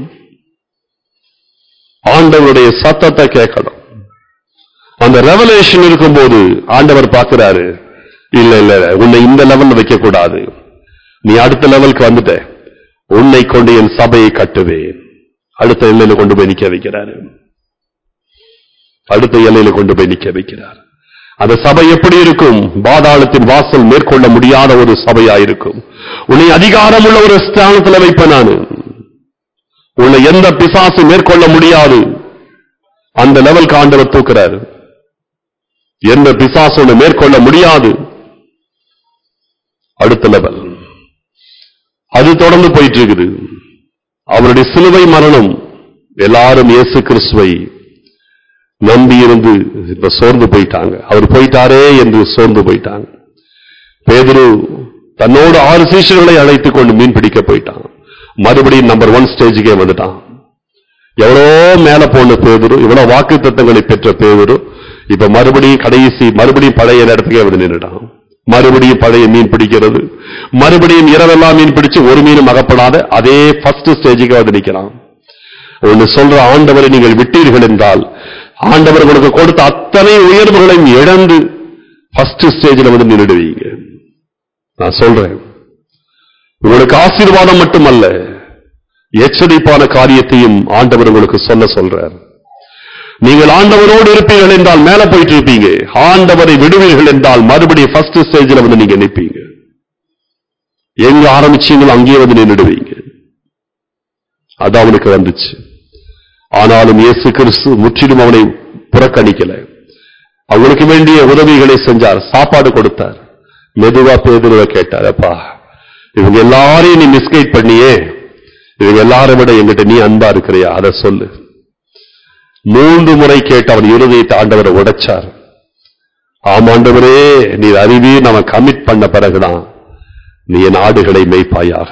ஆண்டவருடைய சத்தத்தை கேட்கணும் அந்த ரெவலேஷன் இருக்கும்போது ஆண்டவர் பார்க்கிறாரு இல்ல இல்ல இல்ல, உன்னை இந்த லெவல்ல வைக்க கூடாது நீ அடுத்த லெவலுக்கு வந்துட்ட உன்னை கொண்டு என் சபையை கட்டுவேன் அடுத்த எல்லையில கொண்டு போய் நிக்க வைக்கிறாரு அடுத்த எல்லையில கொண்டு போய் நிக்க வைக்கிறார் அந்த சபை எப்படி இருக்கும் பாதாளத்தின் வாசல் மேற்கொள்ள முடியாத ஒரு சபையா இருக்கும் உன்னை அதிகாரமுள்ள ஒரு ஸ்தானத்துல வைப்பேன் நானு உன்னை எந்த பிசாசு மேற்கொள்ள முடியாது அந்த லெவல் ஆண்டவர் தூக்குறாரு எந்த பிசாசு உன்னை மேற்கொள்ள முடியாது அடுத்த லெவல் அது தொடர்ந்து போயிட்டு இருக்குது அவருடைய சிலுவை மரணம் எல்லாரும் இயேசு கிறிஸ்துவை நம்பி இருந்து இப்ப சோர்ந்து போயிட்டாங்க அவர் போயிட்டாரே என்று சோர்ந்து போயிட்டாங்க பேதுரு தன்னோடு ஆறு சீஷர்களை அழைத்துக் கொண்டு மீன் பிடிக்க போயிட்டான் மறுபடியும் நம்பர் ஒன் ஸ்டேஜுக்கே வந்துட்டான் எவ்வளோ மேல போன பேதுரு இவ்வளவு வாக்கு தத்தங்களை பெற்ற பேதுரு இப்ப மறுபடியும் கடைசி மறுபடியும் பழைய இடத்துக்கே வந்து நின்றுட்டான் மறுபடியும் பழைய மீன் பிடிக்கிறது மறுபடியும் இரவெல்லாம் மீன் பிடிச்சு ஒரு மீனும் அகப்படாத அதே ஃபர்ஸ்ட் ஸ்டேஜுக்கு வந்து நிக்கிறான் ஒன்று சொல்ற ஆண்டவரை நீங்கள் விட்டீர்கள் என்றால் ஆண்டவர் உங்களுக்கு கொடுத்த அத்தனை உயர்வுகளையும் இழந்து ஃபர்ஸ்ட் ஸ்டேஜில் வந்து நின்றுடுவீங்க நான் சொல்றேன் உங்களுக்கு ஆசீர்வாதம் மட்டுமல்ல எச்சரிப்பான காரியத்தையும் ஆண்டவர் உங்களுக்கு சொல்ல சொல்றார் நீங்கள் ஆண்டவரோடு இருப்பீர்கள் என்றால் மேல போயிட்டு இருப்பீங்க ஆண்டவரை விடுவீர்கள் என்றால் மறுபடியும் ஃபர்ஸ்ட் ஸ்டேஜில் வந்து நீங்க நிற்பீங்க எங்க ஆரம்பிச்சீங்களோ அங்கேயே வந்து நின்றுடுவீங்க அது அவனுக்கு வந்துச்சு ஆனாலும் இயேசு கிறிஸ்து முற்றிலும் அவனை புறக்கணிக்கல அவங்களுக்கு வேண்டிய உதவிகளை செஞ்சார் சாப்பாடு கொடுத்தார் மெதுவா பேதுருவை கேட்டார் அப்பா இவங்க எல்லாரையும் நீ மிஸ்கைட் பண்ணியே இவங்க எல்லாரை விட எங்கிட்ட நீ அன்பா இருக்கிறியா அதை சொல்லு மூன்று முறை கேட்டு அவன் இருதயத்தை ஆண்டவரை உடைச்சார் ஆமாண்டவரே நீ அறிவீர் அவன் கமிட் பண்ண பிறகுதான் நீ என் ஆடுகளை மேய்ப்பாயாக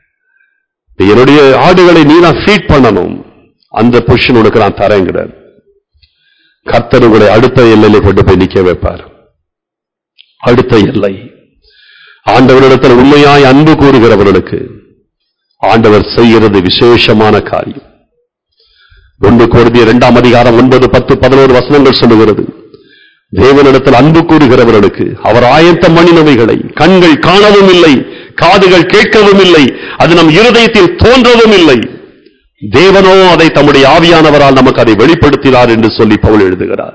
நீ என்னுடைய ஆடுகளை நீ தான் ஃபீட் பண்ணணும் அந்த பொசிஷன் உனக்கு நான் தரேங்கிறார் கர்த்தர் உங்களை அடுத்த எல்லையில கொண்டு போய் நிக்க வைப்பார் அடுத்த எல்லை ஆண்டவரிடத்தில் உண்மையாய் அன்பு கூறுகிறவர்களுக்கு ஆண்டவர் செய்கிறது விசேஷமான காரியம் ஒன்று கோருதிய இரண்டாம் அதிகாரம் ஒன்பது பத்து பதினோரு வசனங்கள் சொல்லுகிறது தேவனிடத்தில் அன்பு கூறுகிறவர்களுக்கு அவர் ஆயத்தம் பண்ணினவைகளை கண்கள் காணவும் இல்லை காதுகள் கேட்கவும் இல்லை அது நம் இருதயத்தில் தோன்றவும் இல்லை தேவனோ அதை தம்முடைய ஆவியானவரால் நமக்கு அதை வெளிப்படுத்தினார் என்று சொல்லி பவுல் எழுதுகிறார்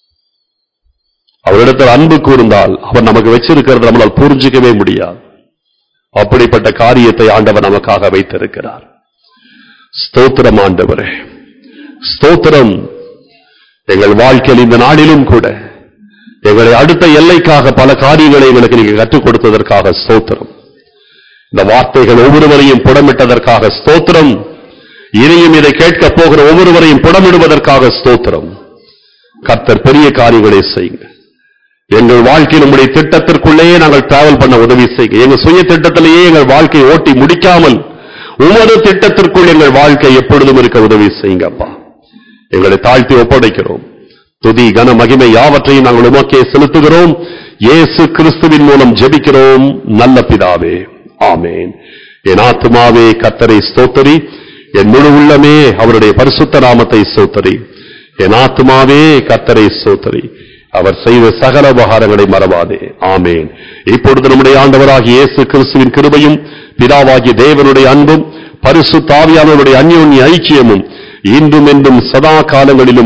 அவரிடத்தில் அன்பு கூர்ந்தால் அவர் நமக்கு வச்சிருக்கிறது நம்மளால் புரிஞ்சிக்கவே முடியாது அப்படிப்பட்ட காரியத்தை ஆண்டவர் நமக்காக வைத்திருக்கிறார் ஸ்தோத்திரம் ஆண்டவரே ஸ்தோத்திரம் எங்கள் வாழ்க்கையில் இந்த நாளிலும் கூட எங்களை அடுத்த எல்லைக்காக பல காரியங்களை எங்களுக்கு நீங்க கற்றுக் கொடுத்ததற்காக ஸ்தோத்திரம் இந்த வார்த்தைகள் ஒவ்வொருவரையும் புடமிட்டதற்காக ஸ்தோத்திரம் இனியும் இதை கேட்க போகிற ஒவ்வொருவரையும் புடமிடுவதற்காக ஸ்தோத்திரம் கர்த்தர் பெரிய காரியங்களை செய்யுங்க எங்கள் வாழ்க்கையில் உங்களுடைய திட்டத்திற்குள்ளேயே நாங்கள் டிராவல் பண்ண உதவி செய்யுங்க எங்க சுய திட்டத்திலேயே எங்கள் வாழ்க்கையை ஓட்டி முடிக்காமல் உமது திட்டத்திற்குள் எங்கள் வாழ்க்கை எப்பொழுதும் இருக்க உதவி செய்யுங்க அப்பா எங்களை தாழ்த்தி ஒப்படைக்கிறோம் துதி கன மகிமை யாவற்றையும் நாங்கள் உமக்கே செலுத்துகிறோம் இயேசு கிறிஸ்துவின் மூலம் ஜெபிக்கிறோம் நல்ல பிதாவே ஆமென் என் ஆத்துமாவே கத்தரை ஸ்தோத்தரி என் முழு உள்ளமே அவருடைய பரிசுத்த நாமத்தை ஸ்தோத்தரி என் ஆத்துமாவே கத்தரை ஸ்தோத்தரி அவர் செய்த சகல உபகாரங்களை மறவாதே ஆமேன் இப்பொழுது நம்முடைய ஆண்டவராகிய இயேசு கிறிஸ்துவின் கிருபையும் பிதாவாகிய தேவனுடைய அன்பும் பரிசுத்த ஆவியானவருடைய அந்யோன்ய ஐக்கியமும் இன்றும் என்றும் சதா காலங்களிலும்